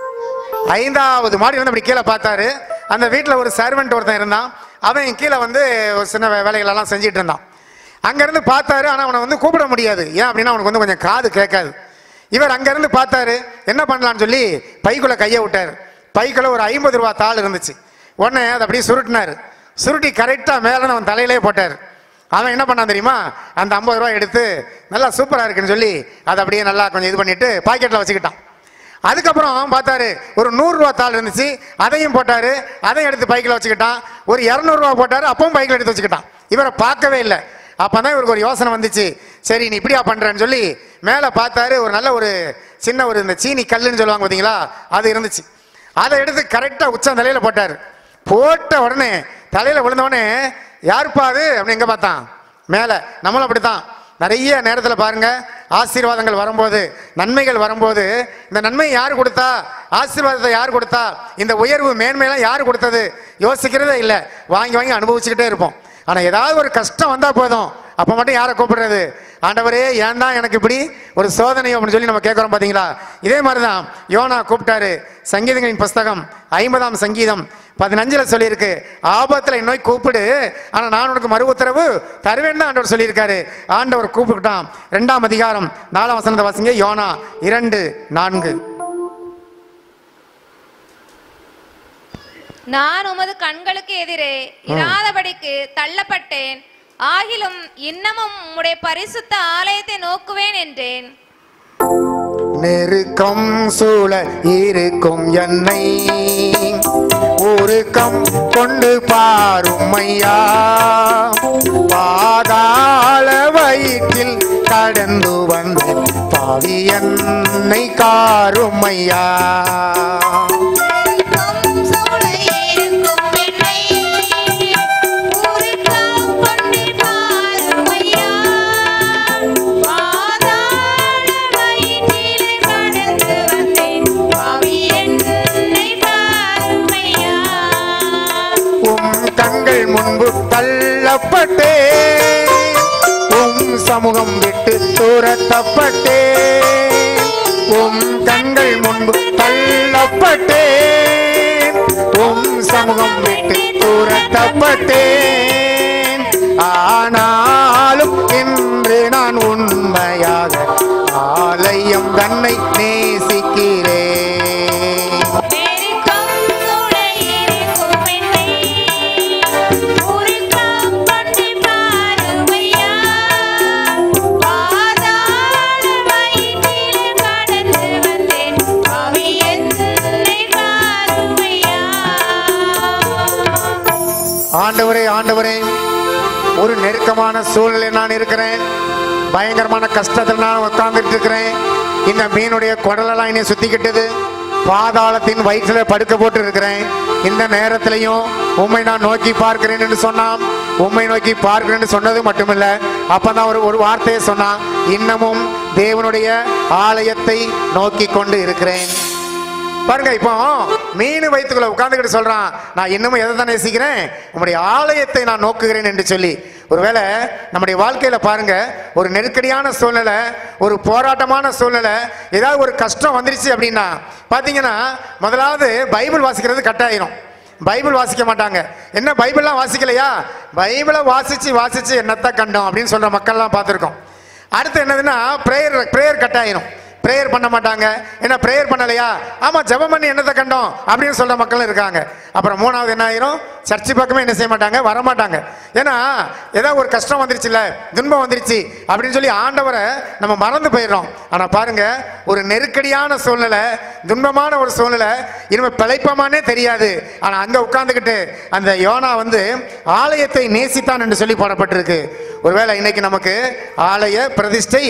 ஐந்தாவது மாடி வந்து அப்படி கீழே பார்த்தாரு அந்த வீட்டில் ஒரு சர்வெண்ட் ஒருத்தன் இருந்தான் அவன் கீழே வந்து ஒரு சின்ன வே- வேலைகளெல்லாம் செஞ்சுட்டு இருந்தான் அங்கேருந்து பார்த்தாரு ஆனால் அவனை வந்து கூப்பிட முடியாது ஏன் அப்படின்னா அவனுக்கு வந்து கொஞ்சம் காது கேட்காது இவர் அங்கேருந்து பார்த்தாரு என்ன பண்ணலாம்னு சொல்லி பைக்குள்ளே கையை விட்டார் பைக்குள்ள ஒரு ஐம்பது ரூபா தாள் இருந்துச்சு உடனே அதை அப்படியே சுருட்டினார் சுருட்டி கரெக்டாக மேலே அவன் தலையிலே போட்டார் அவன் என்ன பண்ணான் தெரியுமா அந்த ஐம்பது ரூபா எடுத்து நல்லா சூப்பராக இருக்குன்னு சொல்லி அதை அப்படியே நல்லா கொஞ்சம் இது பண்ணிட்டு பாக்கெட்டில் வச்சுக்கிட்டான் அதுக்கப்புறம் பார்த்தாரு ஒரு நூறுரூவா தாள் இருந்துச்சு அதையும் போட்டாரு அதையும் எடுத்து பைக்கில் வச்சுக்கிட்டான் ஒரு இரநூறுவா போட்டாரு அப்பவும் பைக்கில் எடுத்து வச்சுக்கிட்டான் இவரை பார்க்கவே இல்லை அப்பதான் இவருக்கு ஒரு யோசனை வந்துச்சு சரி நீ இப்படியா பண்றேன்னு சொல்லி மேலே பார்த்தாரு ஒரு நல்ல ஒரு சின்ன ஒரு இந்த சீனி கல்லுன்னு சொல்லுவாங்க பார்த்தீங்களா அது இருந்துச்சு அதை எடுத்து கரெக்டாக உச்சம் தலையில போட்டார் போட்ட உடனே தலையில விழுந்த உடனே யாருப்பா அது அப்படின்னு எங்க பார்த்தான் மேலே நம்மளும் அப்படித்தான் நிறைய நேரத்தில் பாருங்க ஆசீர்வாதங்கள் வரும்போது நன்மைகள் வரும்போது இந்த நன்மை யார் கொடுத்தா ஆசீர்வாதத்தை யார் கொடுத்தா இந்த உயர்வு மேன்மையெல்லாம் யார் கொடுத்தது யோசிக்கிறதே இல்லை வாங்கி வாங்கி அனுபவிச்சுக்கிட்டே இருப்போம் ஆனால் ஏதாவது ஒரு கஷ்டம் வந்தால் போதும் அப்போ மட்டும் யாரை கூப்பிடுறது ஆண்டவரே ஏன் தான் எனக்கு இப்படி ஒரு சோதனை அப்படின்னு சொல்லி நம்ம கேட்குறோம் பார்த்தீங்களா இதே மாதிரி தான் யோனா கூப்பிட்டாரு சங்கீதங்களின் புஸ்தகம் ஐம்பதாம் சங்கீதம் பதினஞ்சில் சொல்லியிருக்கு ஆபத்தில் என்னை கூப்பிடு ஆனால் நான் உனக்கு மறு உத்தரவு தருவேன் தான் ஆண்டவர் சொல்லியிருக்காரு ஆண்டவர் கூப்பிட்டான் ரெண்டாம் அதிகாரம் நாலாம் வசனத்தை வாசிங்க யோனா இரண்டு நான்கு நான் உமது கண்களுக்கு எதிரே இராதபடிக்கு தள்ளப்பட்டேன் ஆகிலும் இன்னமும் உம்முடைய பரிசுத்த ஆலயத்தை நோக்குவேன் என்றேன் நெருக்கம் சூழ இருக்கும் என்னை உருக்கம் கொண்டு பாருமையா பாதாள வயிற்றில் கடந்து வந்த பாவி என்னை காருமையா உம் கண்கள் முன்பு தள்ளப்பட்டே உம் சமூகம் விட்டு துரத்தப்பட்டே உம் கண்கள் முன்பு தள்ளப்பட்டே உம் சமூகம் விட்டு துரத்தப்பட்டேன் ஆனாலும் இன்று நான் உண்மையாக ஆலயம் தன்னை நேசிக்கிறேன் ஆண்டவரே ஆண்டவரே ஒரு நெருக்கமான சூழ்நிலை நான் இருக்கிறேன் பயங்கரமான கஷ்டத்தில் நான் உட்கார்ந்துட்டு இருக்கிறேன் இந்த மீனுடைய குடலெல்லாம் என்னை சுத்திக்கிட்டது பாதாளத்தின் வயிற்றில் படுக்க போட்டு இருக்கிறேன் இந்த நேரத்திலையும் உம்மை நான் நோக்கி பார்க்கிறேன் என்று சொன்னான் உம்மை நோக்கி பார்க்கிறேன்னு சொன்னது மட்டுமில்ல அப்பதான் ஒரு ஒரு வார்த்தையை சொன்னான் இன்னமும் தேவனுடைய ஆலயத்தை நோக்கி கொண்டு இருக்கிறேன் பாருங்க இப்போ மீன் வயிற்றுக்குள்ள உட்கார்ந்துக்கிட்டு சொல்றான் நான் இன்னமும் எதை தான் நேசிக்கிறேன் உங்களுடைய ஆலயத்தை நான் நோக்குகிறேன் என்று சொல்லி ஒருவேளை நம்முடைய வாழ்க்கையில பாருங்க ஒரு நெருக்கடியான சூழ்நிலை ஒரு போராட்டமான சூழ்நிலை ஏதாவது ஒரு கஷ்டம் வந்துருச்சு அப்படின்னா பாத்தீங்கன்னா முதலாவது பைபிள் வாசிக்கிறது கட்டாயிரும் பைபிள் வாசிக்க மாட்டாங்க என்ன பைபிள்லாம் வாசிக்கலையா பைபிளை வாசிச்சு வாசிச்சு என்னத்தை கண்டோம் அப்படின்னு சொல்ற மக்கள்லாம் பார்த்துருக்கோம் அடுத்து என்னதுன்னா ப்ரேயர் ப்ரேயர் கட்டாயிரும் ப்ரேயர் பண்ண மாட்டாங்க என்ன ப்ரேயர் பண்ணலையா ஆமா ஜெபம் பண்ணி என்னத்தை கண்டோம் அப்படின்னு சொல்ற மக்களும் இருக்காங்க அப்புறம் மூணாவது என்ன ஆயிரும் சர்ச்சு பக்கமே என்ன செய்ய மாட்டாங்க வர மாட்டாங்க ஏன்னா ஏதாவது ஒரு கஷ்டம் வந்துருச்சுல்ல துன்பம் வந்துருச்சு அப்படின்னு சொல்லி ஆண்டவரை நம்ம மறந்து போயிடுறோம் ஆனா பாருங்க ஒரு நெருக்கடியான சூழ்நிலை துன்பமான ஒரு சூழ்நிலை இனிமே பிழைப்பமானே தெரியாது ஆனா அங்க உட்கார்ந்துக்கிட்டு அந்த யோனா வந்து ஆலயத்தை நேசித்தான் என்று சொல்லி போடப்பட்டிருக்கு ஒருவேளை இன்னைக்கு நமக்கு ஆலய பிரதிஷ்டை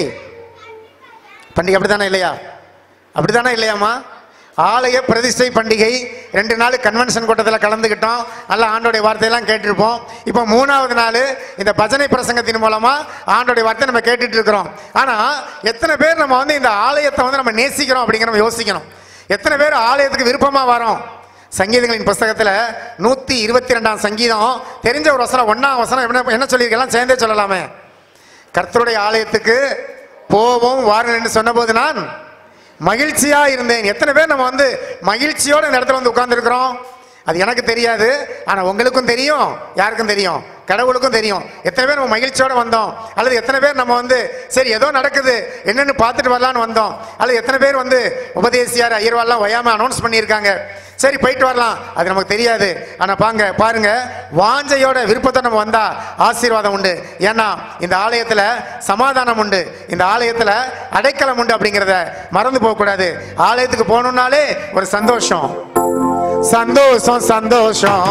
பண்டிகை அப்படித்தானே இல்லையா அப்படித்தானே இல்லையாம்மா ஆலய பிரதிஷ்டை பண்டிகை ரெண்டு நாள் கன்வென்ஷன் கூட்டத்தில் கலந்துக்கிட்டோம் நல்ல ஆண்டோடைய வார்த்தையெல்லாம் கேட்டிருப்போம் இப்போ மூணாவது நாள் இந்த பஜனை பிரசங்கத்தின் மூலமா ஆண்டோடைய வார்த்தை நம்ம கேட்டுட்டு இருக்கிறோம் ஆனால் எத்தனை பேர் நம்ம வந்து இந்த ஆலயத்தை வந்து நம்ம நேசிக்கிறோம் அப்படிங்கிற நம்ம யோசிக்கணும் எத்தனை பேர் ஆலயத்துக்கு விருப்பமா வரோம் சங்கீதங்களின் புஸ்தகத்தில் நூற்றி இருபத்தி ரெண்டாம் சங்கீதம் தெரிஞ்ச ஒரு வசனம் ஒன்றாம் வசனம் என்ன என்ன சொல்லியிருக்கலாம் சேர்ந்தே சொல்லலாமே கர்த்தருடைய ஆலயத்துக்கு போவோம் வாருங்கள் என்று சொன்னபோது நான் மகிழ்ச்சியா இருந்தேன் எத்தனை பேர் நம்ம வந்து மகிழ்ச்சியோட இந்த இடத்துல வந்து உட்கார்ந்துருக்கிறோம் அது எனக்கு தெரியாது ஆனா உங்களுக்கும் தெரியும் யாருக்கும் தெரியும் கடவுளுக்கும் தெரியும் எத்தனை பேர் நம்ம மகிழ்ச்சியோட வந்தோம் அல்லது எத்தனை பேர் நம்ம வந்து சரி ஏதோ நடக்குது என்னன்னு பார்த்துட்டு வரலான்னு வந்தோம் அல்லது எத்தனை பேர் வந்து உபதேசியார் ஐயர்வாள்லாம் ஒயாம அனௌன்ஸ் பண்ணியிருக்காங்க சரி போயிட்டு வரலாம் அது நமக்கு தெரியாது ஆனா பாங்க பாருங்க வாஞ்சையோட விருப்பத்தை நம்ம வந்தா ஆசீர்வாதம் உண்டு ஏன்னா இந்த ஆலயத்துல சமாதானம் உண்டு இந்த ஆலயத்துல அடைக்கலம் உண்டு அப்படிங்கிறத மறந்து போக கூடாது ஆலயத்துக்கு போகணும்னாலே ஒரு சந்தோஷம் சந்தோஷம் சந்தோஷம்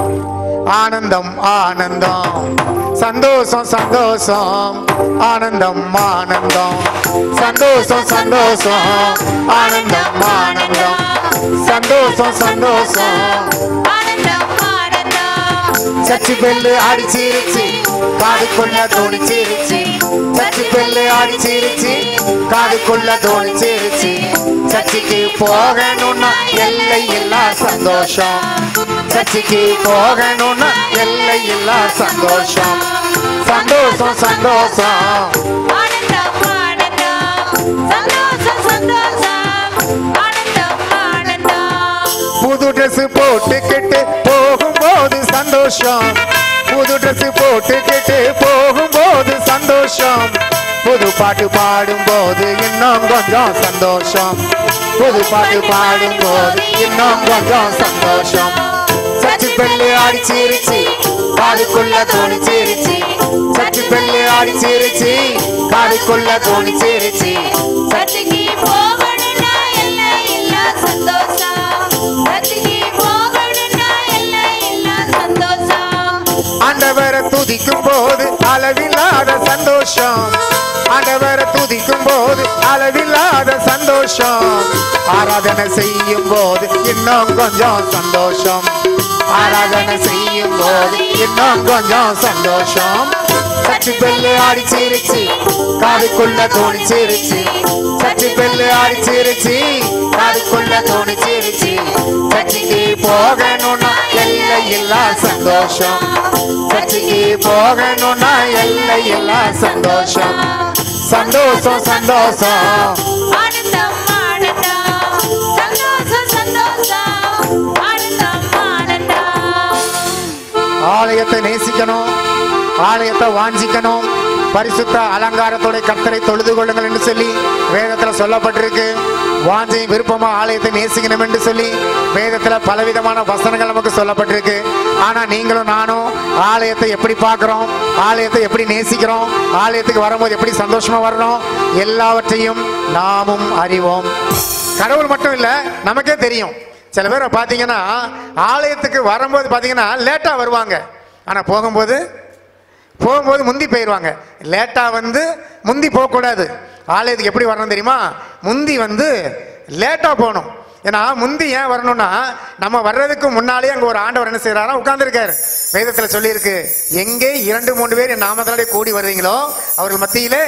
ஆனந்தம் ஆனந்தம் சந்தோஷம் சந்தோஷம் ஆனந்தம் ஆனந்தம் சந்தோஷம் சந்தோஷம் ஆனந்தம் ஆனந்தம் சந்தோஷம் சந்தோஷம் ஆனந்தம் ஆனந்தம் சச்சி பெல்லு அடிச்சிருச்சு காதுக்குள்ள தோணிச்சிருச்சு சச்சி பெல்லு அடிச்சிருச்சு காதுக்குள்ள தோணிச்சிருச்சு சர்ச்சுக்கு போகணும்னா எல்லை இல்லா சந்தோஷம் சர்ச்சுக்கு போகணும்னா எல்லை இல்லா சந்தோஷம் சந்தோஷம் சந்தோஷம் ஆனந்தம் ஆனந்தம் சந்தோஷம் சந்தோஷம் ஆனந்தம் ஆனந்தம் புது ட்ரெஸ் போட்டுக்கிட்டு போகும்போது சந்தோஷம் புது ட்ரெஸ் போட்டுக்கிட்டு போகும்போது சந்தோஷம் புது பாட்டு பாடும்போது இன்னும் கொஞ்சம் சந்தோஷம் புது பாட்டு பாடும்போது இன்னும் கொஞ்சம் சந்தோஷம் சச்சி பெல்லு அடிச்சிருச்சு காதுக்குள்ள தோணிச்சிருச்சு சச்சி பெல்லு அடிச்சிருச்சு காதுக்குள்ள தோணிச்சிருச்சு சர்ச்சுக்கு போகணும்னா எல்லை இல்லா சந்தோஷம் சர்ச்சுக்கு போகணும்னா எல்லை இல்லா சந்தோஷம் ஆண்டவரை துதிக்கும் போது அளவில்லாத சந்தோஷம் ஆண்டவரை துதிக்கும் போது அளவில்லாத சந்தோஷம் ஆராதனை செய்யும் போது இன்னும் கொஞ்சம் சந்தோஷம் ஆராதனை செய்யும் போது இன்னும் கொஞ்சம் சந்தோஷம் சச்சி பெல்லு அடிச்சிருச்சு காதுக்குள்ள தோணிச்சிருச்சு சச்சி பெல்லு அடிச்சிருச்சு காதுக்குள்ள தோணிச்சிருச்சு சர்ச்சுக்கு போகணும்னா எல்லை இல்லா சந்தோஷம் சர்ச்சுக்கு போகணும்னா எல்லை இல்லா சந்தோஷம் சந்தோஷம் சந்தோஷம் ஆனந்தம் ஆனந்தம் சந்தோஷம் சந்தோஷம் ஆனந்தம் ஆனந்தம் ஆலயத்தை நேசிக்கணும் ஆலயத்தை வாஞ்சிக்கணும் பரிசுத்த அலங்காரத்தோட கர்த்தரை தொழுது கொள்ளுங்கள் என்று சொல்லி வேதத்துல சொல்லப்பட்டிருக்கு வாஞ்சை விருப்பமா ஆலயத்தை நேசிக்கணும் என்று சொல்லி வேதத்துல பலவிதமான வசனங்கள் நமக்கு சொல்லப்பட்டிருக்கு ஆனா நீங்களும் நானும் ஆலயத்தை எப்படி பார்க்கிறோம் ஆலயத்தை எப்படி நேசிக்கிறோம் ஆலயத்துக்கு வரும்போது எப்படி சந்தோஷமா வரணும் எல்லாவற்றையும் நாமும் அறிவோம் கடவுள் மட்டும் இல்ல நமக்கே தெரியும் சில பேரை பார்த்தீங்கன்னா ஆலயத்துக்கு வரும்போது பார்த்தீங்கன்னா லேட்டாக வருவாங்க ஆனால் போகும்போது போகும்போது முந்தி போயிடுவாங்க லேட்டாக வந்து முந்தி போகக்கூடாது ஆலயத்துக்கு எப்படி வரணும் தெரியுமா முந்தி வந்து லேட்டாக போகணும் ஏன்னா முந்தி ஏன் வரணும்னா நம்ம வர்றதுக்கு முன்னாலே அங்கே ஒரு ஆண்டவர் என்ன செய்யறாரா உட்கார்ந்துருக்காரு வேதத்தில் சொல்லியிருக்கு எங்கே இரண்டு மூன்று பேர் என் நாமத்தினாலே கூடி வருவீங்களோ அவர்கள் மத்தியிலே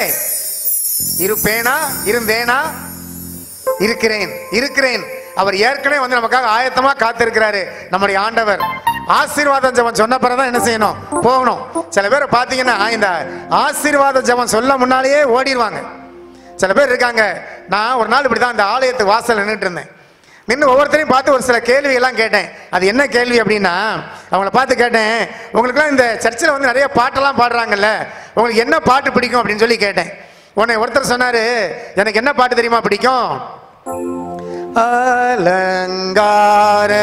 இருப்பேனா இருந்தேனா இருக்கிறேன் இருக்கிறேன் அவர் ஏற்கனவே வந்து நமக்காக ஆயத்தமா காத்திருக்கிறாரு நம்முடைய ஆண்டவர் ஆசீர்வாதம் ஜெபம் சொன்ன பிறகுதான் என்ன செய்யணும் போகணும் சில பேர் பார்த்தீங்கன்னா இந்த ஆசீர்வாத ஜெபம் சொல்ல முன்னாலேயே ஓடிடுவாங்க சில பேர் இருக்காங்க நான் ஒரு நாள் இப்படி தான் இந்த ஆலயத்து வாசல் நின்றுட்டு இருந்தேன் நின்று ஒவ்வொருத்தரையும் பார்த்து ஒரு சில கேள்வி எல்லாம் கேட்டேன் அது என்ன கேள்வி அப்படின்னா அவங்கள பார்த்து கேட்டேன் உங்களுக்குலாம் இந்த சர்ச்சில் வந்து நிறைய பாட்டெல்லாம் பாடுறாங்கல்ல உங்களுக்கு என்ன பாட்டு பிடிக்கும் அப்படின்னு சொல்லி கேட்டேன் உன்னை ஒருத்தர் சொன்னாரு எனக்கு என்ன பாட்டு தெரியுமா பிடிக்கும் அலங்கார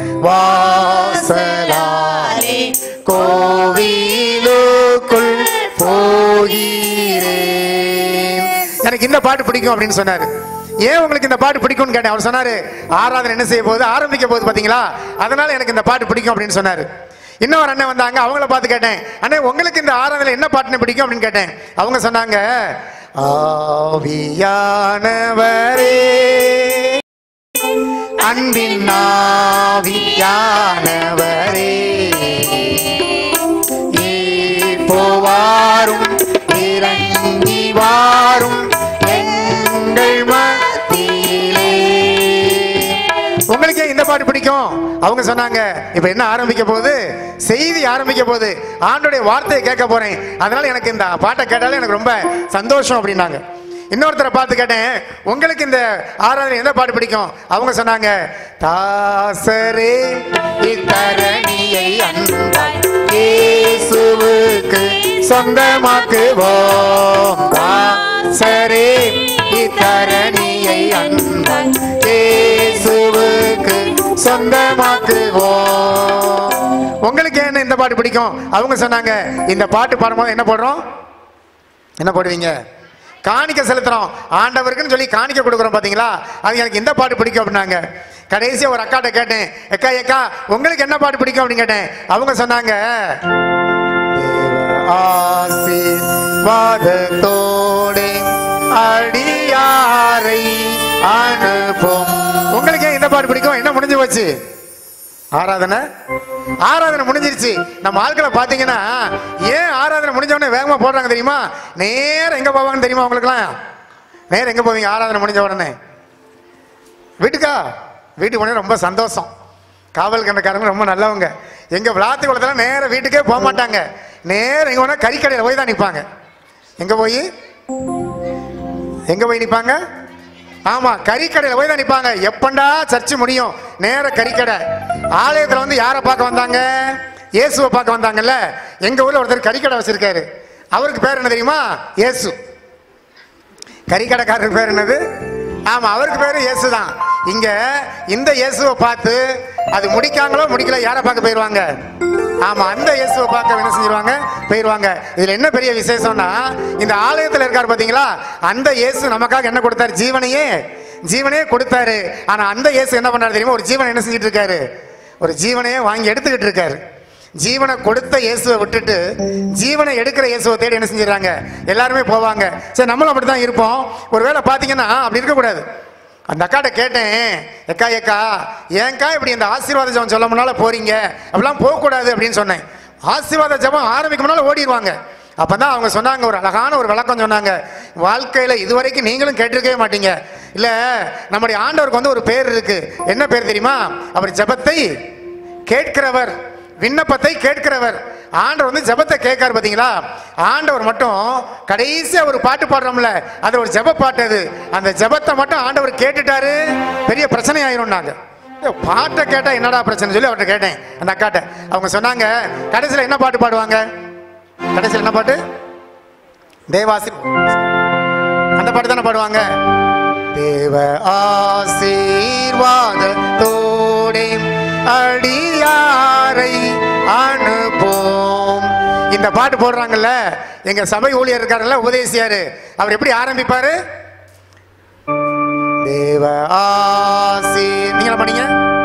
வாசலாலே கோவிலுக்குள் போகிறேன் எனக்கு இந்த பாட்டு பிடிக்கும் அப்படின்னு சொன்னாரு ஏன் உங்களுக்கு இந்த பாட்டு பிடிக்கும்னு கேட்டேன் அவர் சொன்னாரு ஆராதனை என்ன செய்ய போகுது ஆரம்பிக்க போகுது பாத்தீங்களா அதனால எனக்கு இந்த பாட்டு பிடிக்கும் அப்படின்னு சொன்னாரு இன்னொரு அண்ணன் வந்தாங்க அவங்கள பார்த்து கேட்டேன் அண்ணே உங்களுக்கு இந்த ஆராதனை என்ன பாட்டுன்னு பிடிக்கும் அப்படின்னு கேட்டேன் அவங்க சொன்னாங்க ஆவியானவரே அன்பின் ஆவியானவரே இப்போ வாரும் இறங்கி வாரும் எங்கள் மத்தியிலே உங்களுக்கு ஏன் இந்த பாட்டு பிடிக்கும் அவங்க சொன்னாங்க இப்ப என்ன ஆரம்பிக்க போகுது செய்தி ஆரம்பிக்க போகுது ஆண்டோடைய வார்த்தையை கேட்க போறேன் அதனால எனக்கு இந்த பாட்டை கேட்டாலே எனக்கு ரொம்ப சந்தோஷம் அப்படின்னாங்க இன்னொருத்தரை பார்த்து கேட்டேன் உங்களுக்கு இந்த ஆராதனை எந்த பாட்டு பிடிக்கும் அவங்க சொன்னாங்க தாசரே இத்தரணியை அன்பாய் இயேசுவுக்கு சொந்தமாக்குவோம் தாசரே இத்தரணியை அன்பாய் இயேசுவுக்கு சொந்தமாக்குவோம் உங்களுக்கு என்ன இந்த பாட்டு பிடிக்கும் அவங்க சொன்னாங்க இந்த பாட்டு பாடும்போது என்ன போடுறோம் என்ன போடுவீங்க காணிக்க செலுத்துறோம் ஆண்டவருக்குன்னு சொல்லி காணிக்க கொடுக்குறோம் பாத்தீங்களா அது எனக்கு இந்த பாட்டு பிடிக்கும் அப்படின்னாங்க கடைசியா ஒரு அக்காட்ட கேட்டேன் எக்கா எக்கா உங்களுக்கு என்ன பாட்டு பிடிக்கும் அப்படின்னு கேட்டேன் அவங்க சொன்னாங்க ஆசீர்வாதத்தோடே அடியாரை அனுப்பும் உங்களுக்கு ஏன் இந்த பாட்டு பிடிக்கும் என்ன முடிஞ்சு போச்சு ஆராதனை ஆராதனை முடிஞ்சிருச்சு நம்ம ஆட்களை பாத்தீங்கன்னா ஏன் ஆராதனை முடிஞ்ச உடனே வேகமா போடுறாங்க தெரியுமா நேரம் எங்க போவாங்கன்னு தெரியுமா உங்களுக்குலாம் நேரம் எங்க போவீங்க ஆராதனை முடிஞ்ச உடனே வீட்டுக்கா வீட்டுக்கு உடனே ரொம்ப சந்தோஷம் காவல் கண்டக்காரங்க ரொம்ப நல்லவங்க எங்க விளாத்து குளத்துல நேரம் வீட்டுக்கே போக மாட்டாங்க நேரம் எங்க போனா கறிக்கடையில் போய் தான் நிற்பாங்க எங்க போய் எங்க போய் நிற்பாங்க ஆமா கறிக்கடையில் போய் தான் நிற்பாங்க எப்பண்டா சர்ச்சு முடியும் நேர கறிக்கடை ஆலயத்தில் வந்து யாரை பார்க்க வந்தாங்க இயேசுவை பார்க்க வந்தாங்கல்ல எங்க ஊர்ல ஒருத்தர் கறிக்கடை வச்சிருக்காரு அவருக்கு பேர் என்ன தெரியுமா இயேசு கறிக்கடைக்காரருக்கு பேர் என்னது ஆமா அவருக்கு பேரு இயேசு தான் இங்க இந்த இயேசுவை பார்த்து அது முடிக்காங்களோ முடிக்கல யாரை பார்க்க போயிருவாங்க ஆமா அந்த இயேசுவை பார்க்க என்ன செஞ்சிருவாங்க போயிருவாங்க இதுல என்ன பெரிய விசேஷம்னா இந்த ஆலயத்துல இருக்காரு பாத்தீங்களா அந்த இயேசு நமக்காக என்ன கொடுத்தாரு ஜீவனையே ஜீவனையே கொடுத்தாரு ஆனா அந்த இயேசு என்ன பண்றாரு தெரியுமா ஒரு ஜீவனை என்ன செஞ்சுட்டு இருக்காரு ஒரு ஜீவனையே வாங்கி எடுத்துக்கிட்டு இருக்காரு ஜீவனை கொடுத்த இயேசுவை விட்டுட்டு ஜீவனை எடுக்கிற இயேசுவை தேடி என்ன செஞ்சிடறாங்க எல்லாருமே போவாங்க சரி நம்மளும் அப்படிதான் இருப்போம் ஒருவேளை பார்த்தீங்கன்னா அப்படி இருக்கக்கூடாது அந்த அக்காட்ட கேட்டேன் எக்கா எக்கா ஏன்க்கா இப்படி இந்த ஆசீர்வாத ஜெபம் சொல்ல முன்னால போறீங்க அப்படிலாம் போகக்கூடாது அப்படின்னு சொன்னேன் ஆசீர்வாத ஜெபம் ஆரம்பிக்கும் முன்னால ஓடிடுவாங்க அப்பதான் அவங்க சொன்னாங்க ஒரு அழகான ஒரு விளக்கம் சொன்னாங்க வாழ்க்கையில இதுவரைக்கும் நீங்களும் கேட்டிருக்கவே மாட்டீங்க இல்ல நம்முடைய ஆண்டவருக்கு வந்து ஒரு பேர் இருக்கு என்ன பேர் தெரியுமா அவர் ஜெபத்தை கேட்கிறவர் விண்ணப்பத்தை கேட்கிறவர் ஆண்டவர் வந்து ஜெபத்தை கேட்காரு பாத்தீங்களா ஆண்டவர் மட்டும் கடைசியா ஒரு பாட்டு பாடுறோம்ல அது ஒரு ஜெப பாட்டு அது அந்த ஜெபத்தை மட்டும் ஆண்டவர் கேட்டுட்டாரு பெரிய பிரச்சனை ஆயிரும்னாங்க ஏய், பாட்டை கேட்டா என்னடா பிரச்சனை சொல்லி அவர்கிட்ட கேட்டேன் அந்த அக்காட்ட அவங்க சொன்னாங்க கடைசியில் என்ன பாட்டு பாடுவாங்க கடைசியில் என்ன பாட்டு தேவாசி அந்த பாட்டு தானே பாடுவாங்க தேவ ஆசீர்வாதத்தோடே அடியாரை அனுப்போம் இந்த பாட்டு போடுறாங்கல்ல எங்க சபை ஊழியர் இருக்காருல்ல உபதேசியாரு அவர் எப்படி ஆரம்பிப்பாரு தேவ ஆசி நீங்க பண்ணீங்க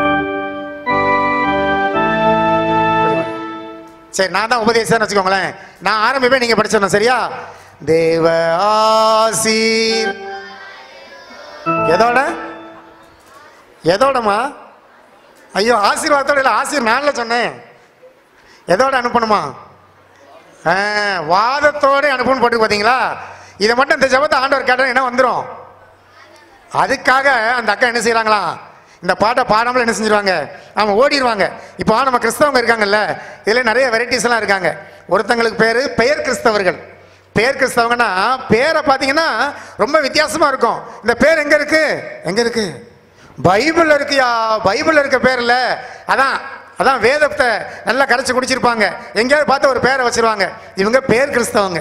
சரி நான் தான் உபதேசம் வச்சுக்கோங்களேன் நான் ஆரம்பிப்பேன் நீங்க படிச்சிடணும் சரியா தேவ ஆசீர் எதோட எதோடமா ஐயோ ஆசீர்வாதத்தோட இல்லை ஆசீர் நான்ல சொன்னேன் எதோட அனுப்பணுமா ஆ, வாதத்தோட அனுப்பணும் போட்டு பார்த்தீங்களா இதை மட்டும் இந்த ஜெபத்தை ஆண்டவர் கேட்டால் என்ன வந்துடும் அதுக்காக அந்த அக்கா என்ன செய்றாங்களாம் இந்த பாட்டை பாடாமல் என்ன செஞ்சிருவாங்க அவங்க ஓடிடுவாங்க இப்போ நம்ம கிறிஸ்தவங்க இருக்காங்கல்ல இதில் நிறைய வெரைட்டிஸ் எல்லாம் இருக்காங்க ஒருத்தங்களுக்கு பேர் பெயர் கிறிஸ்தவர்கள் பேர் கிறிஸ்தவங்கன்னா பேரை பார்த்தீங்கன்னா ரொம்ப வித்தியாசமா இருக்கும் இந்த பேர் எங்க இருக்கு எங்க இருக்கு பைபிள்ல இருக்குயா பைபிள்ல இருக்க பேர் இல்ல அதான் அதான் வேதத்தை நல்லா கரைச்சு குடிச்சிருப்பாங்க எங்கேயாவது பார்த்து ஒரு பேரை வச்சிருவாங்க இவங்க பேர் கிறிஸ்தவங்க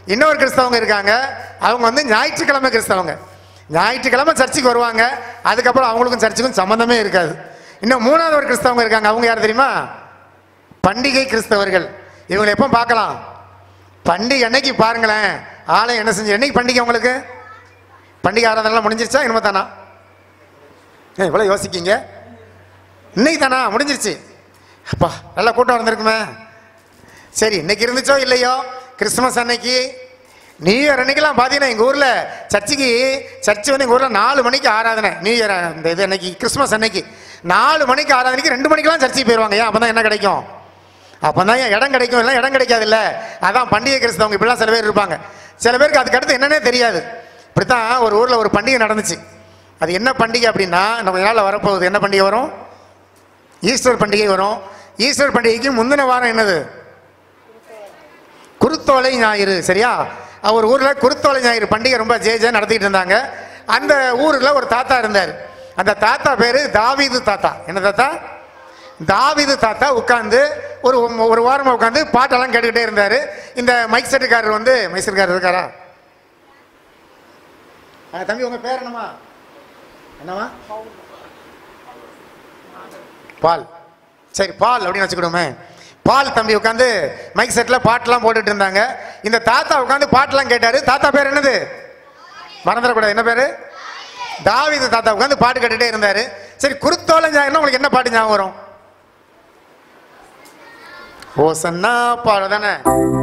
இன்னொரு கிறிஸ்தவங்க இருக்காங்க அவங்க வந்து ஞாயிற்றுக்கிழமை கிறிஸ்தவங்க ஞாயிற்றுக்கிழமை சர்ச்சுக்கு வருவாங்க அதுக்கப்புறம் அவங்களுக்கும் சர்ச்சுக்கும் சம்மந்தமே இருக்காது இன்னும் மூணாவது ஒரு கிறிஸ்தவங்க இருக்காங்க அவங்க யார் தெரியுமா பண்டிகை கிறிஸ்தவர்கள் இவங்களை எப்போ பார்க்கலாம் பண்டிகை அன்னைக்கு பாருங்களேன் ஆலயம் என்ன செஞ்சு என்னைக்கு பண்டிகை உங்களுக்கு பண்டிகை ஆராதனைலாம் முடிஞ்சிருச்சா இனிமே தானா ஏன் இவ்வளோ யோசிக்கீங்க இன்னைக்கு தானா முடிஞ்சிருச்சு அப்பா நல்லா கூட்டம் வந்திருக்குமே சரி இன்னைக்கு இருந்துச்சோ இல்லையோ கிறிஸ்துமஸ் அன்னைக்கு நியூ இயர் அன்னைக்கெல்லாம் பார்த்தீங்கன்னா எங்கள் ஊரில் சர்ச்சுக்கு சர்ச்சு வந்து எங்கள் ஊரில் நாலு மணிக்கு ஆராதனை நியூ இயர் இந்த இது அன்னைக்கு கிறிஸ்துமஸ் அன்னைக்கு நாலு மணிக்கு ஆராதனைக்கு ரெண்டு மணிக்கெல்லாம் சர்ச்சுக்கு போயிடுவாங்க ஏன் அப்போ தான் என்ன கிடைக்கும் அப்போ தான் இடம் கிடைக்கும் இல்லை இடம் கிடைக்காதுல்ல அதான் பண்டிகை கிறிஸ்தவங்க இப்படிலாம் சில பேர் இருப்பாங்க சில பேருக்கு அதுக்கு அடுத்து என்னன்னே தெரியாது இப்படித்தான் ஒரு ஊரில் ஒரு பண்டிகை நடந்துச்சு அது என்ன பண்டிகை அப்படின்னா நம்ம நாளில் வரப்போகுது என்ன பண்டிகை வரும் ஈஸ்டர் பண்டிகை வரும் ஈஸ்டர் பண்டிகைக்கு முந்தின வாரம் என்னது குருத்தோலை ஞாயிறு சரியா அவர் ஊரில் குருத்தோலை ஞாயிறு பண்டிகை ரொம்ப ஜே ஜே நடத்திட்டு இருந்தாங்க அந்த ஊரில் ஒரு தாத்தா இருந்தார் அந்த தாத்தா பேர் தாவீது தாத்தா என்ன தாத்தா தாவீது தாத்தா உட்காந்து ஒரு ஒரு வாரமாக உட்காந்து பாட்டெல்லாம் கேட்டுக்கிட்டே இருந்தார் இந்த மைக் செட்டுக்காரர் வந்து மைக் செட்டுக்காரர் இருக்காரா ஆ, தம்பி உங்கள் பேர் என்னம்மா என்னம்மா பால் சரி பால் அப்படின்னு வச்சுக்கிடுவோமே பால் தம்பி உட்காந்து மைக் செட்டில் பாட்டெல்லாம் போட்டுட்டு இருந்தாங்க இந்த தாத்தா உட்காந்து பாட்டெல்லாம் கேட்டாரு தாத்தா பேர் என்னது மறந்துடக்கூடாது என்ன பேரு தாவீது தாத்தா உட்காந்து பாட்டு கேட்டுட்டே இருந்தாரு சரி குருத்தோலஞ்சாயிரம் உங்களுக்கு என்ன பாட்டு ஞாபகம் வரும் ஓசன்னா பாடு தானே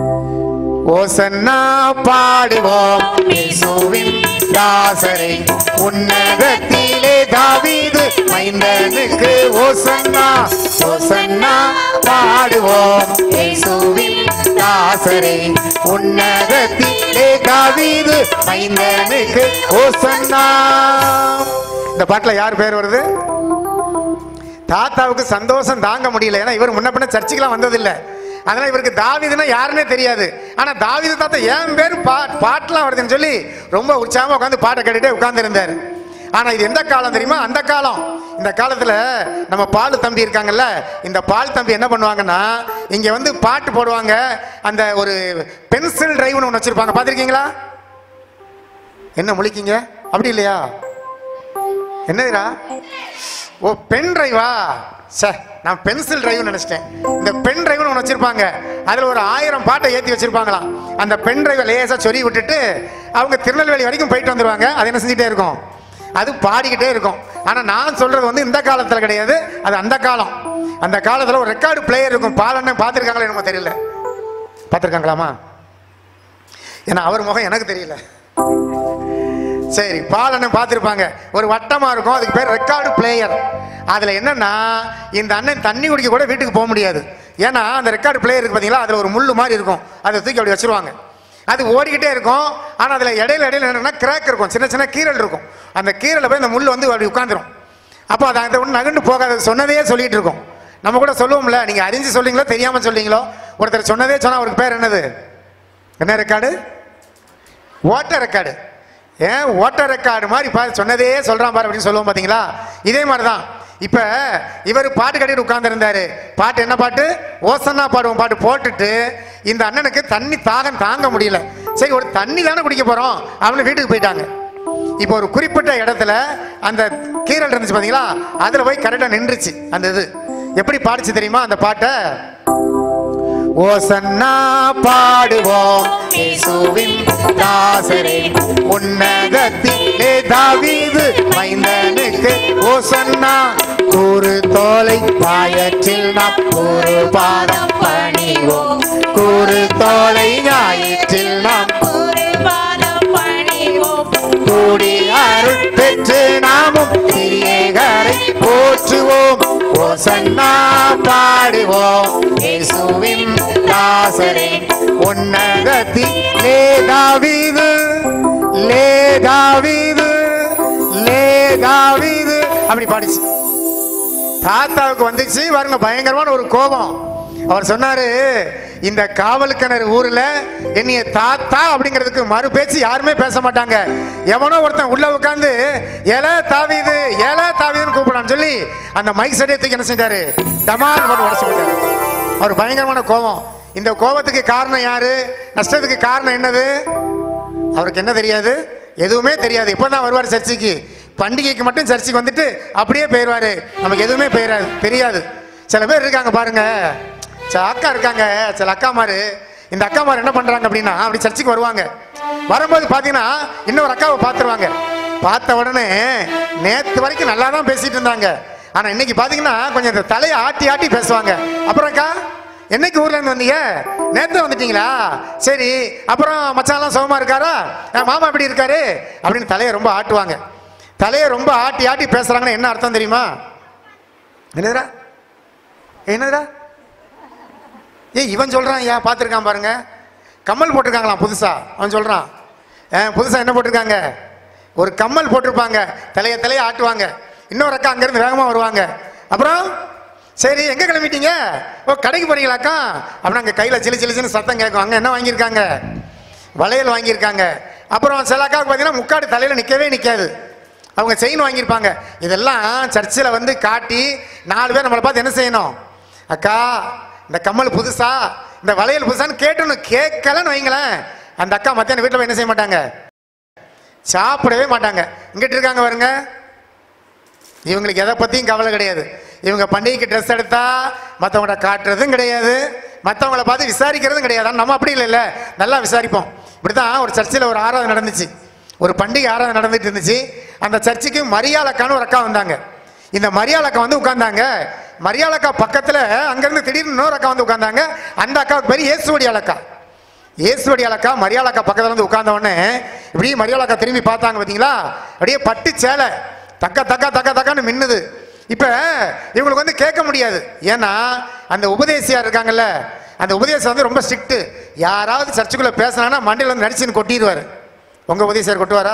ஓசன்னா பாடுவோம் இயேசுவின் தாசரை உன்னதத்திலே தாவீது மைந்தனுக்கு ஓசன்னா ஓசன்னா பாடுவோம் இயேசுவின் தாசரை உன்னதத்திலே தாவீது மைந்தனுக்கு ஓசன்னா இந்த பாட்டுல யார் பேர் வருது தாத்தாவுக்கு சந்தோஷம் தாங்க முடியல ஏன்னா இவர் முன்ன பின்ன சர்ச்சுக்கெல்லாம் வந்ததில்லை அதனால இவருக்கு தாவீதுன்னா யாருன்னே தெரியாது ஆனா தாவீது தாத்தா என் பேர் பா பாட்டெல்லாம் வருதுன்னு சொல்லி ரொம்ப உற்சாகமா உட்காந்து பாட்டை கேட்டுட்டே உட்கார்ந்து இருந்தாரு ஆனா இது எந்த காலம் தெரியுமா அந்த காலம் இந்த காலத்துல நம்ம பால் தம்பி இருக்காங்கல்ல இந்த பால் தம்பி என்ன பண்ணுவாங்கன்னா இங்க வந்து பாட்டு போடுவாங்க அந்த ஒரு பென்சில் டிரைவ்னு ஒன்று வச்சிருப்பாங்க பார்த்துருக்கீங்களா என்ன முழிக்கீங்க அப்படி இல்லையா என்னதுடா ஓ பென் டிரைவா சே நான் பென்சில் டிரைவ் நினைச்சிட்டேன் இந்த பென் டிரைவ்னு ஒன்று வச்சிருப்பாங்க அதில் ஒரு ஆயிரம் பாட்டை ஏற்றி வச்சிருப்பாங்களாம் அந்த பென் டிரைவை லேசாக சொறி விட்டுட்டு அவங்க திருநெல்வேலி வரைக்கும் போயிட்டு வந்துருவாங்க அது என்ன செஞ்சுட்டே இருக்கும் அது பாடிக்கிட்டே இருக்கும் ஆனால் நான் சொல்றது வந்து இந்த காலத்தில் கிடையாது அது அந்த காலம் அந்த காலத்தில் ஒரு ரெக்கார்டு பிளேயர் இருக்கும் பாலண்ணன் பார்த்துருக்காங்களா என்னமோ தெரியல பார்த்துருக்காங்களாமா ஏன்னா அவர் முகம் எனக்கு தெரியல சரி பாலண்ணன் பார்த்துருப்பாங்க ஒரு வட்டமா இருக்கும் அதுக்கு பேர் ரெக்கார்டு பிளேயர் அதுல என்னன்னா இந்த அண்ணன் தண்ணி குடிக்க கூட வீட்டுக்கு போக முடியாது ஏன்னா அந்த ரெக்கார்டு பிளேயர் இருக்கு பார்த்தீங்களா அதுல ஒரு முள்ளு மாதிரி இருக்கும் அதை தூக்கி அப்படி வச்சிருவாங்க அது ஓடிக்கிட்டே இருக்கும் ஆனால் அதில் இடையில இடையில என்னன்னா கிராக் இருக்கும் சின்ன சின்ன கீரல் இருக்கும் அந்த கீரலை போய் அந்த முள் வந்து அப்படி உட்காந்துரும் அப்போ அதை அதை ஒன்று நகண்டு போகாது சொன்னதே சொல்லிட்டு இருக்கும் நம்ம கூட சொல்லுவோம்ல நீங்கள் அறிஞ்சு சொல்றீங்களோ தெரியாமல் சொல்றீங்களோ ஒருத்தர் சொன்னதே சொன்னால் அவருக்கு பேர் என்னது என்ன ரெக்கார்டு ஓட்டர் ரெக்கார்டு ஏன் ஓட்டர் ரெக்கார்டு மாதிரி பாரு சொன்னதே சொல்றான் பாரு அப்படின்னு சொல்லுவோம் பாத்தீங்களா இதே மாதிரி தான் இப்ப இவர் பாட்டு கட்டிட்டு உட்கார்ந்துருந்தாரு பாட்டு என்ன பாட்டு ஓசன்னா பாடுவோம் பாட்டு போட்டுட்டு இந்த அண்ணனுக்கு தண்ணி தாகம் தாங்க முடியல சரி ஒரு தண்ணி தானே குடிக்க போறோம் அவனு வீட்டுக்கு போயிட்டாங்க இப்போ ஒரு குறிப்பிட்ட இடத்துல அந்த கீரல் இருந்துச்சு பாத்தீங்களா அதுல போய் கரெக்டா நின்றுச்சு அந்த இது எப்படி பாடுச்சு தெரியுமா அந்த பாட்டை ஓசன்னா பாடுவோம் இயேசுவின் தாசரே உன்னதத்திலே தாவீது மைந்தனுக்கு ஓசன்னா கூறு தோலை பாயற்றில் நாம் ஒரு பாதம் பணிவோம் கூறு தோலை ஞாயிற்றில் நாம் ஒரு பாதம் பணிவோம் கூடி அருள் பெற்று நாமும் திரியேகரை போற்றுவோம் ஓசன்னா பாடுவோம் இயேசுவின் தாசரே உன்னதத்தி லே தாவீது லே தாவீது லே தாவீது அப்படி பாடிச்சு தாத்தாவுக்கு வந்துச்சு பாருங்க பயங்கரமான ஒரு கோபம் அவர் சொன்னாரு இந்த காவல் கிணறு ஊர்ல என்னைய தாத்தா அப்படிங்கிறதுக்கு மறு பேச்சு யாருமே பேச மாட்டாங்க எவனோ ஒருத்தன் உள்ள உட்காந்து எல தாவீது எல தாவீதுன்னு கூப்பிடான்னு சொல்லி அந்த மைக் செட்டை தூக்கி என்ன செஞ்சாரு டமால் போட்டு உடச்சு போட்டாரு அவர் பயங்கரமான கோபம் இந்த கோபத்துக்கு காரணம் யாரு நஷ்டத்துக்கு காரணம் என்னது அவருக்கு என்ன தெரியாது எதுவுமே தெரியாது இப்போ தான் வருவார் சர்ச்சைக்கு பண்டிகைக்கு மட்டும் சர்ச்சைக்கு வந்துட்டு அப்படியே போயிடுவாரு நமக்கு எதுவுமே பெயராது தெரியாது சில பேர் இருக்காங்க பாருங்க சில அக்கா இருக்காங்க சில அக்காமாரு இந்த அக்காமார் என்ன பண்றாங்க அப்படின்னா அப்படி சர்ச்சைக்கு வருவாங்க வரும்போது பார்த்தீங்கன்னா இன்னொரு அக்காவை பார்த்துருவாங்க பார்த்த உடனே நேற்று வரைக்கும் நல்லா தான் பேசிட்டு இருந்தாங்க ஆனால் இன்னைக்கு பார்த்தீங்கன்னா கொஞ்சம் இந்த தலையை ஆட்டி ஆட்டி பேசுவாங்க அப்புறம் அக்கா என்னைக்கு ஊர்ல இருந்து வந்தீங்க நேத்து வந்துட்டீங்களா சரி அப்புறம் மச்சான்லாம் சுகமா இருக்காரா என் மாமா எப்படி இருக்காரு அப்படின்னு தலையை ரொம்ப ஆட்டுவாங்க தலையை ரொம்ப ஆட்டி ஆட்டி பேசுறாங்கன்னா என்ன அர்த்தம் தெரியுமா என்னதுடா என்னதுடா ஏய் இவன் சொல்றான் ஏன் பார்த்துருக்கான் பாருங்க கம்மல் போட்டிருக்காங்களாம் புதுசா அவன் சொல்றான் ஏன் புதுசா என்ன போட்டிருக்காங்க ஒரு கம்மல் போட்டிருப்பாங்க தலைய தலைய ஆட்டுவாங்க இன்னொரு அக்கா அங்கேருந்து வேகமாக வருவாங்க அப்புறம் சரி எங்கே கிளம்பிட்டீங்க ஓ கடைக்கு போறீங்களாக்கா அப்படின்னா அங்கே கையில் சிலு சிலு சிலு சத்தம் கேட்கும் அங்கே என்ன வாங்கியிருக்காங்க வளையல் வாங்கியிருக்காங்க அப்புறம் சில அக்காவுக்கு பார்த்தீங்கன்னா முக்காடு தலையில் நிற்கவே நிற்காது அவங்க செயின் வாங்கியிருப்பாங்க இதெல்லாம் சர்ச்சில் வந்து காட்டி நாலு பேர் நம்மளை பார்த்து என்ன செய்யணும் அக்கா இந்த கம்மல் புதுசா இந்த வளையல் புதுசான்னு கேட்டணும் கேட்கலன்னு வைங்களேன் அந்த அக்கா மத்தியான வீட்டில் போய் என்ன செய்ய மாட்டாங்க சாப்பிடவே மாட்டாங்க இங்கிட்டு இருக்காங்க பாருங்க இவங்களுக்கு எதை பற்றியும் கவலை கிடையாது இவங்க பண்டிகைக்கு ட்ரெஸ் எடுத்தா மற்றவங்கள காட்டுறதும் கிடையாது மற்றவங்கள பார்த்து விசாரிக்கிறதும் கிடையாது ஆனா நம்ம அப்படி இல்லைல்ல நல்லா விசாரிப்போம் இப்படி தான் ஒரு சர்ச்சில் ஒரு ஆராதனை நடந்துச்சு ஒரு பண்டிகை ஆராதனை நடந்துட்டு இருந்துச்சு அந்த சர்ச்சுக்கு மரியாளக்கான்னு ஒரு அக்கா வந்தாங்க இந்த மரியாளக்கா வந்து உட்கார்ந்தாங்க மரியாளக்கா பக்கத்தில் அங்கேருந்து திடீர்னு இன்னொரு அக்கா வந்து உட்கார்ந்தாங்க அந்த அக்காவுக்கு பேர் இயேசுவடி அலக்கா இயேசுவடி அலக்கா மரியாளக்கா பக்கத்தில் வந்து உட்கார்ந்த உடனே இப்படி மரியாளக்கா திரும்பி பார்த்தாங்க பார்த்தீங்களா அப்படியே பட்டு சேலை தக்க தக்க தக்க தக்கன்னு மின்னுது இப்போ இவங்களுக்கு வந்து கேட்க முடியாது ஏன்னா அந்த உபதேசியார் இருக்காங்கல்ல அந்த உபதேசம் வந்து ரொம்ப ஸ்ட்ரிக்ட்டு யாராவது சர்ச்சுக்குள்ளே பேசினாங்கன்னா மண்டையில் வந்து நடிச்சுன்னு கொட்டிடுவார் உங்கள் உபதேசியார் கொட்டுவாரா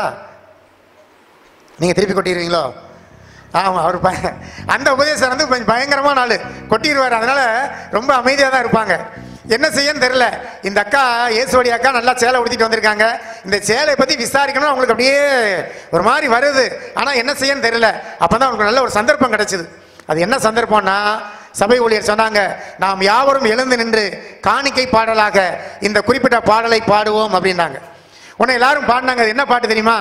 நீங்கள் திருப்பி கொட்டிடுவீங்களோ ஆமாம் அவர் பய அந்த உபதேசம் வந்து கொஞ்சம் பயங்கரமான ஆள் கொட்டிடுவார் அதனால ரொம்ப அமைதியாக தான் இருப்பாங்க என்ன செய்யன்னு தெரில இந்த அக்கா இயேசுவடி அக்கா நல்லா சேலை உடுத்திட்டு வந்திருக்காங்க இந்த சேலையை பற்றி விசாரிக்கணும் அவங்களுக்கு அப்படியே ஒரு மாதிரி வருது ஆனால் என்ன செய்யன்னு தெரியல அப்போ தான் அவங்களுக்கு நல்ல ஒரு சந்தர்ப்பம் கிடைச்சிது அது என்ன சந்தர்ப்பம்னா சபை ஊழியர் சொன்னாங்க நாம் யாவரும் எழுந்து நின்று காணிக்கை பாடலாக இந்த குறிப்பிட்ட பாடலை பாடுவோம் அப்படின்னாங்க உன்னை எல்லாரும் பாடினாங்க அது என்ன பாட்டு தெரியுமா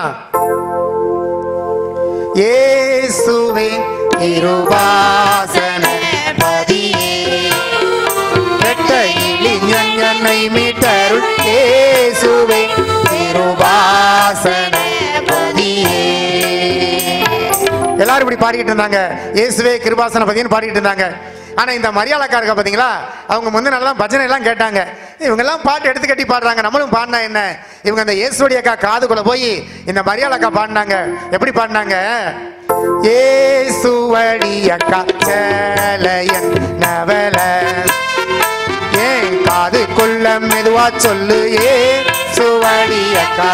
இயேசுவே இருவாசன பதியே கெட்ட இளிஞனை மீட்டருள் இயேசுவே இருவாசன பதியே எல்லாரும் இப்படி பாடிக்கிட்டு இருந்தாங்க இயேசுவே கிருபாசன பதின்னு பாடிக்கிட்டு இருந்தாங்க ஆனா இந்த மரியாதைக்காரங்க பாத்தீங்களா அவங்க முந்தின நல்லா பஜனை எல்லாம் கேட்டாங்க இவங்க எல்லாம் பாட்டு எடுத்து கட்டி பாடுறாங்க நம்மளும் பாடினா என்ன இவங்க அந்த இயேசுடைய அக்கா காதுக்குள்ள போய் இந்த மரியாதை அக்கா பாடினாங்க எப்படி பாடினாங்க ஏசுவடி அக்கா சேலையன் நவல ஏன் காதுக்குள்ள மெதுவா சொல்லு ஏ சுவடி அக்கா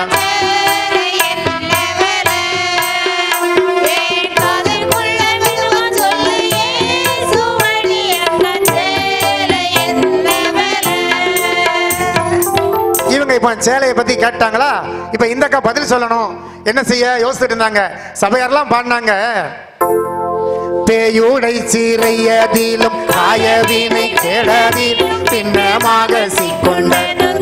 இவங்க இப்போ சேலையை பத்தி கேட்டாங்களா இப்போ இந்த அக்கா பதில் சொல்லணும் என்ன செய்ய யோசிச்சுட்டு இருந்தாங்க சபையாரெல்லாம் பாடினாங்க பேயுடை சிறையதிலும் காயவினை கேடதில் பின்னமாக சிக்கொண்ட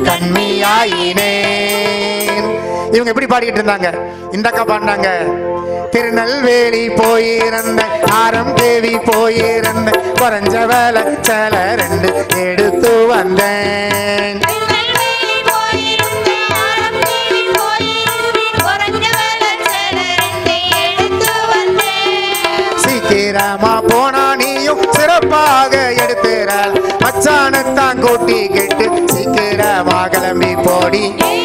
கண்மியாயினேன் இவங்க எப்படி பாடிக்கிட்டு இருந்தாங்க இந்த அக்கா பாடினாங்க திருநெல்வேலி போயிருந்த ஆரம் தேவி போயிருந்த குறைஞ்ச வேலை சேல ரெண்டு எடுத்து வந்தேன் சீக்கிரமா போனா நீயும் சிறப்பாக எடுத்துறாள் மச்சானத்தான் கூட்டி கெட்டு சீக்கிரமா கிளம்பி போடி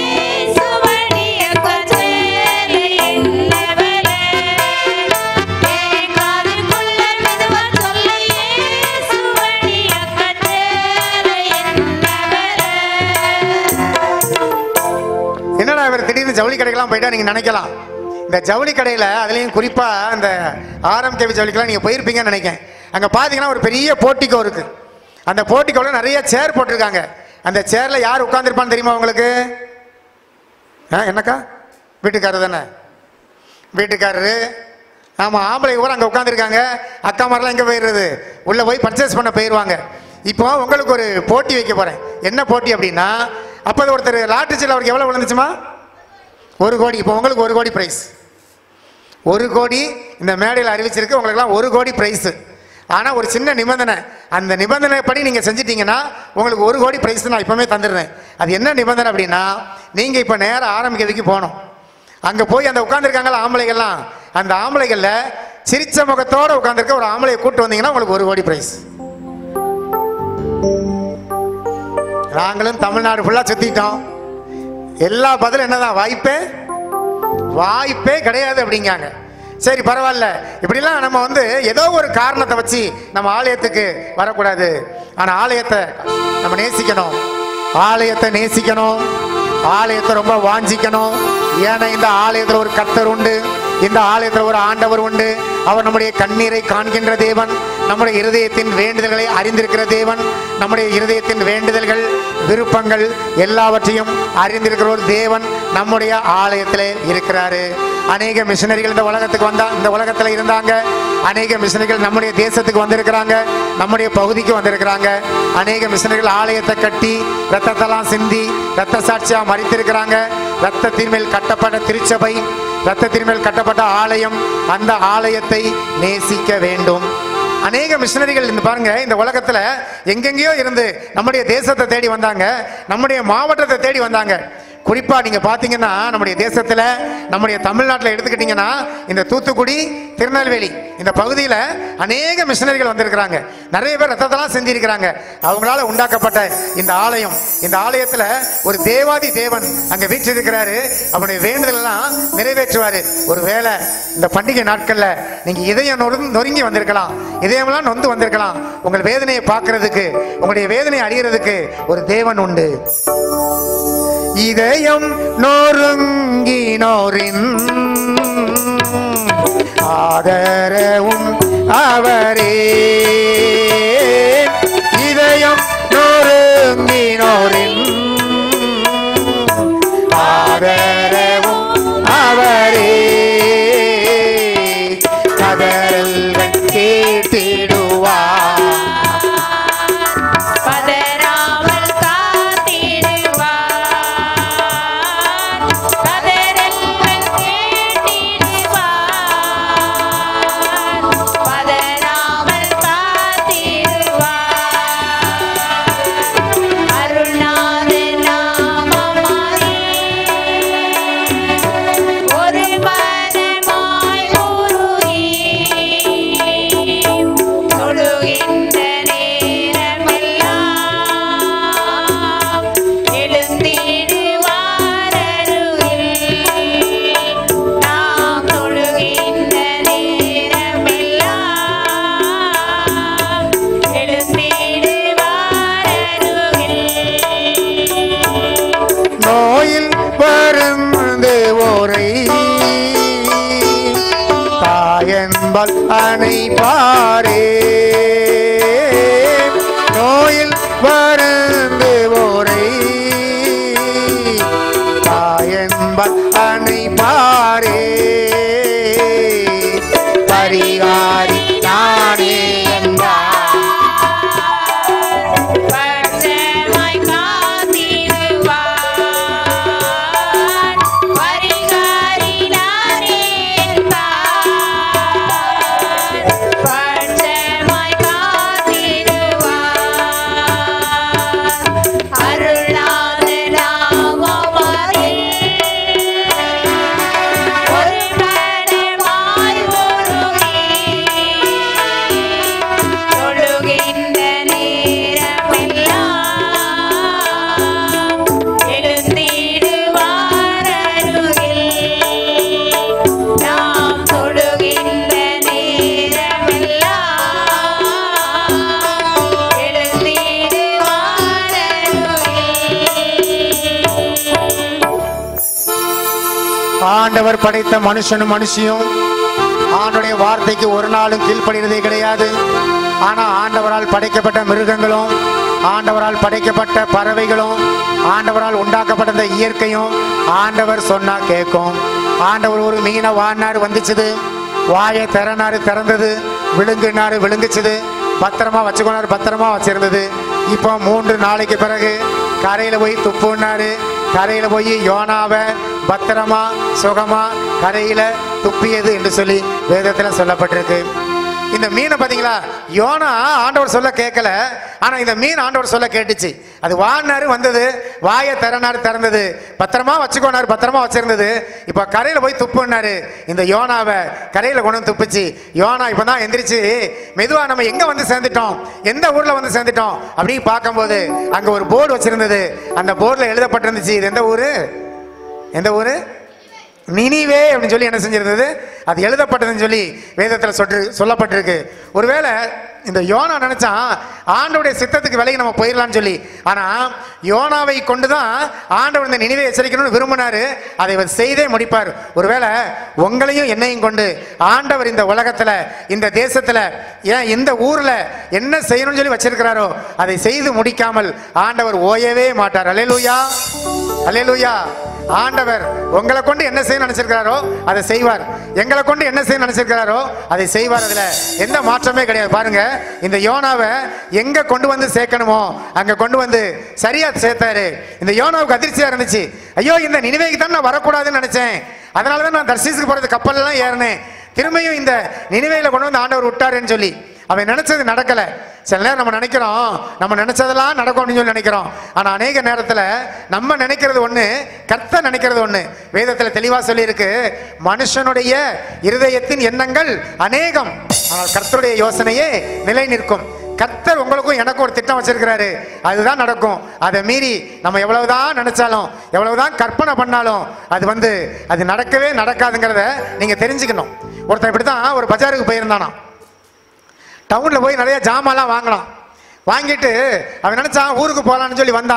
என்னடா இவர் திடீர்னு ஜவுளி கடைக்கெல்லாம் போயிட்டா நீங்க நினைக்கலாம் இந்த ஜவுளி கடையில அதுலயும் குறிப்பா இந்த ஆரம் கேவி ஜவுளிக்கெல்லாம் நீங்க போயிருப்பீங்கன்னு நினைக்கிறேன் அங்க பாத்தீங்கன்னா ஒரு பெரிய போட்டிக்கோ இருக்கு அந்த போட்டிக்கோல நிறைய சேர் போட்டிருக்காங்க அந்த சேர்ல யார் உட்கார்ந்திருப்பான்னு தெரியுமா உங்களுக்கு ஆ, என்னக்கா வீட்டுக்காரர் தானே வீட்டுக்காரரு ஆமா ஆம்பளை கூட அங்க உட்காந்துருக்காங்க அக்கா மாதிரிலாம் எங்க போயிடுறது உள்ள போய் பர்ச்சேஸ் பண்ண போயிடுவாங்க இப்போ உங்களுக்கு ஒரு போட்டி வைக்க போறேன் என்ன போட்டி அப்படின்னா அப்போ ஒருத்தர் லாட்டரி சீல் அவருக்கு எவ்வளோ விழுந்துச்சுமா ஒரு கோடி இப்போ உங்களுக்கு ஒரு கோடி ப்ரைஸ் ஒரு கோடி இந்த மேடையில் அறிவிச்சிருக்கு உங்களுக்குலாம் ஒரு கோடி ப்ரைஸு ஆனால் ஒரு சின்ன நிபந்தனை அந்த நிபந்தனைப்படி நீங்கள் செஞ்சிட்டீங்கன்னா உங்களுக்கு ஒரு கோடி ப்ரைஸ் நான் இப்போவே தந்துடுறேன் அது என்ன நிபந்தனை அப்படின்னா நீங்கள் இப்போ நேரம் ஆரம்பிக்கிறதுக்கு போகணும் அங்கே போய் அந்த உட்காந்துருக்காங்களா ஆம்பளைகள்லாம் அந்த ஆம்பளைகளில் சிரிச்ச முகத்தோடு உட்காந்துருக்க ஒரு ஆம்பளையை கூட்டு வந்தீங்கன்னா உங்களுக்கு ஒரு கோடி ப்ரைஸ் நாங்களும் தமிழ்நாடு ஃபுல்லாக சுற்றிட்டோம் எல்லா பதிலும் என்னதான் வாய்ப்பே வாய்ப்பே கிடையாது அப்படிங்காங்க சரி பரவாயில்ல இப்படிலாம் நம்ம வந்து ஏதோ ஒரு காரணத்தை வச்சு நம்ம ஆலயத்துக்கு வரக்கூடாது ஆனால் ஆலயத்தை நம்ம நேசிக்கணும் ஆலயத்தை நேசிக்கணும் ஆலயத்தை ரொம்ப வாஞ்சிக்கணும் ஏன்னா இந்த ஆலயத்தில் ஒரு கர்த்தர் உண்டு இந்த ஆலயத்தில் ஒரு ஆண்டவர் உண்டு அவர் நம்முடைய கண்ணீரை காண்கின்ற தேவன் நம்முடைய இருதயத்தின் வேண்டுதல்களை அறிந்திருக்கிற தேவன் நம்முடைய இருதயத்தின் வேண்டுதல்கள் விருப்பங்கள் எல்லாவற்றையும் அறிந்திருக்கிற ஒரு தேவன் நம்முடைய ஆலயத்திலே இருக்கிறாரு அநேக மிஷனரிகள் இந்த உலகத்துக்கு வந்தா இந்த உலகத்துல இருந்தாங்க அநேக மிஷனரிகள் நம்முடைய தேசத்துக்கு வந்திருக்கிறாங்க நம்முடைய பகுதிக்கு வந்திருக்கிறாங்க அநேக மிஷனரிகள் ஆலயத்தை கட்டி ரத்தத்தெல்லாம் சிந்தி ரத்த சாட்சியா மறித்திருக்கிறாங்க ரத்தத்தின் மேல் கட்டப்பட்ட திருச்சபை ரத்தத்தின் மேல் கட்டப்பட்ட ஆலயம் அந்த ஆலயத்தை நேசிக்க வேண்டும் அநேக மிஷனரிகள் இந்த பாருங்க இந்த உலகத்துல எங்கெங்கேயோ இருந்து நம்முடைய தேசத்தை தேடி வந்தாங்க நம்முடைய மாவட்டத்தை தேடி வந்தாங்க குறிப்பா நீங்க பாத்தீங்கன்னா நம்முடைய தேசத்துல நம்முடைய தமிழ்நாட்டில் எடுத்துக்கிட்டீங்கன்னா இந்த தூத்துக்குடி திருநெல்வேலி இந்த பகுதியில் அநேக மிஷனரிகள் வந்திருக்கிறாங்க நிறைய பேர் ரத்தத்தெல்லாம் செஞ்சிருக்கிறாங்க அவங்களால உண்டாக்கப்பட்ட இந்த ஆலயம் இந்த ஆலயத்துல ஒரு தேவாதி தேவன் அங்க வீற்றிருக்கிறாரு அவருடைய வேண்டுதல் எல்லாம் நிறைவேற்றுவாரு ஒருவேளை இந்த பண்டிகை நாட்கள்ல நீங்க இதயம் நொறு- நொறுங்கி வந்திருக்கலாம் இதயமெல்லாம் நொந்து வந்திருக்கலாம் உங்கள் வேதனையை பார்க்கிறதுக்கு உங்களுடைய வேதனையை அறியறதுக்கு ஒரு தேவன் உண்டு இதயம் நொறுங்கினோரின் ஆதரவும் அவரே இதயம் நொறுங்கினோரின் ஆதரவும் அவரே கதறல்கள் கேட்டிடுவார் பதறாமல் காத்திடுவார் கதறல்கள் கேட்டிடுவார் பதறாமல் காத்திடுவார் அருள்நாதன் நாமமாய் ஒரு மரமாய் உருகி தொழுகின்ற நேரமெல்லாம் எழுந்திடுவார் அருகில். நாம் தொழுகின்ற நேரமெல்லாம் எழுந்திடுவார் அருகில். நோயில் பருந்து ஓரை தாயன்பல் அணைப்பாரே நோயில் பருந்து ஓரை தாயன்பல் அணைப்பாரே பரிகாரி நானே என்றார் பச்சைமாய் காத்திடுவார் பரிகாரினாரே என்பார் பச்சைமாய் காத்திடுவார் அருளாத நாமமதில் ஒரு மனமாய் உருகி தொழுகின்ற நேரமெல்லாம் எழுந்திடுவார் அருகில். நாம் தொழுகின்ற நேரமெல்லாம் எழுந்திடுவார் அருகில். ஆண்டவர் படைத்த மனுஷனும் மனுஷியும் ஆண்டுடைய வார்த்தைக்கு ஒரு நாளும் கீழ்ப்படுகிறதே கிடையாது ஆனா ஆண்டவரால் படைக்கப்பட்ட மிருகங்களும் ஆண்டவரால் படைக்கப்பட்ட பறவைகளும் ஆண்டவரால் உண்டாக்கப்பட்ட இந்த இயற்கையும் ஆண்டவர் சொன்னா கேட்கும் ஆண்டவர் ஒரு மீனை வாடினாரு வந்துச்சுது வாயை திறனாரு திறந்தது விழுங்குனாரு விழுங்குச்சுது பத்திரமா வச்சுக்கோனாரு பத்திரமா வச்சிருந்தது இப்போ மூன்று நாளைக்கு பிறகு கரையில் போய் துப்புனாரு கரையில் போய் யோனாவை பத்திரமா சுகமா கரையில் துப்பியது என்று சொல்லி வேதத்தில் சொல்லப்பட்டிருக்கு இந்த மீனை பார்த்தீங்களா யோனா ஆண்டவர் சொல்ல கேட்கல ஆனா இந்த மீன் ஆண்டவர் சொல்ல கேட்டுச்சு அது வாடினாரு வந்தது வாயை திறனாரு திறந்தது பத்திரமா வச்சுக்கோனாரு பத்திரமா வச்சிருந்தது இப்ப கரையில போய் துப்புனாரு இந்த யோனாவை கரையில கொண்டு வந்து துப்புச்சு யோனா இப்பதான் எந்திரிச்சு மெதுவா நம்ம எங்க வந்து சேர்ந்துட்டோம் எந்த ஊர்ல வந்து சேர்ந்துட்டோம் அப்படின்னு பார்க்கும்போது அங்க ஒரு போர்டு வச்சிருந்தது அந்த போர்டுல எழுதப்பட்டிருந்துச்சு இது எந்த ஊரு எந்த ஊரு நினிவே அப்படின்னு சொல்லி என்ன செஞ்சிருந்தது அது எழுதப்பட்டதுன்னு சொல்லி வேதத்தில் சொட்டு சொல்லப்பட்டிருக்கு ஒருவேளை இந்த யோனா நினைச்சான் ஆண்டவருடைய சித்தத்துக்கு விலகி நம்ம போயிடலாம்னு சொல்லி ஆனா யோனாவை கொண்டு தான் ஆண்டவர் இந்த நினைவை எச்சரிக்கணும்னு விரும்பினாரு அதை இவர் செய்தே முடிப்பார் ஒருவேளை உங்களையும் என்னையும் கொண்டு ஆண்டவர் இந்த உலகத்துல இந்த தேசத்துல ஏன் இந்த ஊர்ல என்ன செய்யணும்னு சொல்லி வச்சிருக்கிறாரோ அதை செய்து முடிக்காமல் ஆண்டவர் ஓயவே மாட்டார் அலேலூயா அலேலூயா ஆண்டவர் உங்களை கொண்டு என்ன செய்ய நினைச்சிருக்கிறாரோ அதை செய்வார் எங்களை கொண்டு என்ன செய்ய நினைச்சிருக்கிறாரோ அதை செய்வார் அதுல எந்த மாற்றமே கிடையாது பாருங்க இந்த யோனாவை எங்க கொண்டு வந்து சேர்க்கணுமோ அங்க கொண்டு வந்து சரியா சேர்த்தாரு இந்த யோனாவுக்கு அதிர்ச்சியா இருந்துச்சு ஐயோ இந்த நினைவைக்கு தான் நான் வரக்கூடாதுன்னு நினைச்சேன் அதனால தான் நான் தர்சீஸுக்கு போறது கப்பல்லாம் ஏறினேன் திரும்பியும் இந்த நினைவையில கொண்டு வந்து ஆண்டவர் விட்டாருன்னு சொல்லி அவன் நினைச்சது நடக்கல சில நேரம் நம்ம நினைக்கிறோம் நம்ம நினைச்சதெல்லாம் நடக்கும் அப்படின்னு சொல்லி நினைக்கிறோம் ஆனா அநேக நேரத்துல நம்ம நினைக்கிறது ஒண்ணு கர்த்தர் நினைக்கிறது ஒண்ணு வேதத்துல தெளிவா சொல்லியிருக்கு மனுஷனுடைய இருதயத்தின் எண்ணங்கள் அநேகம் ஆனால் கர்த்தருடைய யோசனையே நிலை நிற்கும் கர்த்தர் உங்களுக்கும் எனக்கும் ஒரு திட்டம் வச்சிருக்கிறாரு அதுதான் நடக்கும் அதை மீறி நம்ம எவ்வளவுதான் நினைச்சாலும் எவ்வளவுதான் கற்பனை பண்ணாலும் அது வந்து அது நடக்கவே நடக்காதுங்கிறத நீங்க தெரிஞ்சுக்கணும் ஒருத்தன் இப்படித்தான் ஒரு பஜாருக்கு போயிருந்தானா டவுன்ல போய் நிறைய ஜாமான்லாம் வாங்கலாம் வாங்கிட்டு அவன் நினைச்சான் ஊருக்கு போகலான்னு சொல்லி வந்தான்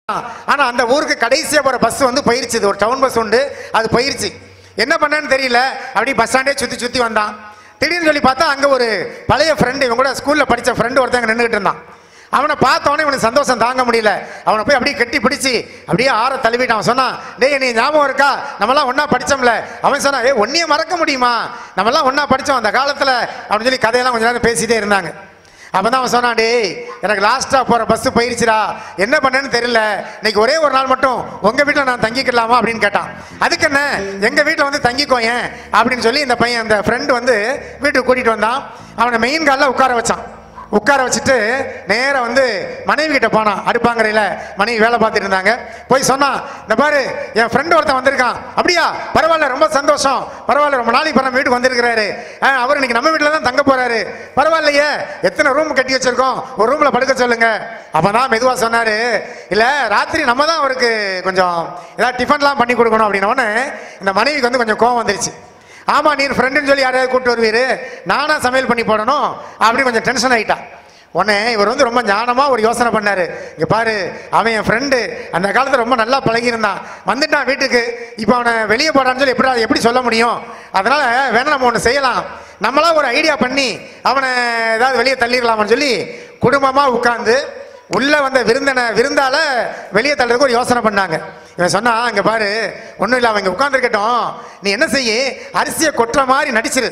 ஆனா அந்த ஊருக்கு கடைசியா போற பஸ் வந்து போயிருச்சு இது ஒரு டவுன் பஸ் உண்டு அது போயிருச்சு என்ன பண்ணான்னு தெரியல அப்படி பஸ் ஸ்டாண்டே சுத்தி சுத்தி வந்தான் திடீர்னு சொல்லி பார்த்தா அங்க ஒரு பழைய ஃப்ரெண்டு இவன் கூட ஸ்கூல்ல படிச்ச ஃப்ரெண்டு ஒருத்தங்க நின்றுட்டு இருந்தான் அவனை பார்த்தோன்னே இவனுக்கு சந்தோஷம் தாங்க முடியல அவனை போய் அப்படியே கட்டி பிடிச்சி அப்படியே ஆற தழுவிட்டு அவன் சொன்னான் டேய் நீ ஞாபகம் இருக்கா நம்மலாம் ஒண்ணா படிச்சோம்ல அவன் சொன்னான் ஏ ஒன்னிய மறக்க முடியுமா நம்மலாம் ஒண்ணா படிச்சோம் அந்த காலத்துல அப்படின்னு சொல்லி கதையெல்லாம் கொஞ்ச நேரம் பேசிட்டே இருந்தாங்க அப்பதான் அவன் சொன்னான் டேய் எனக்கு லாஸ்டா போற பஸ் போயிருச்சுடா என்ன பண்ணேன்னு தெரியல இன்னைக்கு ஒரே ஒரு நாள் மட்டும் உங்க வீட்டுல நான் தங்கிக்கலாமா அப்படின்னு கேட்டான் அதுக்கு என்ன எங்க வீட்டுல வந்து தங்கிக்கோ ஏன் அப்படின்னு சொல்லி இந்த பையன் அந்த ஃப்ரெண்டு வந்து வீட்டுக்கு கூட்டிட்டு வந்தான் அவனை மெயின் காலில் உட்கார வச்சான் உட்கார வச்சுட்டு நேரா வந்து மனைவி கிட்ட போனான் அடுப்பாங்கரையில மனைவி வேலை பார்த்துட்டு இருந்தாங்க போய் சொன்னான் இந்த பாரு என் ஃப்ரெண்டு ஒருத்தன் வந்திருக்கான் அப்படியா பரவாயில்ல ரொம்ப சந்தோஷம் பரவாயில்ல ரொம்ப நாளைக்கு பிறகு வீட்டுக்கு வந்திருக்கிறாரு ஆ, அவர் இன்னைக்கு நம்ம வீட்டில் தான் தங்க போறாரு பரவாயில்லையே எத்தனை ரூம் கட்டி வச்சிருக்கோம் ஒரு ரூம்ல படுக்க சொல்லுங்க அப்பதான் மெதுவா சொன்னாரு இல்ல ராத்திரி நம்ம தான் அவருக்கு கொஞ்சம் ஏதாவது டிஃபன்லாம் பண்ணி கொடுக்கணும் அப்படின்ன உடனே இந்த மனைவிக்கு வந்து கொஞ்சம் கோவம் வந்துருச்சு ஆமா நீ ஃப்ரெண்டுன்னு சொல்லி யாரையாவது கூப்பிட்டு வருவீரு நானா சமையல் பண்ணி போடணும் அப்படி கொஞ்சம் டென்ஷன் ஆயிட்டா உடனே இவர் வந்து ரொம்ப ஞானமா ஒரு யோசனை பண்ணாரு இங்க பாரு அவன் என் ஃப்ரெண்டு அந்த காலத்துல ரொம்ப நல்லா பழகியிருந்தான் வந்துட்டான் வீட்டுக்கு இப்போ அவனை வெளியே போடான்னு சொல்லி எப்படி எப்படி சொல்ல முடியும் அதனால வேணா நம்ம ஒன்று செய்யலாம் நம்மளா ஒரு ஐடியா பண்ணி அவனை ஏதாவது வெளியே தள்ளிடலாமான்னு சொல்லி குடும்பமா உட்கார்ந்து உள்ள வந்த விருந்தனை விருந்தால வெளியே தள்ளுறதுக்கு ஒரு யோசனை பண்ணாங்க இவன் சொன்னா இங்க பாரு ஒண்ணும் இல்ல அவங்க உட்கார்ந்துருக்கட்டும் நீ என்ன செய்ய அரிசியை கொட்டுற மாதிரி நடிச்சிரு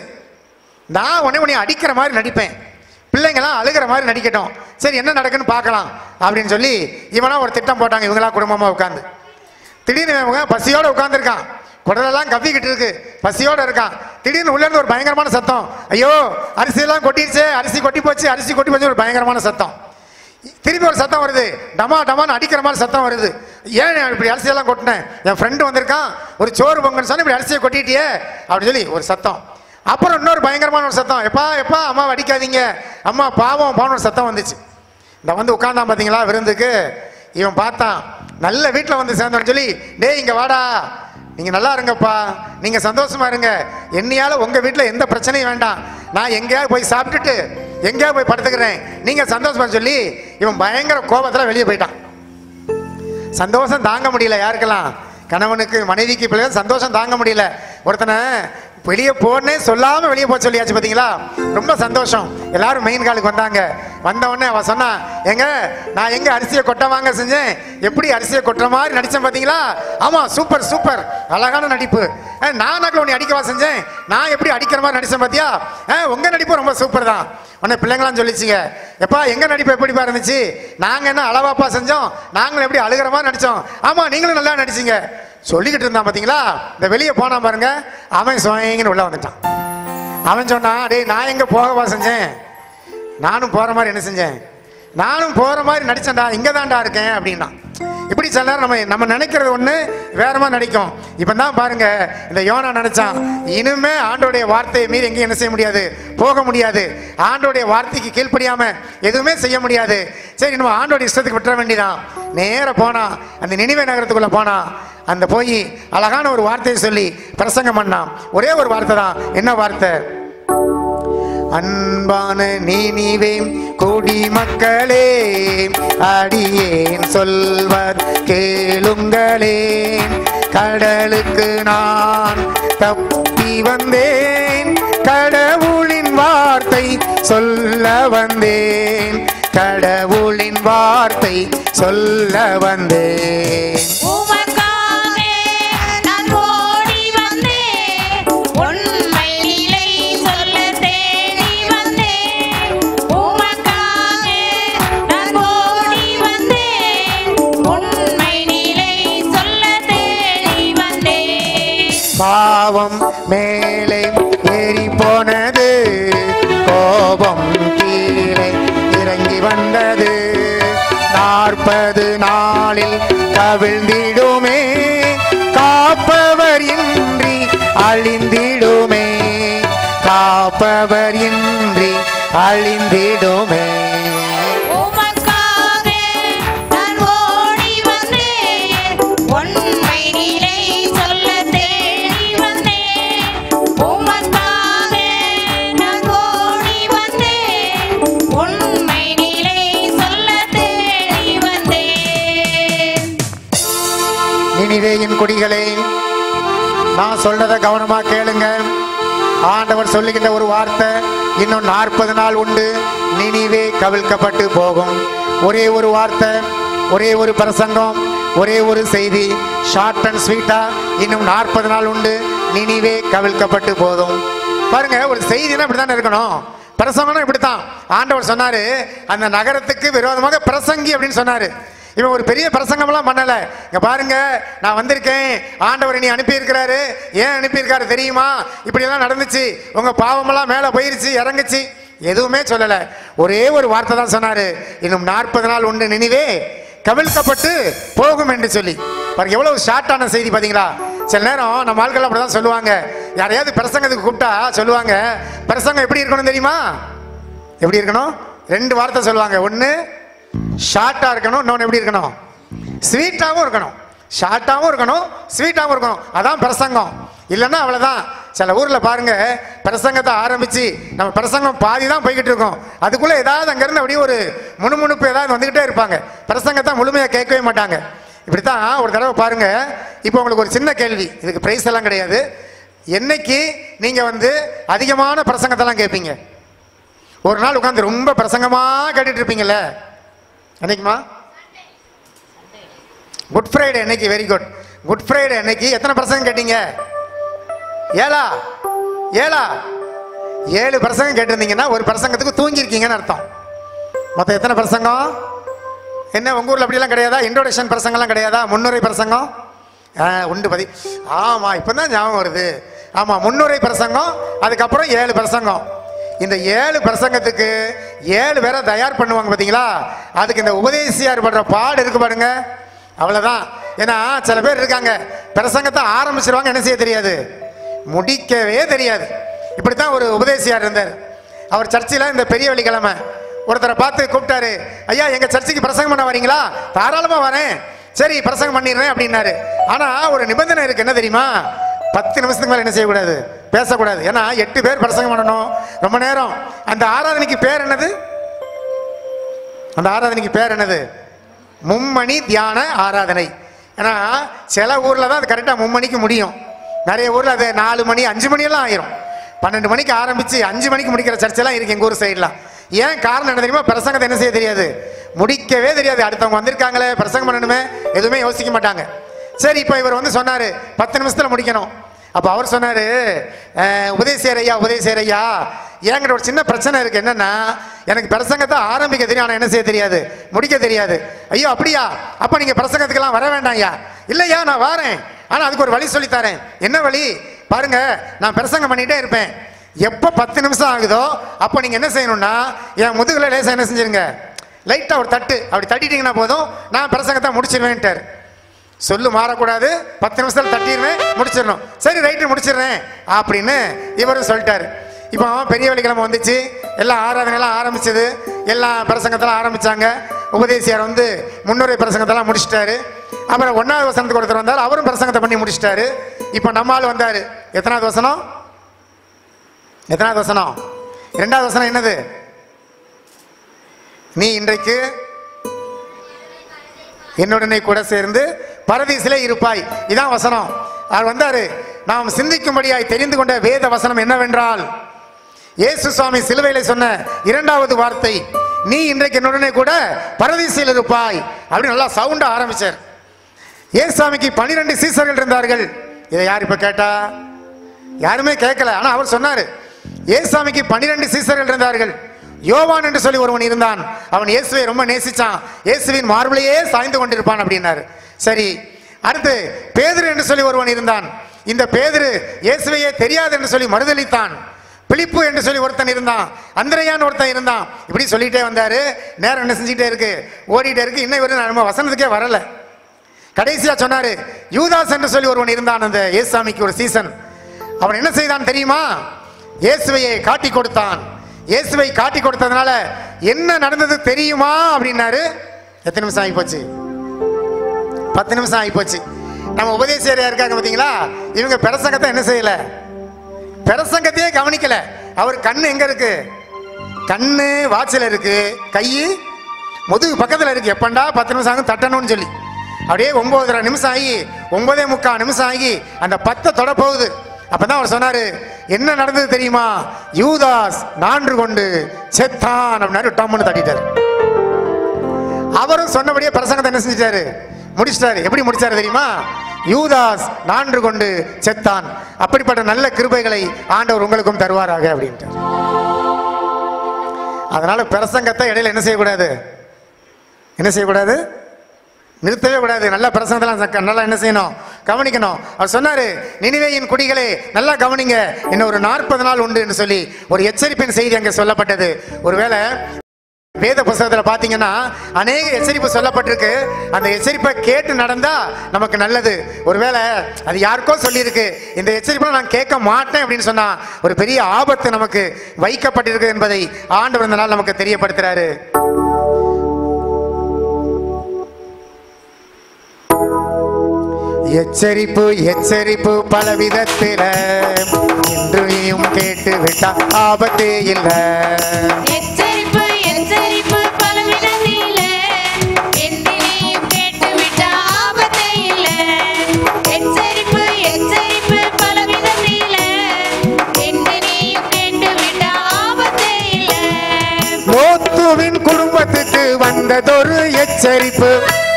நான் உடனே உன்னை அடிக்கிற மாதிரி நடிப்பேன் பிள்ளைங்களாம் அழுகிற மாதிரி நடிக்கட்டும் சரி என்ன நடக்குன்னு பார்க்கலாம் அப்படின்னு சொல்லி இவனா ஒரு திட்டம் போட்டாங்க இவங்களா குடும்பமா உட்காந்து திடீர்னு இவங்க பசியோட உட்காந்துருக்கான் குடலெல்லாம் கவ்விக்கிட்டு இருக்கு பசியோட இருக்கான் திடீர்னு உள்ள இருந்து ஒரு பயங்கரமான சத்தம் ஐயோ அரிசியெல்லாம் கொட்டிருச்சு அரிசி கொட்டி போச்சு அரிசி கொட்டி போச்சு ஒரு பயங்கரமான சத்தம் திருப்பி ஒரு சத்தம் வருது டமா டமான்னு அடிக்கிற மாதிரி சத்தம் வருது ஏன் நான் இப்படி அரிசியெல்லாம் கொட்டினேன் என் ஃப்ரெண்டு வந்திருக்கான் ஒரு சோறு பொங்கன்னு சொன்னா இப்படி அரிசியை கொட்டிட்டியே அப்படின்னு சொல்லி ஒரு சத்தம் அப்புறம் இன்னொரு பயங்கரமான ஒரு சத்தம் எப்பா எப்பா அம்மாவை அடிக்காதீங்க அம்மா பாவம் பாவம் ஒரு சத்தம் வந்துச்சு இந்த வந்து உட்கார்ந்தான் பார்த்தீங்களா விருந்துக்கு இவன் பார்த்தான் நல்ல வீட்டில் வந்து சேர்ந்தோன்னு சொல்லி டேய் இங்க வாடா நீங்க நல்லா இருங்கப்பா நீங்க சந்தோஷமா இருங்க என்னையால உங்க வீட்டில் எந்த பிரச்சனையும் வேண்டாம் நான் எங்கேயாவது போய் சாப்பிட்டுட்டு எங்கேயாவது போய் படுத்துக்கிறேன் நீங்க சந்தோஷமா சொல்லி இவன் பயங்கர கோபத்துல வெளியே போயிட்டான் சந்தோஷம் தாங்க முடியல யாருக்கெல்லாம் கணவனுக்கு மனைவிக்கு பிள்ளை சந்தோஷம் தாங்க முடியல ஒருத்தனை வெளியே போனே சொல்லாம வெளியே போக சொல்லியாச்சு பாத்தீங்களா ரொம்ப சந்தோஷம் எல்லாரும் மெயின் காலுக்கு வந்தாங்க வந்த உடனே அவ சொன்னா எங்க நான் எங்க அரிசியை கொட்ட வாங்க செஞ்சேன் எப்படி அரிசியை கொட்டுற மாதிரி நடிச்சேன் பாத்தீங்களா ஆமா சூப்பர் சூப்பர் அழகான நடிப்பு அஹ், நான் நக்கல உன்னை அடிக்கவா செஞ்சேன் நான் எப்படி அடிக்கிற மாதிரி நடிச்சேன் பாத்தியா அஹ், உங்க நடிப்பு ரொம்ப சூப்பர் தான் உடனே பிள்ளைங்களாம் சொல்லிச்சுங்க எப்பா எங்க நடிப்பு எப்படிப்பா இருந்துச்சு நாங்க என்ன அளவாப்பா செஞ்சோம் நாங்களும் எப்படி அழுகிற மாதிரி நடிச்சோம் ஆமா நீங்களும் நல்லா நடிச்சீங்க சொல்லிக்கிட்டு இருந்தான் பாத்தீங்களா இந்த வெளியே போனா பாருங்க அவன் சுவங்கன்னு உள்ள வந்துட்டான் அவன் சொன்னான் டேய் நான் எங்க போகவா செஞ்சேன் நானும் போற மாதிரி என்ன செஞ்சேன் நானும் போற மாதிரி நடிச்சேன்டா இங்க தான்டா இருக்கேன் அப்படின்னா இப்படி சில நேரம் நம்ம நம்ம நினைக்கிறது ஒண்ணு வேற மாதிரி நடிக்கும் இப்போ தான் பாருங்க இந்த யோனா நினைச்சான் இனிமே ஆண்டோடைய வார்த்தையை மீறி எங்கேயும் என்ன செய்ய முடியாது போக முடியாது ஆண்டோடைய வார்த்தைக்கு கீழ்ப்படியாம எதுவுமே செய்ய முடியாது சரி நம்ம ஆண்டோட இஷ்டத்துக்கு விட்டுற வேண்டியதான் நேர போனா அந்த நினைவே நகரத்துக்குள்ள போனா அந்த போய் அழகான ஒரு வார்த்தையை சொல்லி பிரசங்கம் பண்ணான் ஒரே ஒரு வார்த்தை தான் என்ன வார்த்தை அன்பான நீனிவே கொடி மக்களே அடியேன் சொல்வர் கேளுங்களே கடலுக்கு நான் தப்பி வந்தேன் கடவுளின் வார்த்தை சொல்ல வந்தேன் கடவுளின் வார்த்தை சொல்ல வந்தேன் உமக்காக நான் ஓடி வந்தேன் உண்மை நிலை சொல்ல தேடி வந்தேன் உமக்காக நான் ஓடி வந்தேன் உண்மை நிலை சொல்ல தேடி வந்தேன் பாவம் மேலே ஏறி போனது கோபம் கீழே இறங்கி வந்தது நாற்பது நாளில் கவிழ்ந்திடுமே காப்பவர் இன்றி அழிந்திடுமே காப்பவர் இன்றி அழிந்திடுமே உமக்காக நான் ஓடி வந்தேன் உண்மை நிலை சொல்ல தேடி வந்தேன் உமக்காக நான் ஓடி வந்தேன் உண்மை நிலை சொல்ல தேடி வந்தேன் நினிவேயின் குடிகளே நான் சொல்றத கவனமா கேளுங்க ஆண்டவர் சொல்லுகின்ற ஒரு வார்த்தை இன்னும் நாற்பது நாள் உண்டு நினிவே கவிழ்க்கப்பட்டு போகும் ஒரே ஒரு வார்த்தை ஒரே ஒரு பிரசங்கம் ஒரே ஒரு செய்தி ஷார்ட் அண்ட் ஸ்வீட்டா இன்னும் நாற்பது நாள் உண்டு நினிவே கவிழ்க்கப்பட்டு போதும் பாருங்க ஒரு செய்தினா இப்படித்தானே இருக்கணும் பிரசங்கம்னா இப்படித்தான் ஆண்டவர் சொன்னாரு அந்த நகரத்துக்கு விரோதமாக பிரசங்கி அப்படின்னு சொன்னாரு இவன் ஒரு பெரிய பிரசங்கம்லாம் பண்ணல இங்க பாருங்க நான் வந்திருக்கேன் ஆண்டவர் நீ அனுப்பி இருக்கிறாரு ஏன் அனுப்பி இருக்காரு தெரியுமா இப்படி எல்லாம் நடந்துச்சு உங்க பாவமெல்லாம் மேல போயிருச்சு இறங்குச்சு எதுவுமே சொல்லல ஒரே ஒரு வார்த்தை தான் சொன்னாரு இன்னும் நாற்பது நாள் உண்டு நினைவே கவிழ்க்கப்பட்டு போகும் என்று சொல்லி பாருங்க எவ்வளவு ஷார்ட்டான செய்தி பாத்தீங்களா சில நேரம் நம்ம ஆட்கள் அப்படிதான் சொல்லுவாங்க யாரையாவது பிரசங்கத்துக்கு கூப்பிட்டா சொல்லுவாங்க பிரசங்கம் எப்படி இருக்கணும் தெரியுமா எப்படி இருக்கணும் ரெண்டு வார்த்தை சொல்லுவாங்க ஒன்று ஷார்ட்டாக இருக்கணும் இன்னொன்று எப்படி இருக்கணும் ஸ்வீட்டாகவும் இருக்கணும் ஷார்ட்டாகவும் இருக்கணும் ஸ்வீட்டாகவும் இருக்கணும் அதான் பிரசங்கம் இல்லைன்னா அவ்வளோதான் சில ஊரில் பாருங்க பிரசங்கத்தை ஆரம்பித்து நம்ம பிரசங்கம் பாதி தான் போய்கிட்டு இருக்கோம் அதுக்குள்ளே ஏதாவது அங்கேருந்து அப்படியே ஒரு முணுமுணுப்பு ஏதாவது வந்துக்கிட்டே இருப்பாங்க பிரசங்கத்தை முழுமையாக கேட்கவே மாட்டாங்க இப்படித்தான் ஒரு தடவை பாருங்க இப்போ உங்களுக்கு ஒரு சின்ன கேள்வி இதுக்கு ப்ரைஸ் எல்லாம் கிடையாது என்னைக்கு நீங்கள் வந்து அதிகமான பிரசங்கத்தெல்லாம் கேட்பீங்க ஒரு நாள் உட்காந்து ரொம்ப பிரசங்கமா கேட்டுட்டு இருப்பீங்கல்ல என்னைக்குமா குட் ஃப்ரைடே என்னைக்கு வெரி குட் குட் ஃப்ரைடே என்னைக்கு எத்தனை பிரசங்கம் கேட்டீங்க ஏழா ஏழா ஏழு பிரசங்கம் கேட்டிருந்தீங்கன்னா ஒரு பிரசங்கத்துக்கு தூங்கியிருக்கீங்கன்னு அர்த்தம் மொத்தம் எத்தனை பிரசங்கம் என்ன உங்க ஊர்ல அப்படியெல்லாம் கிடையாதா இன்ட்ரோடக்ஷன் பிரசங்கம்லாம் கிடையாதா முன்னுரை பிரசங்கம் ஆ, உண்டு பதி ஆமா இப்பதான் ஞாபகம் வருது ஆமா முன்னுரை பிரசங்கம் அதுக்கப்புறம் ஏழு பிரசங்கம் இந்த ஏழு பிரசங்கத்துக்கு ஏழு பேரை தயார் பண்ணுவாங்க பாத்தீங்களா அதுக்கு இந்த உபதேசியார் படுற பாடு இருக்கு பாருங்க அவ்வளவுதான் ஏன்னா சில பேர் இருக்காங்க பிரசங்கத்தை ஆரம்பிச்சிருவாங்க என்ன செய்ய தெரியாது முடிக்கவே தெரியாது இப்படித்தான் ஒரு உபதேசியார் இருந்தார் அவர் சர்ச்சில் இந்த பெரிய வெள்ளிக்கிழமை ஒருத்தரை பார்த்து கூப்பிட்டாரு ஐயா எங்க சர்ச்சுக்கு பிரசங்கம் பண்ண வரீங்களா தாராளமா வரேன் சரி பிரசங்கம் பண்ணிடுறேன் அப்படின்னாரு ஆனா ஒரு நிபந்தனை இருக்கு என்ன தெரியுமா பத்து நிமிஷத்துக்கு மேல என்ன செய்யக்கூடாது பேசக்கூடாது ஏன்னா எட்டு பேர் பிரசங்கம் பண்ணணும் ரொம்ப நேரம் அந்த ஆராதனைக்கு பேர் என்னது அந்த ஆராதனைக்கு பேர் என்னது மும்மணி தியான ஆராதனை ஏன்னா சில ஊர்ல தான் அது கரெக்டாக மும்மணிக்கு முடியும் நிறைய ஊர்ல அது நாலு மணி அஞ்சு மணியெல்லாம் ஆயிரும் பன்னெண்டு மணிக்கு ஆரம்பிச்சு அஞ்சு மணிக்கு முடிக்கிற சர்ச்செல்லாம் இருக்கு எங்க ஊர் சைட்லாம் ஏன் காரணம் என்ன தெரியுமா பிரசங்கத்தை என்ன செய்ய தெரியாது முடிக்கவே தெரியாது அடுத்தவங்க வந்திருக்காங்களே பிரசங்கம் பண்ணணுமே எதுவுமே யோசிக்க மாட்டாங்க சரி இப்போ இவர் வந்து சொன்னாரு பத்து நிமிஷத்துல முடிக்கணும் அப்போ அவர் சொன்னாரு "அஹ், உபதேசியர் ஐயா உபதேசியர் ஐயா என்கிட்ட ஒரு சின்ன பிரச்சனை இருக்கு என்னன்னா எனக்கு பிரசங்கத்தை ஆரம்பிக்க தெரியும் ஆனா என்ன செய்ய தெரியாது முடிக்க தெரியாது ஐயோ அப்படியா அப்ப நீங்க பிரசங்கத்துக்கெல்லாம் வர வேண்டாம் ஐயா இல்லையா நான் வரேன் ஆனா அதுக்கு ஒரு வழி சொல்லித் தரேன் என்ன வழி பாருங்க நான் பிரசங்கம் பண்ணிட்டே இருப்பேன் எப்போ பத்து நிமிஷம் ஆகுதோ அப்போ நீங்க என்ன செய்யணும்னா என் முதுகுல லேசா என்ன செஞ்சிருங்க லைட்டா ஒரு தட்டு அப்படி தட்டிட்டீங்கன்னா போதும் நான் பிரசங்கத்தை முடிச்சிருவேன்ட்டார் சொல்லு மாறக்கூடாது பத்து நிமிஷத்துல தட்டிடுவேன் முடிச்சிடணும் சரி ரைட்டு முடிச்சிடுறேன் அப்படின்னு இவரும் சொல்லிட்டாரு இப்போ பெரிய வெள்ளிக்கிழமை வந்துச்சு எல்லாம் ஆராதனைலாம் ஆரம்பிச்சது எல்லாம் பிரசங்கத்தெல்லாம் ஆரம்பிச்சாங்க உபதேசியார் வந்து முன்னுரை பிரசங்கத்தெல்லாம் முடிச்சிட்டாரு அப்புறம் ஒன்றாவது வசனத்துக்கு ஒருத்தர் வந்தார் அவரும் பிரசங்கத்தை பண்ணி முடிச்சிட்டாரு இப்போ நம்ம ஆள் வந்தார் எத்தனாவது வசனம் எத்தனாவது வசனம் இரண்டாவது வசனம் என்னது நீ இன்றைக்கு என்னுடனே கூட சேர்ந்து பரதீசிலே இருப்பாய் இதான் வசனம் அவர் வந்தாரு நாம் சிந்திக்கும்படியாய் தெரிந்து கொண்ட வேத வசனம் என்னவென்றால் இயேசு சுவாமி சிலுவையில சொன்ன இரண்டாவது வார்த்தை நீ இன்றைக்கு என்னுடனே கூட பரதீசில் இருப்பாய் அப்படின்னு நல்லா சவுண்டா ஆரம்பிச்சார் ஏசாமிக்கு பனிரெண்டு சீசர்கள் இருந்தார்கள் இதை யார் இப்ப கேட்டா யாருமே கேட்கல ஆனா அவர் சொன்னாரு ஏசாமிக்கு பனிரெண்டு சீசர்கள் இருந்தார்கள் யோவான் என்று சொல்லி ஒருவன் இருந்தான் அவன் இயேசுவை ரொம்ப நேசிச்சான் இயேசுவின் மார்பிளையே சாய்ந்து கொண்டிருப்பான் அப்படின்னாரு சரி அடுத்து பேதுரு என்று சொல்லி ஒருவன் இருந்தான் இந்த பேதுரு இயேசுவையே தெரியாது என்று சொல்லி மறுதளித்தான் பிலிப்பு என்று சொல்லி ஒருத்தன் இருந்தான் அந்திரையான் ஒருத்தன் இருந்தான் இப்படி சொல்லிட்டே வந்தாரு நேரம் என்ன செஞ்சுட்டே இருக்கு ஓடிட்டே இருக்கு இன்னும் இவரு நம்ம வசனத்துக்கே வரல கடைசியா சொன்னாரு யூதாஸ் என்று சொல்லி ஒருவன் இருந்தான் அந்த ஏசாமிக்கு ஒரு சீசன் அவன் என்ன செய்தான் தெரியுமா இயேசுவையை காட்டி கொடுத்தான் இயேசுவை காட்டி கொடுத்ததுனால என்ன நடந்தது தெரியுமா அப்படின்னாரு எத்தனை நிமிஷம் ஆகி போச்சு பத்து நிமிஷம் ஆகி போச்சு நம்ம உபதேசியரையா இருக்காங்க பாத்தீங்களா இவங்க பிரசங்கத்தை என்ன செய்யல பிரசங்கத்தையே கவனிக்கல அவர் கண்ணு எங்க இருக்கு கண்ணு வாட்சில் இருக்கு கை முதுகு பக்கத்தில் இருக்கு எப்பண்டா பத்து நிமிஷம் ஆகும் தட்டணும்னு சொல்லி அப்படியே ஒன்பதரை நிமிஷம் ஆகி ஒன்பதே முக்கால் நிமிஷம் ஆகி அந்த பத்தை தொட போகுது அப்பதான் அவர் சொன்னாரு என்ன நடந்தது தெரியுமா யூதாஸ் நான்று கொண்டு செத்தான் அப்படின்னாரு டம்னு தட்டிட்டாரு அவரும் சொன்னபடியே பிரசங்கத்தை என்ன செஞ்சிட்டாரு முடிச்சிட்டாரு எப்படி முடிச்சாரு தெரியுமா யூதாஸ் நான்று கொண்டு செத்தான் அப்படிப்பட்ட நல்ல கிருபைகளை ஆண்டவர் உங்களுக்கும் தருவாராக அப்படின்ட்டு அதனால பிரசங்கத்தை இடையில என்ன செய்யக்கூடாது என்ன செய்யக்கூடாது நிறுத்தவே கூடாது நல்ல பிரசங்கத்தெல்லாம் சக்க- நல்லா என்ன செய்யணும் கவனிக்கணும் அவர் சொன்னாரு நினைவேயின் குடிகளே நல்லா கவனிங்க இன்னும் ஒரு நாற்பது நாள் உண்டு என்று சொல்லி ஒரு எச்சரிப்பின் செய்தி அங்கே சொல்லப்பட்டது ஒருவேளை வேத புஸ்தகத்துல பாத்தீங்கன்னா அநேக எச்சரிப்பு சொல்லப்பட்டிருக்கு அந்த எச்சரிப்பை கேட்டு நடந்தா நமக்கு நல்லது ஒருவேளை அது யாருக்கோ சொல்லியிருக்கு இந்த எச்சரிப்பை நான் கேட்க மாட்டேன் அப்படின்னு சொன்னா ஒரு பெரிய ஆபத்து நமக்கு வைக்கப்பட்டிருக்கு என்பதை ஆண்டவர் இந்த நாள் நமக்கு தெரியப்படுத்துறாரு எச்சரிப்பு எச்சரிப்பு பல விதத்தில இன்று நீயும் கேட்டு விட்டா ஆபத்தே இல்லை எச்சரிப்பு எச்சரிப்பு பலவிதத்திலே என்று நீயும் கேட்டுவிட்ட ஆபத்தே இல்லை எச்சரிப்பு எச்சரிப்பு பலவிதத்திலே என்று நீயும் கேட்டுவிட்ட ஆபத்தே இல்லை லோத்துவின் குடும்பத்துக்கு வந்ததொரு எச்சரிப்பு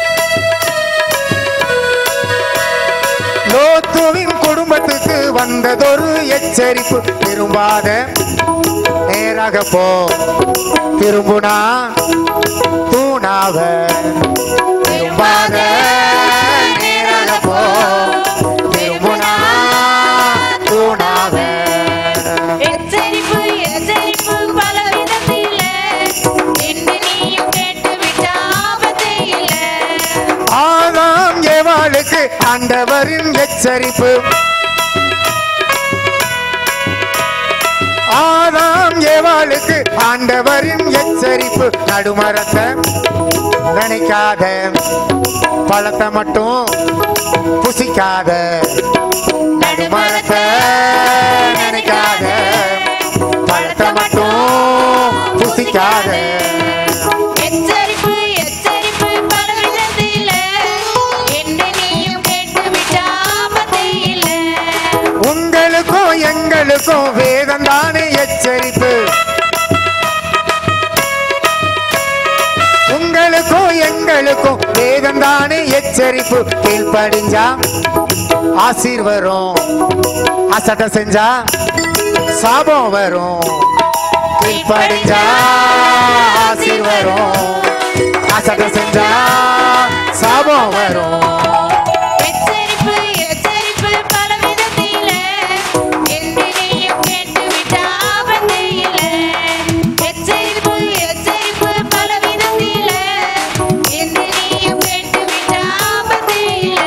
லோத்துவின் குடும்பத்துக்கு வந்ததொரு எச்சரிப்பு திரும்பாத நேராக போ திரும்புனா தூணாவ திரும்பாத நேராக போ திரும்புனா தூணாவ எச்சரிப்பு எச்சரிப்பு பலவிதத்திலே என்று நீயும் கேட்டுவிட்ட ஆபத்தே இல்லை ஆதாம் ஏவாளுக்கு ஆண்டவரின் எச்சரிப்பு ஆதாம் ஏவாளுக்கு ஆண்டவரின் எச்சரிப்பு நடுமரத்தை நினைக்காத பழத்தை மட்டும் புசிக்காத நடுமரத்தை நினைக்காத பழத்தை மட்டும் புசிக்காத எச்சரிப்பு எச்சரிப்பு பலவிதத்திலே என்று நீயும் கேட்டுவிட்ட ஆபத்தே இல்லை உங்களுக்கும் எங்களுக்கும் வேதம் தானே எச்சரிப்பு உங்களுக்கும் எங்களுக்கும் வேதம் தானே எச்சரிப்பு கீழ்ப்படிஞ்சா ஆசீர் வரும் அசட்டை செஞ்சா சாபம் வரும் கீழ்ப்படிஞ்சா ஆசீர் வரும் அசட்டம் செஞ்சா சாபம் வரும் எச்சரிப்பு எச்சரிப்பு பலவிதத்திலே என்று நீயும் கேட்டுவிட்ட ஆபத்து இல்லை எச்சரிப்பு எச்சரிப்பு பலவிதத்திலே என்று நீயும் கேட்டுவிட்ட ஆபத்து இல்லை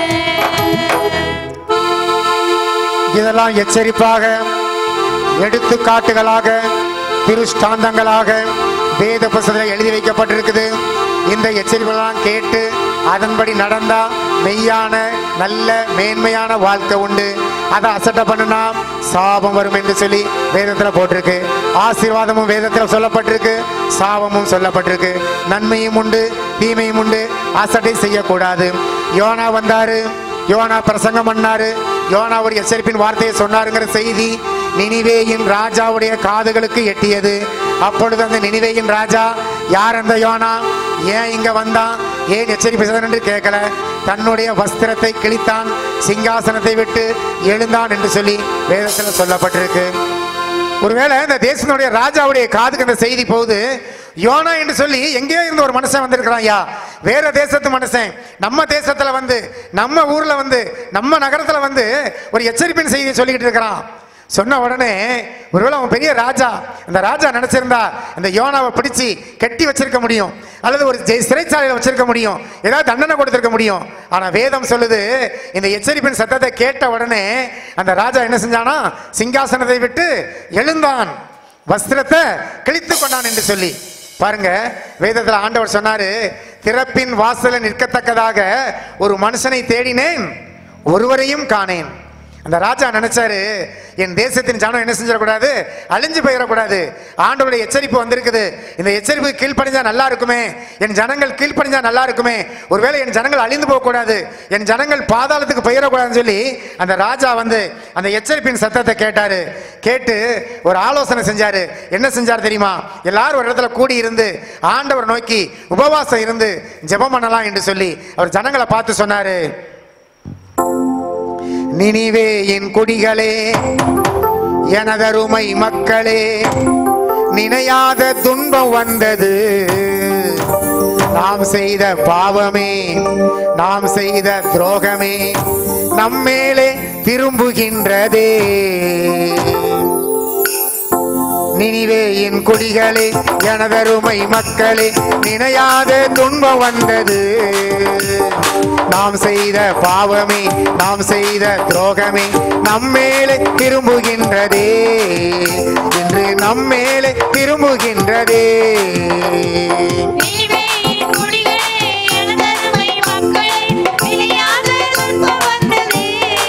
இதெல்லாம் எச்சரிப்பாக எடுத்துக்காட்டுகளாக திருஷ்டாந்தங்களாக வேத புஸ்தகத்தில் எழுதி வைக்கப்பட்டிருக்குது இந்த எச்சரிப்புகளெல்லாம் கேட்டு அதன்படி நடந்தா மெய்யான நல்ல மேன்மையான வாழ்க்கை உண்டு அதை அசட்டை பண்ணுனா சாபம் வரும் என்று சொல்லி வேதத்தில் போட்டிருக்கு ஆசீர்வாதமும் வேதத்தில் சொல்லப்பட்டிருக்கு சாபமும் சொல்லப்பட்டிருக்கு நன்மையும் உண்டு தீமையும் உண்டு அசட்டை செய்யக்கூடாது யோனா வந்தாரு யோனா பிரசங்கம் பண்ணாரு யோனா ஒரு எச்சரிப்பின் வார்த்தையை சொன்னாருங்கிற செய்தி நினிவேயின் ராஜாவுடைய காதுகளுக்கு எட்டியது அப்பொழுது அந்த நினிவேயின் ராஜா யார் அந்த யோனா ஏன் இங்க வந்தான் ஏன் எச்சரிப்பு செய்தான் என்று கேட்கல தன்னுடைய வஸ்திரத்தை கிழித்தான் சிங்காசனத்தை விட்டு எழுந்தான் என்று சொல்லி வேதத்தில் சொல்லப்பட்டிருக்கு ஒருவேளை இந்த தேசத்தினுடைய ராஜாவுடைய காதுக்கு அந்த செய்தி போகுது யோனா என்று சொல்லி எங்கேயோ இருந்து ஒரு மனுஷன் வந்திருக்கிறான் ஐயா வேற தேசத்து மனுஷன் நம்ம தேசத்துல வந்து நம்ம ஊர்ல வந்து நம்ம நகரத்துல வந்து ஒரு எச்சரிப்பின் செய்தியை சொல்லிக்கிட்டு இருக்கிறான் சொன்ன உடனே ஒருவேளை அவன் பெரிய ராஜா அந்த ராஜா நினைச்சிருந்தா இந்த யோனாவை பிடிச்சி கட்டி வச்சிருக்க முடியும் அல்லது ஒரு ஜெய் சிறைச்சாலையில் வச்சிருக்க முடியும் ஏதாவது தண்டனை கொடுத்திருக்க முடியும் ஆனா வேதம் சொல்லுது இந்த எச்சரிப்பின் சத்தத்தை கேட்ட உடனே அந்த ராஜா என்ன செஞ்சானா சிங்காசனத்தை விட்டு எழுந்தான் வஸ்திரத்தை கிழித்து கொண்டான் என்று சொல்லி பாருங்க வேதத்தில் ஆண்டவர் சொன்னாரு திறப்பின் வாசல நிற்கத்தக்கதாக ஒரு மனுஷனை தேடினேன் ஒருவரையும் காணேன் அந்த ராஜா நினைச்சாரு என் தேசத்தின் ஜனம் என்ன செஞ்சிடக்கூடாது அழிஞ்சு போயிடக்கூடாது ஆண்டவருடைய எச்சரிப்பு வந்திருக்குது இந்த எச்சரிப்பு கீழ்ப்படிஞ்சா நல்லா இருக்குமே என் ஜனங்கள் கீழ்ப்படிஞ்சா நல்லா இருக்குமே ஒருவேளை என் ஜனங்கள் அழிந்து போகக்கூடாது என் ஜனங்கள் பாதாளத்துக்கு போயிடக்கூடாதுன்னு சொல்லி அந்த ராஜா வந்து அந்த எச்சரிப்பின் சத்தத்தை கேட்டாரு கேட்டு ஒரு ஆலோசனை செஞ்சாரு என்ன செஞ்சார் தெரியுமா எல்லாரும் ஒரு இடத்துல கூடி இருந்து ஆண்டவர் நோக்கி உபவாசம் இருந்து ஜெபம் பண்ணலாம் என்று சொல்லி அவர் ஜனங்களை பார்த்து சொன்னாரு நினிவேயின் குடிகளே எனதருமை மக்களே நினையாத துன்பம் வந்தது நாம் செய்த பாவமே நாம் செய்த துரோகமே நம்மேலே திரும்புகின்றதே நினிவேயின் குடிகளே எனதருமை மக்களே நினையாத துன்பம் வந்தது நாம் செய்த பாவமே நாம் செய்த துரோகமே நம்மேலே திரும்புகின்றதே என்று நம்மேலே திரும்புகின்றதே நீவேயின் குடிகளே எனதருமை மக்களே நிலையாத துன்பம் வந்தது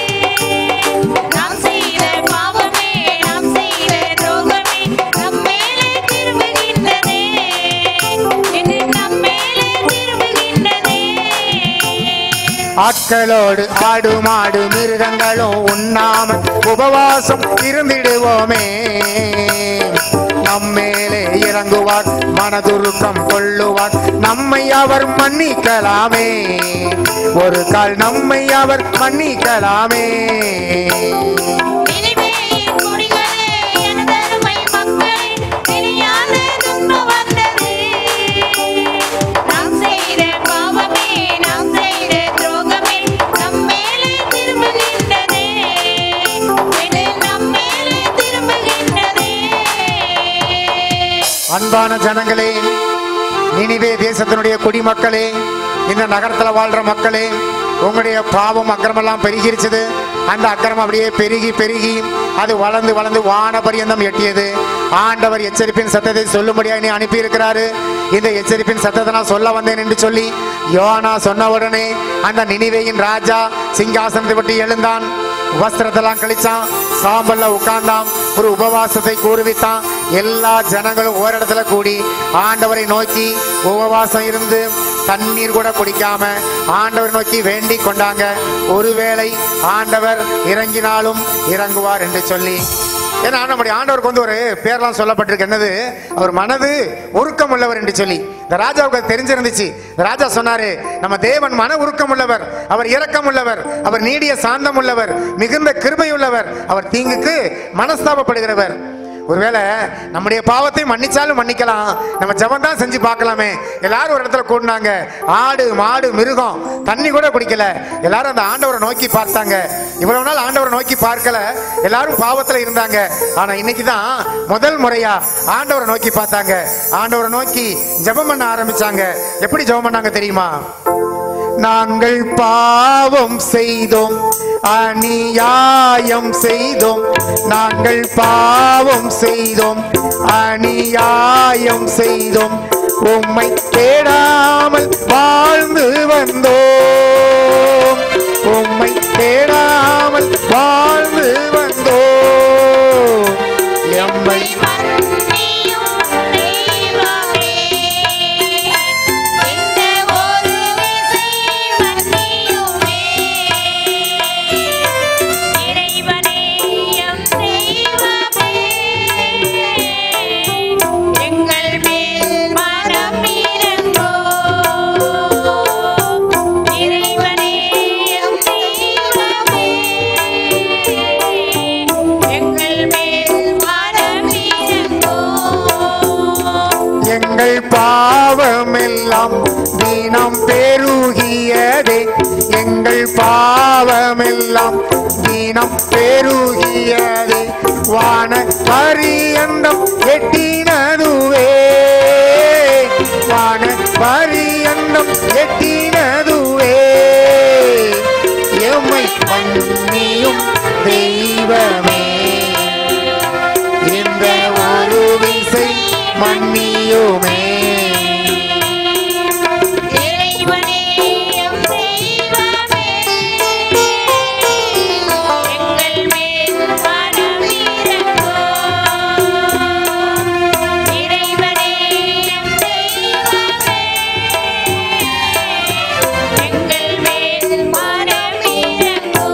நாம் செய்த பாவமே நாம் செய்த துரோகமே நம்மேலே திரும்புகின்றதே என்று நம்மேலே திரும்புகின்றதே ஆட்களோடு ஆடு மாடு மிருகங்களும் உண்ணாம உபவாசம் இருந்திடுவோமே நம்மேலே இறங்குவார் மனதுருக்கம் கொள்ளுவார் நம்மை அவர் மன்னிக்கலாமே ஒரு கால் நம்மை அவர் மன்னிக்கலாமே நினைவேயின் குடிகளே எனதருமை மக்களே நிலையாத துன்பம் வந்தது நாம் செய்த பாவமே நாம் செய்த துரோகமே நம்மேலே திரும்புகின்றதே இது நம்மேலே திரும்புகின்றதே அன்பான ஜனங்களே நினிவே தேசத்தினுடைய குடிமக்களே இந்த நகரத்துல வாழ்ற மக்களே உங்களுடைய பாவம் அக்கிரமெல்லாம் பெருகிருச்சுது அந்த அக்கிரமம் அப்படியே பெருகி பெருகி அது வளர்ந்து வளர்ந்து வான பரியந்தம் எட்டியது ஆண்டவர் எச்சரிப்பின் சத்தத்தை சொல்லும்படியாக நீ அனுப்பி இருக்கிறாரு இந்த எச்சரிப்பின் சத்தத்தை நான் சொல்ல வந்தேன் என்று சொல்லி யோனா சொன்ன உடனே அந்த நினிவேயின் ராஜா சிங்காசனத்தை விட்டு எழுந்தான் வஸ்திரத்தெல்லாம் கழிச்சான் சாம்பல்ல உட்கார்ந்தான் ஒரு உபவாசத்தை கூறுவித்தான் எல்லா ஜனங்களும் ஓரிடத்துல கூடி ஆண்டவரை நோக்கி உபவாசம் இருந்து தண்ணீர் கூட குடிக்காம ஆண்டவரை நோக்கி வேண்டிக் கொண்டாங்க ஒருவேளை ஆண்டவர் இறங்கினாலும் இறங்குவார் என்று சொல்லி ஏன்னா நம்முடைய ஆண்டவருக்கு வந்து ஒரு பேர்லாம் சொல்லப்பட்டிருக்கு என்னது அவர் மனது உருக்கம் உள்ளவர் என்று சொல்லி இந்த ராஜாவுக்கு அது தெரிஞ்சிருந்துச்சு இந்த ராஜா சொன்னாரு நம்ம தேவன் மன உருக்கம் உள்ளவர் அவர் இரக்கம் உள்ளவர் அவர் நீடிய சாந்தம் உள்ளவர் மிகுந்த கிருபை உள்ளவர் அவர் தீங்குக்கு மனஸ்தாபப்படுகிறவர் ஒருவேளை நம்முடைய பாவத்தை மன்னிச்சாலும் மன்னிக்கலாம் நம்ம ஜெபம் தான் செஞ்சு பார்க்கலாமே எல்லாரும் ஒரு இடத்துல கூடினாங்க ஆடு மாடு மிருகம் தண்ணி கூட குடிக்கல எல்லாரும் அந்த ஆண்டவரை நோக்கி பார்த்தாங்க இவ்வளவு நாள் ஆண்டவரை நோக்கி பார்க்கல எல்லாரும் பாவத்துல இருந்தாங்க ஆனா இன்னைக்கு தான் முதல் முறையா ஆண்டவரை நோக்கி பார்த்தாங்க ஆண்டவரை நோக்கி ஜெபம் பண்ண ஆரம்பிச்சாங்க எப்படி ஜெபம் பண்ணாங்க தெரியுமா நாங்கள் பாவம் செய்தோம் அநியாயம் செய்தோம் நாங்கள் பாவம் செய்தோம் அநியாயம் செய்தோம் உம்மை தேடாமல் வாழ்ந்து வந்தோம் உம்மை தேடாமல் வாழ்ந்து வந்தோம் எம்மை மன்னியும் தெய்வமே இந்த ஒரு விசை மன்னியுமே இறைவனே எம் தெய்வமே எங்கள் மேல் மனம் இறங்கோ இறைவனே எம் தெய்வமே எங்கள் மேல் மனம் இறங்கோ எங்கள் பாவமெல்லாம் தீனம் பெருகியதே எங்கள் பாவமெல்லாம் தீனம் பெருகியதே வான பரியந்தம் எட்டினதுவே வான பரியந்தம் எட்டினதுவே எம்மை மன்னியும் தெய்வமே இந்த ஒரு விசை மன்னியுமே இறைவனே எம் தெய்வமே எங்கள் மேல் மனம் இறங்கோ இறைவனே எம் தெய்வமே எங்கள் மேல் மனம் இறங்கோ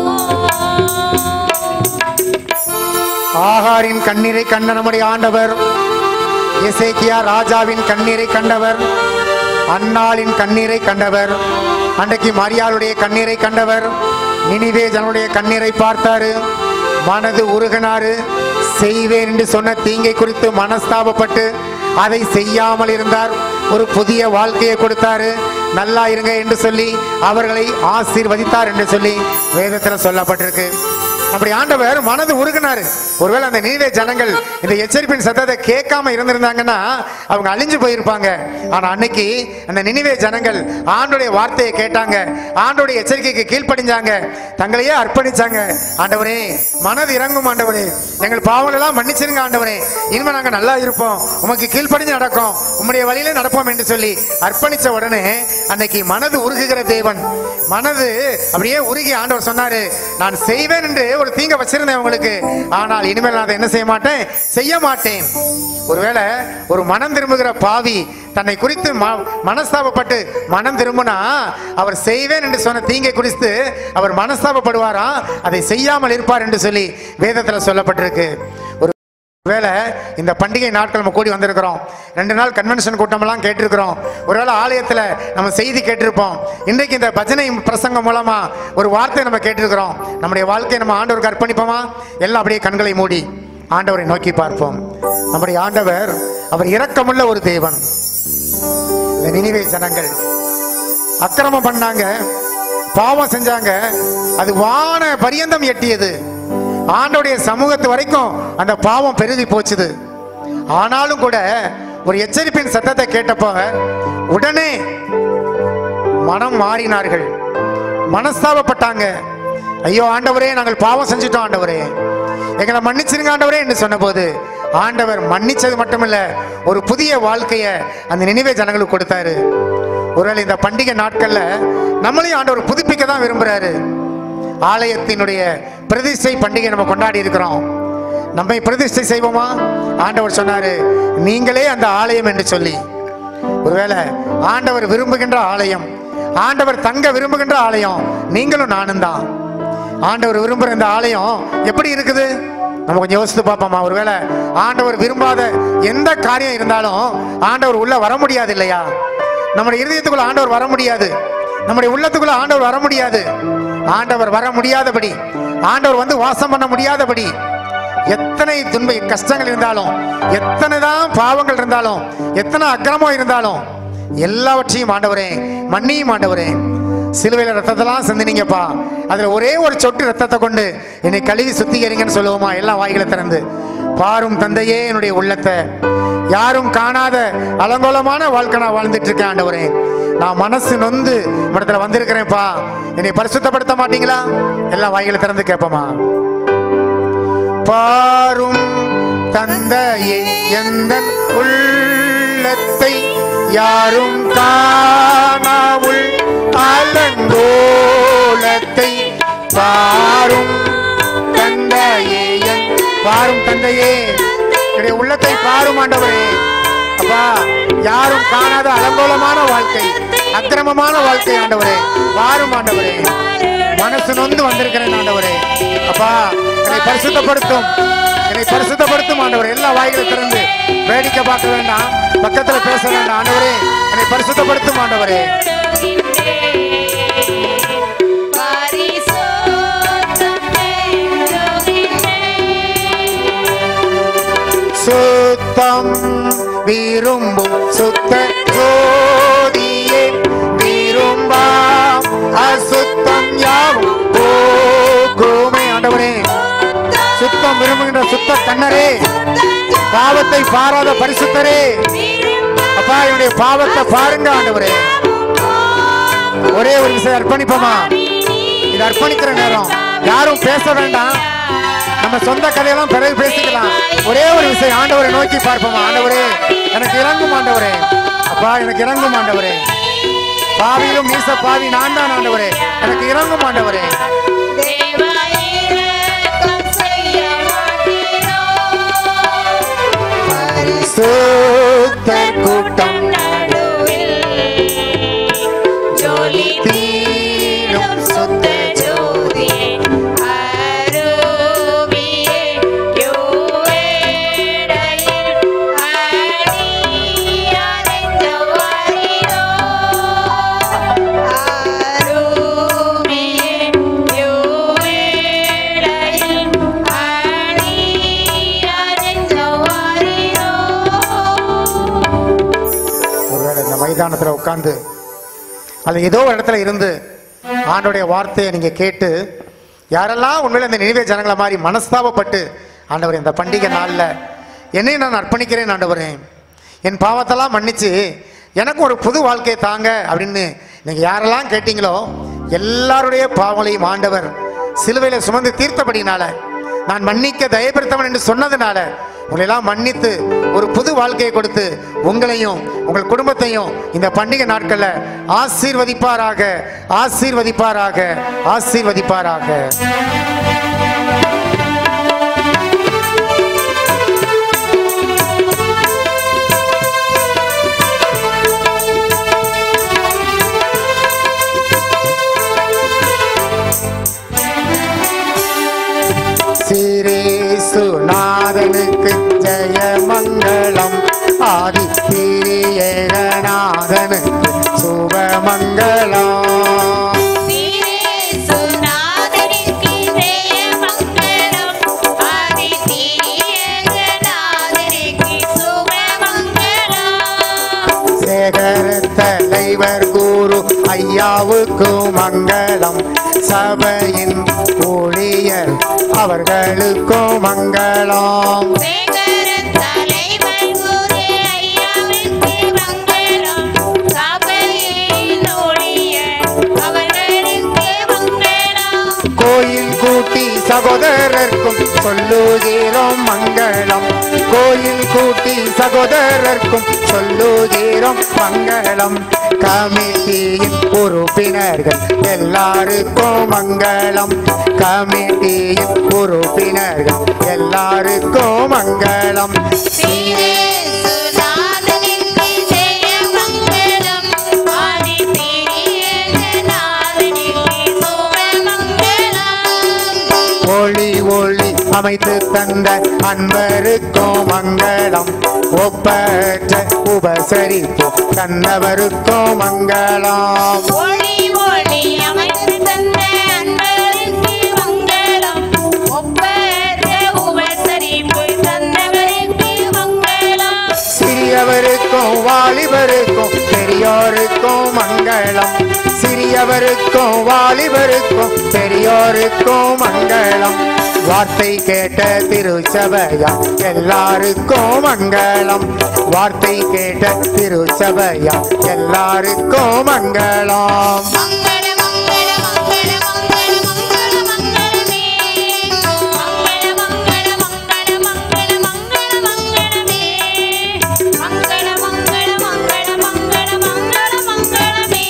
ஆகாரின் கண்ணீரை கண்ட நம்முடைய ஆண்டவர் எசேக்கியா ராஜாவின் கண்ணீரை கண்டவர் அன்னாளின் கண்ணீரை கண்டவர் அன்றைக்கு மரியாளுடைய கண்ணீரை கண்டவர் நினிவே ஜனனுடைய கண்ணீரை பார்த்தாரு மனது உருகினாரு செய்வேன் என்று சொன்ன தீங்கை குறித்து மனஸ்தாபப்பட்டு அதை செய்யாமல் இருந்தார் ஒரு புதிய வாழ்க்கையை கொடுத்தாரு நல்லா இருங்க என்று சொல்லி அவர்களை ஆசீர்வதித்தார் என்று சொல்லி வேதத்தில் சொல்லப்பட்டிருக்கு அப்படி ஆண்டவர் மனது உருகினாரு ஒருவேளை அந்த நீவே ஜனங்கள் இந்த எச்சரிப்பின் சத்தத்தை கேட்காம இருந்திருந்தாங்கன்னா அவங்க அழிஞ்சு போயிருப்பாங்க ஆனா அன்னைக்கு அந்த நினைவே ஜனங்கள் ஆண்டோடைய வார்த்தையை கேட்டாங்க ஆண்டோடைய எச்சரிக்கைக்கு கீழ்ப்படிஞ்சாங்க தங்களையே அர்ப்பணிச்சாங்க ஆண்டவரே மனது இறங்கும் ஆண்டவரே எங்கள் பாவங்கள் எல்லாம் மன்னிச்சிருங்க ஆண்டவரே இனிமே நாங்க நல்லா இருப்போம் உமக்கு கீழ்ப்படிஞ்சு நடக்கும் உம்முடைய வழியில நடப்போம் என்று சொல்லி அர்ப்பணிச்ச உடனே அன்னைக்கு மனது உருகுகிற தேவன் மனது அப்படியே உருகி ஆண்டவர் சொன்னாரு நான் செய்வேன் என்று ஒரு தீங்க வச்சிருந்தேன் உங்களுக்கு ஆனால் இனிமேல் நான் அதை என்ன செய்ய மாட்டேன் செய்ய மாட்டேன் ஒருவேளை ஒரு மனம் திரும்புகிற பாவி தன்னை குறித்து ம- மனஸ்தாபப்பட்டு மனம் திரும்பினா அவர் செய்வேன் என்று சொன்ன தீங்கை குறித்து அவர் மனஸ்தாபப்படுவாரா அதை செய்யாமல் இருப்பார் என்று சொல்லி வேதத்தில் சொல்லப்பட்டிருக்கு ஒரு ஒருவேளை இந்த பண்டிகை நாட்கள் நம்ம கூடி வந்திருக்கிறோம் ரெண்டு நாள் கன்வென்ஷன் கூட்டமெல்லாம் கேட்டிருக்கிறோம் ஒருவேளை ஆலயத்தில் நம்ம செய்தி கேட்டிருப்போம் இன்றைக்கு இந்த பஜனை பிரசங்கம் மூலமா ஒரு வார்த்தை நம்ம கேட்டிருக்கிறோம் நம்முடைய வாழ்க்கையை நம்ம ஆண்டவருக்கு அர்ப்பணிப்போமா எல்லாம் அப்படியே கண்களை மூடி ஆண்டவரை நோக்கி பார்ப்போம் நம்முடைய ஆண்டவர் அவர் இரக்கமுள்ள ஒரு தேவன் இந்த நினைவே ஜனங்கள் அக்கிரமம் பண்ணாங்க பாவம் செஞ்சாங்க அது வான பரியந்தம் எட்டியது ஆண்டோடைய சமூகத்து வரைக்கும் அந்த பாவம் பெருகி போச்சுது ஆனாலும் கூட ஒரு எச்சரிப்பின் சத்தத்தை கேட்டப்போ உடனே மனம் மாறினார்கள் மனஸ்தாபப்பட்டாங்க ஐயோ ஆண்டவரே நாங்கள் பாவம் செஞ்சிட்டோம் ஆண்டவரே எங்களை மன்னிச்சிருங்க ஆண்டவரே என்று சொன்னபோது ஆண்டவர் மன்னிச்சது மட்டுமில்ல ஒரு புதிய வாழ்க்கையை அந்த நினைவே ஜனங்களுக்கு கொடுத்தாரு ஒருவேளை இந்த பண்டிகை நாட்கள்ல நம்மளையும் ஆண்டவர் புதுப்பிக்க தான் விரும்புறாரு ஆலயத்தினுடைய பிரதிஷ்டை பண்டிகை நம்ம கொண்டாடி இருக்கிறோம் நம்மை பிரதிஷ்டை செய்வோமா ஆண்டவர் சொன்னாரு நீங்களே அந்த ஆலயம் என்று சொல்லி ஒருவேளை ஆண்டவர் விரும்புகின்ற ஆலயம் ஆண்டவர் தங்க விரும்புகின்ற ஆலயம் நீங்களும் நானும் தான் ஆண்டவர் விரும்புகிற இந்த ஆலயம் எப்படி இருக்குது நம்ம கொஞ்சம் யோசித்து பார்ப்போமா ஒருவேளை ஆண்டவர் விரும்பாத எந்த காரியம் இருந்தாலும் ஆண்டவர் உள்ள வர முடியாது இல்லையா நம்முடைய இருதயத்துக்குள்ள ஆண்டவர் வர முடியாது நம்முடைய உள்ளத்துக்குள்ள ஆண்டவர் வர முடியாது ஆண்டவர் வர முடியாதபடி ஆண்டவர் வந்து வாசம் பண்ண முடியாதபடி எத்தனை துன்ப கஷ்டங்கள் இருந்தாலும் எத்தனை தான் பாவங்கள் இருந்தாலும் எத்தனை அக்கிரமம் இருந்தாலும் எல்லாவற்றையும் ஆண்டவரே மன்னியும் ஆண்டவரே சிலுவையில் ரத்தத்தெல்லாம் சிந்தினீங்கப்பா அதுல ஒரே ஒரு சொட்டு ரத்தத்தை கொண்டு என்னை கழுவி சுத்திகரிங்கன்னு சொல்லுவோமா எல்லா வாய்களை திறந்து பாரும் தந்தையே என்னுடைய உள்ளத்தை யாரும் காணாத அலங்கோலமான வாழ்க்கை நான் வாழ்ந்துட்டு இருக்கேன் ஆண்டவரே நான் மனசு நொந்து இடத்துல வந்திருக்கிறேன்ப்பா என்னை பரிசுத்தப்படுத்த மாட்டீங்களா எல்லா வாய்களை திறந்து கேட்போமா பாரும் தந்தையே எந்த உள்ளத்தை யாரும் காணாவுள் அலங்கோலத்தை பாரும் தந்தையே என் பாரும் தந்தையே என்னுடைய உள்ளத்தை பாரும் ஆண்டவரே அப்பா யாரும் காணாத அலங்கோலமான வாழ்க்கை அக்கிரமமான வாழ்க்கை ஆண்டவரே பாரும் ஆண்டவரே மனசு நொந்து வந்திருக்கிறேன் ஆண்டவரே அப்பா என்னை பரிசுத்தப்படுத்தும் என்னை பரிசுத்தப்படுத்தும் ஆண்டவரே எல்லா வாய்களை திறந்து வேடிக்கை பார்க்க வேண்டாம் பக்கத்துல பேச வேண்டாம் ஆண்டவரே என்னை பரிசுத்தப்படுத்தும் ஆண்டவரே சுத்தம் விரும்பும் சுத்த ஜோதியே விரும்பாம் அசுத்தம் யாவும் போகுமே ஆண்டவரே சுத்தம் விரும்புகின்ற சுத்த கண்ணரே பாவத்தை பாராத பரிசுத்தரே அப்பா என்னுடைய பாவத்தை பாருங்க ஆண்டவரே ஒரே ஒரு விஷயம் அர்ப்பணிப்போமா இது அர்ப்பணிக்கிற நேரம் யாரும் பேச வேண்டாம் நம்ம சொந்த கதையெல்லாம் பிறகு பேசிக்கலாம் ஒரே ஒரு விஷயம் ஆண்டவரை நோக்கி பார்ப்போம் ஆண்டவரே எனக்கு இறங்கும் ஆண்டவரே அப்பா எனக்கு இறங்கும் ஆண்டவரே பாவியும் மீச பாவி நான் தான் ஆண்டவரே எனக்கு இறங்கும் ஆண்டவரே சுத்தர் கூட்டம் தீரும் சுத்த ஒருவேளை இந்த மைதானத்தில் உட்கார்ந்து அது ஏதோ ஒரு இடத்துல இருந்து ஆண்டோடைய வார்த்தையை நீங்க கேட்டு யாரெல்லாம் உண்மையில இந்த நினைவே ஜனங்களை மாதிரி மனஸ்தாபப்பட்டு ஆண்டவர் இந்த பண்டிகை நாளில் என்னை நான் அர்ப்பணிக்கிறேன் ஆண்டவரே என் பாவத்தெல்லாம் மன்னிச்சு எனக்கு ஒரு புது வாழ்க்கையை தாங்க அப்படின்னு நீங்க யாரெல்லாம் கேட்டீங்களோ எல்லாருடைய பாவங்களையும் ஆண்டவர் சிலுவையில் சுமந்து தீர்த்தபடினால நான் மன்னிக்க தயப்படுத்தவன் என்று சொன்னதுனால உங்களெல்லாம் மன்னித்து ஒரு புது வாழ்க்கையை கொடுத்து உங்களையும் உங்கள் குடும்பத்தையும் இந்த பண்டிகை நாட்கள்ல ஆசீர்வதிப்பாராக ஆசீர்வதிப்பாராக ஆசீர்வதிப்பாராக சீரேசுநாதனுக்கு ஜெய மங்களம் ஆதி பிரியநாதனுக்கு சுபமங்களம் சேகர தலைவர் குரு ஐயாவுக்கு மங்களம் சபையின் ஊழியர் அவர்களுக்கும் மங்களம் கோயில் கூட்டி சகோதரர்க்கும் சொல்லுகிறோம் மங்களம் கோயில் கூட்டி சகோதரர்க்கும் சொல்லுகிறோம் மங்களம் கமிட்டியின் உறுப்பினர்கள் எல்லாருக்கும் மங்களம் கமிட்டியின் உறுப்பினர்கள் எல்லாருக்கும் மங்களம் ஒளி ஒளி அமைத்து தந்த அன்பருக்கும் மங்களம் ஒப்பற்ற உபசரிப்பு தந்தவருக்கும் மங்களம் ஒளி ஒளி அமைத்து தந்த அன்பருக்கு மங்களம் ஒப்பற்ற உபசரிப்பு சிறியவருக்கும் வாலிபருக்கும் பெரியோருக்கும் மங்களம் சிறியவருக்கும் வாலிபருக்கும் பெரியோருக்கும் மங்களம் வார்த்தை கேட்ட திருச்சபையா எல்லாருக்கும் மங்களம் வார்த்தை கேட்ட திருச்சபையா எல்லாருக்கும் மங்களம் மங்கள மங்கள மங்கள மங்கள மங்கள மங்களமே மங்கள மங்கள மங்கள மங்கள மங்கள மங்களமே மங்கள மங்கள மங்கள மங்கள மங்கள மங்களமே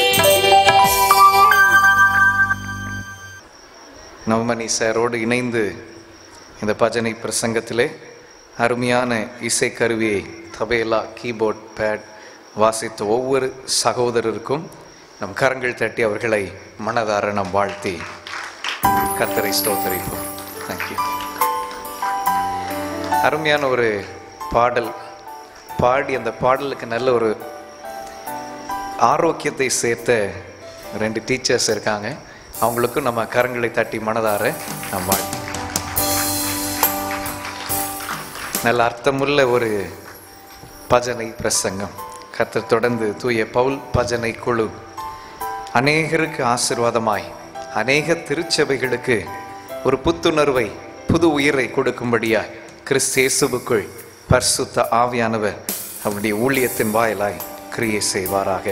நவமணி சாரோடு இணைந்து இந்த பஜனை பிரசங்கத்திலே அருமையான இசைக்கருவியை தபேலா கீபோர்ட் பேட் வாசித்த ஒவ்வொரு சகோதரருக்கும் நம் கரங்கள் தட்டி அவர்களை மனதார நம் வாழ்த்தி கர்த்தரை ஸ்தோத்தரிப்போம் தேங்க்யூ அருமையான ஒரு பாடல் பாடி அந்த பாடலுக்கு நல்ல ஒரு ஆரோக்கியத்தை சேர்த்த ரெண்டு டீச்சர்ஸ் இருக்காங்க அவங்களுக்கும் நம்ம கரங்களை தட்டி மனதார நம்ம வாழ்த்து. நல்ல அர்த்தமுள்ள ஒரு பஜனை பிரசங்கம் கர்த்தர் தொடர்ந்து தூய பவுல் பஜனை குழு அநேகருக்கு ஆசிர்வாதமாய் அநேக திருச்சபைகளுக்கு ஒரு புத்துணர்வை புது உயிரை கொடுக்கும்படியாய் கிறிஸ்தேசுவுக்குள் பரிசுத்த ஆவியானவர் அவருடைய ஊழியத்தின் வாயிலாய் கிரியை செய்வாராக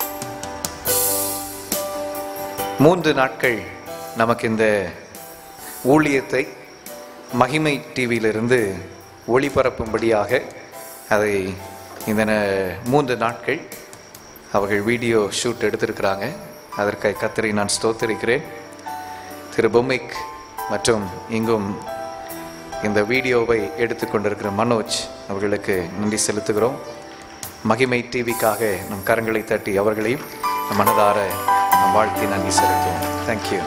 மூன்று நாட்கள் நமக்கு இந்த ஊழியத்தை மகிமை டிவியிலிருந்து ஒளிபரப்பும்படியாக அதை இந்த ந- மூன்று நாட்கள் அவர்கள் வீடியோ ஷூட் எடுத்திருக்கிறாங்க அதற்கு கத்தரை நான் ஸ்தோத்தரிக்கிறேன் திரு பொம்மிக் மற்றும் இங்கும் இந்த வீடியோவை எடுத்துக்கொண்டிருக்கிற மனோஜ் அவர்களுக்கு நன்றி செலுத்துகிறோம் மகிமை டிவிக்காக நம் கரங்களை தட்டி அவர்களையும் நம் மனதார நம் வாழ்த்தி நன்றி செலுத்துவோம் தேங்க்யூ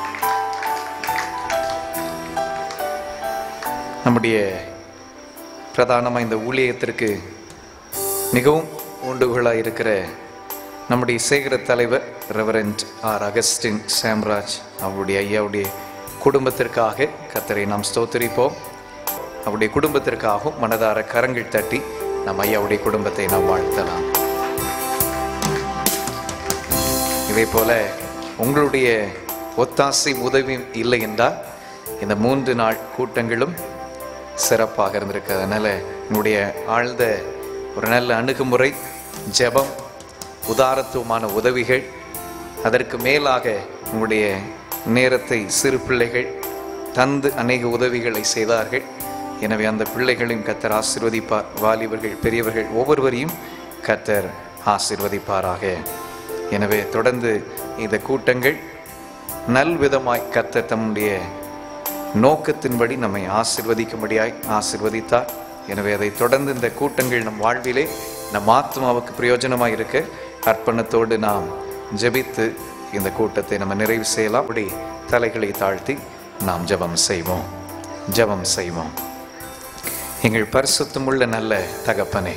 நம்முடைய பிரதானமாக இந்த ஊழியத்திற்கு மிகவும் ஊண்டுகோலாக இருக்கிற நம்முடைய சேகர தலைவர் ரெவரண்ட் ஆர் அகஸ்டின் சாம்ராஜ் அவருடைய ஐயாவுடைய குடும்பத்திற்காக கத்தரை நாம் ஸ்தோத்தரிப்போம் அவருடைய குடும்பத்திற்காகவும் மனதார கரங்கள் தட்டி நம் ஐயாவுடைய குடும்பத்தை நாம் வாழ்த்தலாம் இதே போல உங்களுடைய ஒத்தாசை உதவியும் இல்லை என்றால் இந்த மூன்று நாள் கூட்டங்களும் சிறப்பாக இருந்திருக்கு அதனால என்னுடைய ஆழ்ந்த ஒரு நல்ல அணுகுமுறை ஜெபம் உதாரத்துவமான உதவிகள் அதற்கு மேலாக உங்களுடைய நேரத்தை சிறு பிள்ளைகள் தந்து அநேக உதவிகளை செய்தார்கள் எனவே அந்த பிள்ளைகளையும் கத்தர் ஆசீர்வதிப்பார் வாலிபர்கள் பெரியவர்கள் ஒவ்வொருவரையும் கத்தர் ஆசீர்வதிப்பாராக எனவே தொடர்ந்து இந்த கூட்டங்கள் நல்விதமாய் கத்தர் தம்முடைய நோக்கத்தின்படி நம்மை ஆசிர்வதிக்கும்படியாய் ஆசிர்வதித்தார் எனவே அதை தொடர்ந்து இந்த கூட்டங்கள் நம் வாழ்விலே நம் ஆத்மாவுக்கு பிரயோஜனமாய் இருக்க அர்ப்பணத்தோடு நாம் ஜெபித்து இந்த கூட்டத்தை நம்ம நிறைவு செய்யலாம் அப்படி தலைகளை தாழ்த்தி நாம் ஜெபம் செய்வோம் ஜெபம் செய்வோம் எங்கள் பரிசுத்தமுள்ள நல்ல தகப்பனே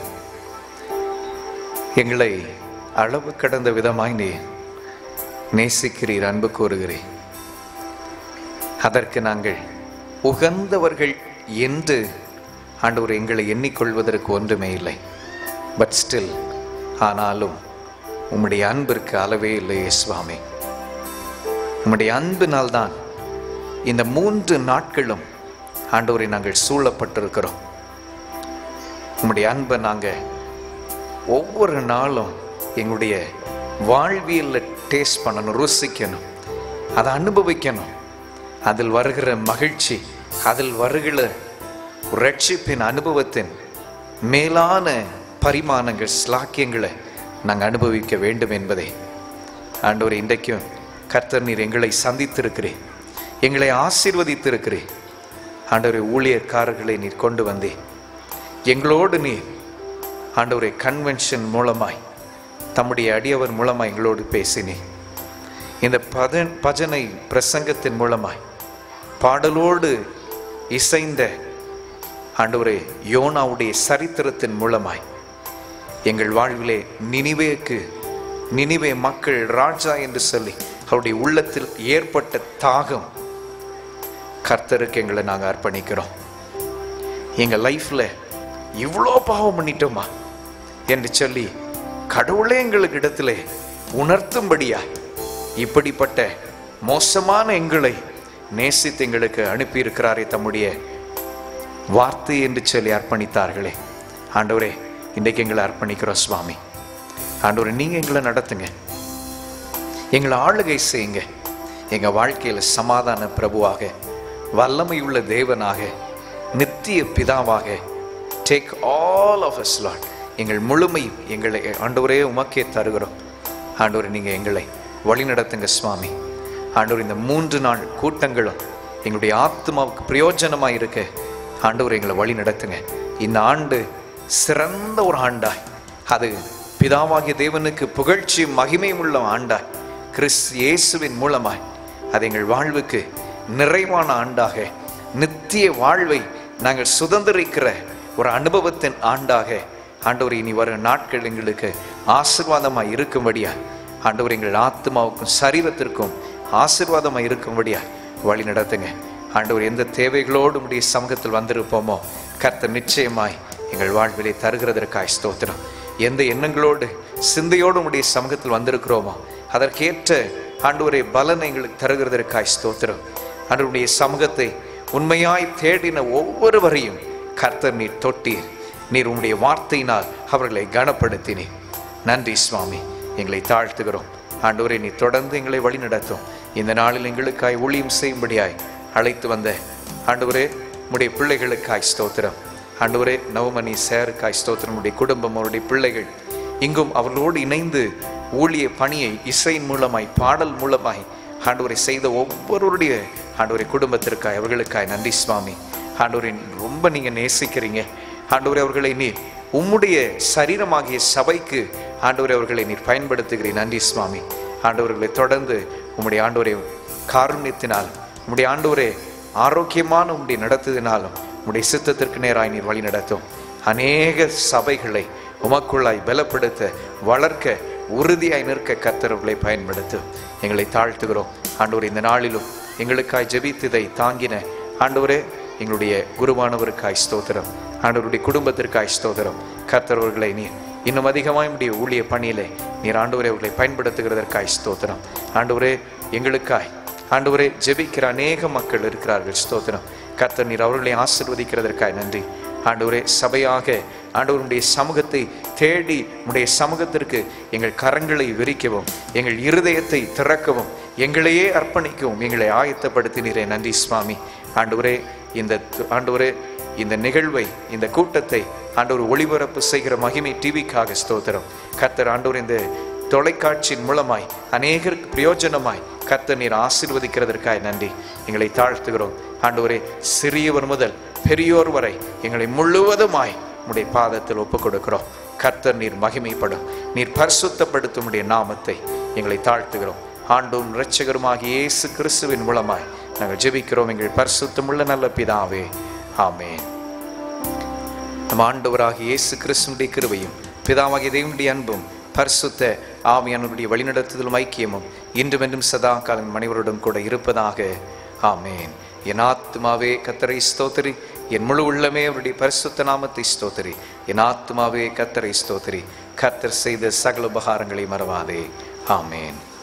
எங்களை அளவு கடந்த விதமாய் நீ நேசிக்கிறீர் அன்பு கூறுகிறீர் அதற்கு நாங்கள் உகந்தவர்கள் என்று ஆண்டவர் எங்களை எண்ணிக்கொள்வதற்கு ஒன்றுமே இல்லை பட் ஸ்டில் ஆனாலும் உம்முடைய அன்பிற்கு அளவே இல்லையே சுவாமி உம்முடைய அன்பினால்தான் இந்த மூன்று நாட்களும் ஆண்டவரை நாங்கள் சூழப்பட்டிருக்கிறோம் உம்முடைய அன்பை நாங்கள் ஒவ்வொரு நாளும் எங்களுடைய வாழ்வியலில் டேஸ்ட் பண்ணணும் ருசிக்கணும் அதை அனுபவிக்கணும் அதில் வருகிற மகிழ்ச்சி அதில் வருகிற ரட்சிப்பின் அனுபவத்தின் மேலான பரிமாணங்கள் ஸ்லாக்கியங்களை நாங்கள் அனுபவிக்க வேண்டும் என்பதே ஆண்டவர் இன்றைக்கும் கர்த்தர் நீர் எங்களை சந்தித்திருக்கிறேன் எங்களை ஆசீர்வதித்திருக்கிறேன் ஆண்டவரை ஊழியர்காரர்களை நீர் கொண்டு வந்தே எங்களோடு நீர் ஆண்டவரை கன்வென்ஷன் மூலமாய் தம்முடைய அடியவர் மூலமாய் எங்களோடு பேசினே இந்த பத பஜனை பிரசங்கத்தின் மூலமாய் பாடலோடு இசைந்த ஆண்டவரே யோனாவுடைய சரித்திரத்தின் மூலமாய் எங்கள் வாழ்விலே நினிவேக்கு நினிவே மக்கள் ராஜா என்று சொல்லி அவருடைய உள்ளத்தில் ஏற்பட்ட தாகம் கர்த்தருக்கு எங்களை நாங்கள் அர்ப்பணிக்கிறோம் எங்கள் லைஃப்பில் இவ்வளோ பாவம் பண்ணிட்டோமா என்று சொல்லி கடவுளே எங்களுக்கு இடத்திலே உணர்த்தும்படியா இப்படிப்பட்ட மோசமான எங்களை நேசித்து எங்களுக்கு அனுப்பியிருக்கிறாரே தம்முடைய வார்த்தை என்று சொல்லி அர்ப்பணித்தார்களே ஆண்டவரே இன்றைக்கு எங்களை அர்ப்பணிக்கிறோம் சுவாமி ஆண்டவரே நீங்க எங்களை நடத்துங்க எங்களை ஆளுகை செய்யுங்க எங்க வாழ்க்கையில சமாதான பிரபுவாக வல்லமையுள்ள தேவனாக நித்திய பிதாவாக take all of us lot எங்கள் முழுமையும் எங்களை ஆண்டவரே உமக்கே தருகிறோம் ஆண்டவரே நீங்க எங்களை வழிநடத்துங்க சுவாமி ஆண்டவர் இந்த மூன்று நாள் கூட்டங்களும் எங்களுடைய ஆத்மாவுக்கு பிரயோஜனமாக இருக்க ஆண்டவர் எங்களை வழி நடத்துங்க இந்த ஆண்டு சிறந்த ஒரு ஆண்டாய் அது பிதாவாகிய தேவனுக்கு புகழ்ச்சியும் மகிமையும் உள்ள ஆண்டாய் கிறிஸ் இயேசுவின் மூலமாய் அது எங்கள் வாழ்வுக்கு நிறைவான ஆண்டாக நித்திய வாழ்வை நாங்கள் சுதந்திரிக்கிற ஒரு அனுபவத்தின் ஆண்டாக ஆண்டவர் இனி வரும் நாட்கள் எங்களுக்கு ஆசீர்வாதமாய் இருக்கும்படியா ஆண்டவர் எங்கள் ஆத்மாவுக்கும் சரீரத்திற்கும் ஆசீர்வாதமாய் இருக்கும்படியா வழி நடத்துங்க ஆண்டவர் எந்த தேவைகளோடு உடைய சமூகத்தில் வந்திருப்போமோ கர்த்தர் நிச்சயமாய் எங்கள் வாழ்விலே தருகிறதற்காய் ஸ்தோத்திரம் எந்த எண்ணங்களோடு சிந்தையோடு உடைய சமூகத்தில் வந்திருக்கிறோமோ அதற்கேற்ற ஆண்டவரே பலன் எங்களுக்கு தருகிறதற்காய் ஸ்தோத்திரம் ஆண்டவருடைய சமூகத்தை உண்மையாய் தேடின ஒவ்வொருவரையும் கர்த்தர் நீர் தொட்டீர் நீர் உம்முடைய வார்த்தையினால் அவர்களை கனப்படுத்தினீர் நன்றி சுவாமி எங்களை தாழ்த்துகிறோம் ஆண்டவரே நீ தொடர்ந்து எங்களை வழிநடத்தும் இந்த நாளில் எங்களுக்காய் ஊழியம் செய்யும்படியாய் அழைத்து வந்த ஆண்டவரே உம்முடைய பிள்ளைகளுக்காய் ஸ்தோத்திரம் ஆண்டவரே நவமணி சேருக்காய் ஸ்தோத்திரம் உடைய குடும்பம் அவருடைய பிள்ளைகள் இங்கும் அவர்களோடு இணைந்து ஊழிய பணியை இசையின் மூலமாய் பாடல் மூலமாய் ஆண்டவரை செய்த ஒவ்வொருவருடைய ஆண்டவரை குடும்பத்திற்காய் அவர்களுக்காய் நன்றி சுவாமி ஆண்டவரை ரொம்ப நீங்க நேசிக்கிறீங்க ஆண்டவரை அவர்களை நீர் உம்முடைய சரீரமாகிய சபைக்கு ஆண்டவரை அவர்களை நீர் பயன்படுத்துகிறீர் நன்றி சுவாமி ஆண்டவர்களை தொடர்ந்து உம்முடைய ஆண்டவரை காருண்யத்தினால் உம்முடைய ஆண்டவரே ஆரோக்கியமான உம்முடைய நடத்துதினாலும் உம்முடைய சித்தத்திற்கு நேராய் நீர் வழி நடத்தும் அநேக சபைகளை உமக்குள்ளாய் பலப்படுத்த வளர்க்க உறுதியாய் நிற்க கர்த்தர்களை பயன்படுத்தும் எங்களை தாழ்த்துகிறோம் ஆண்டவர் இந்த நாளிலும் எங்களுக்காய் ஜெபித்ததை தாங்கின ஆண்டவரே எங்களுடைய குருவானவருக்காய் ஸ்தோத்திரம் ஆண்டவருடைய குடும்பத்திற்காய் ஸ்தோத்திரம் கர்த்தரவர்களை நீர் இன்னும் அதிகமாய் உடைய ஊழிய பணியிலே நீர் ஆண்டவரே அவர்களை பயன்படுத்துகிறதற்காய் ஸ்தோத்திரம் ஆண்டவரே எங்களுக்காய் ஆண்டவரே ஜெபிக்கிற அநேக மக்கள் இருக்கிறார்கள் ஸ்தோத்திரம் கர்த்தர் நீர் அவர்களை ஆசிர்வதிக்கிறதற்காய் நன்றி ஆண்டவரே சபையாக ஆண்டவருடைய சமூகத்தை தேடி உடைய சமூகத்திற்கு எங்கள் கரங்களை விரிக்கவும் எங்கள் இருதயத்தை திறக்கவும் எங்களையே அர்ப்பணிக்கவும் எங்களை ஆயத்தப்படுத்தினீரே நன்றி சுவாமி ஆண்டவரே இந்த ஆண்டவரே இந்த நிகழ்வை இந்த கூட்டத்தை ஆண்டவர் ஒளிபரப்பு செய்கிற மகிமை டிவிக்காக ஸ்தோத்திரம் கர்த்தர் ஆண்டவர் இந்த தொலைக்காட்சியின் மூலமாய் அநேகருக்கு பிரயோஜனமாய் கர்த்தர் நீர் ஆசீர்வதிக்கிறதற்காக நன்றி எங்களை தாழ்த்துகிறோம் ஆண்டவரே சிறியவர் முதல் பெரியோர் வரை எங்களை முழுவதுமாய் உடைய பாதத்தில் ஒப்புக் கொடுக்கிறோம் கர்த்தர் நீர் மகிமைப்படும் நீர் பரிசுத்தப்படுத்தும் உடைய நாமத்தை எங்களை தாழ்த்துகிறோம் ஆண்டும் இரட்சகருமாகிய இயேசு கிறிஸ்துவின் மூலமாய் நாங்கள் ஜெபிக்கிறோம் எங்கள் பரிசுத்தமுள்ள நல்ல பிதாவே ஆமென் நம் ஆண்டவராகிய இயேசு கிறிஸ்துனுடைய கிருபையும் பிதாவாகிய தேவனுடைய அன்பும் பரிசுத்த ஆவியானுடைய வழிநடத்துதலும் ஐக்கியமும் இன்றும் என்றும் சதா காலம் மனிதருடன் கூட இருப்பதாக ஆமேன் என் ஆத்மாவே கத்தரை ஸ்தோத்திரி என் முழு உள்ளமே அவருடைய பரிசுத்த நாமத்தை ஸ்தோத்திரி என் ஆத்மாவே கத்தரை ஸ்தோத்திரி கத்தர் செய்த சகல உபகாரங்களை மறவாதே ஆமேன்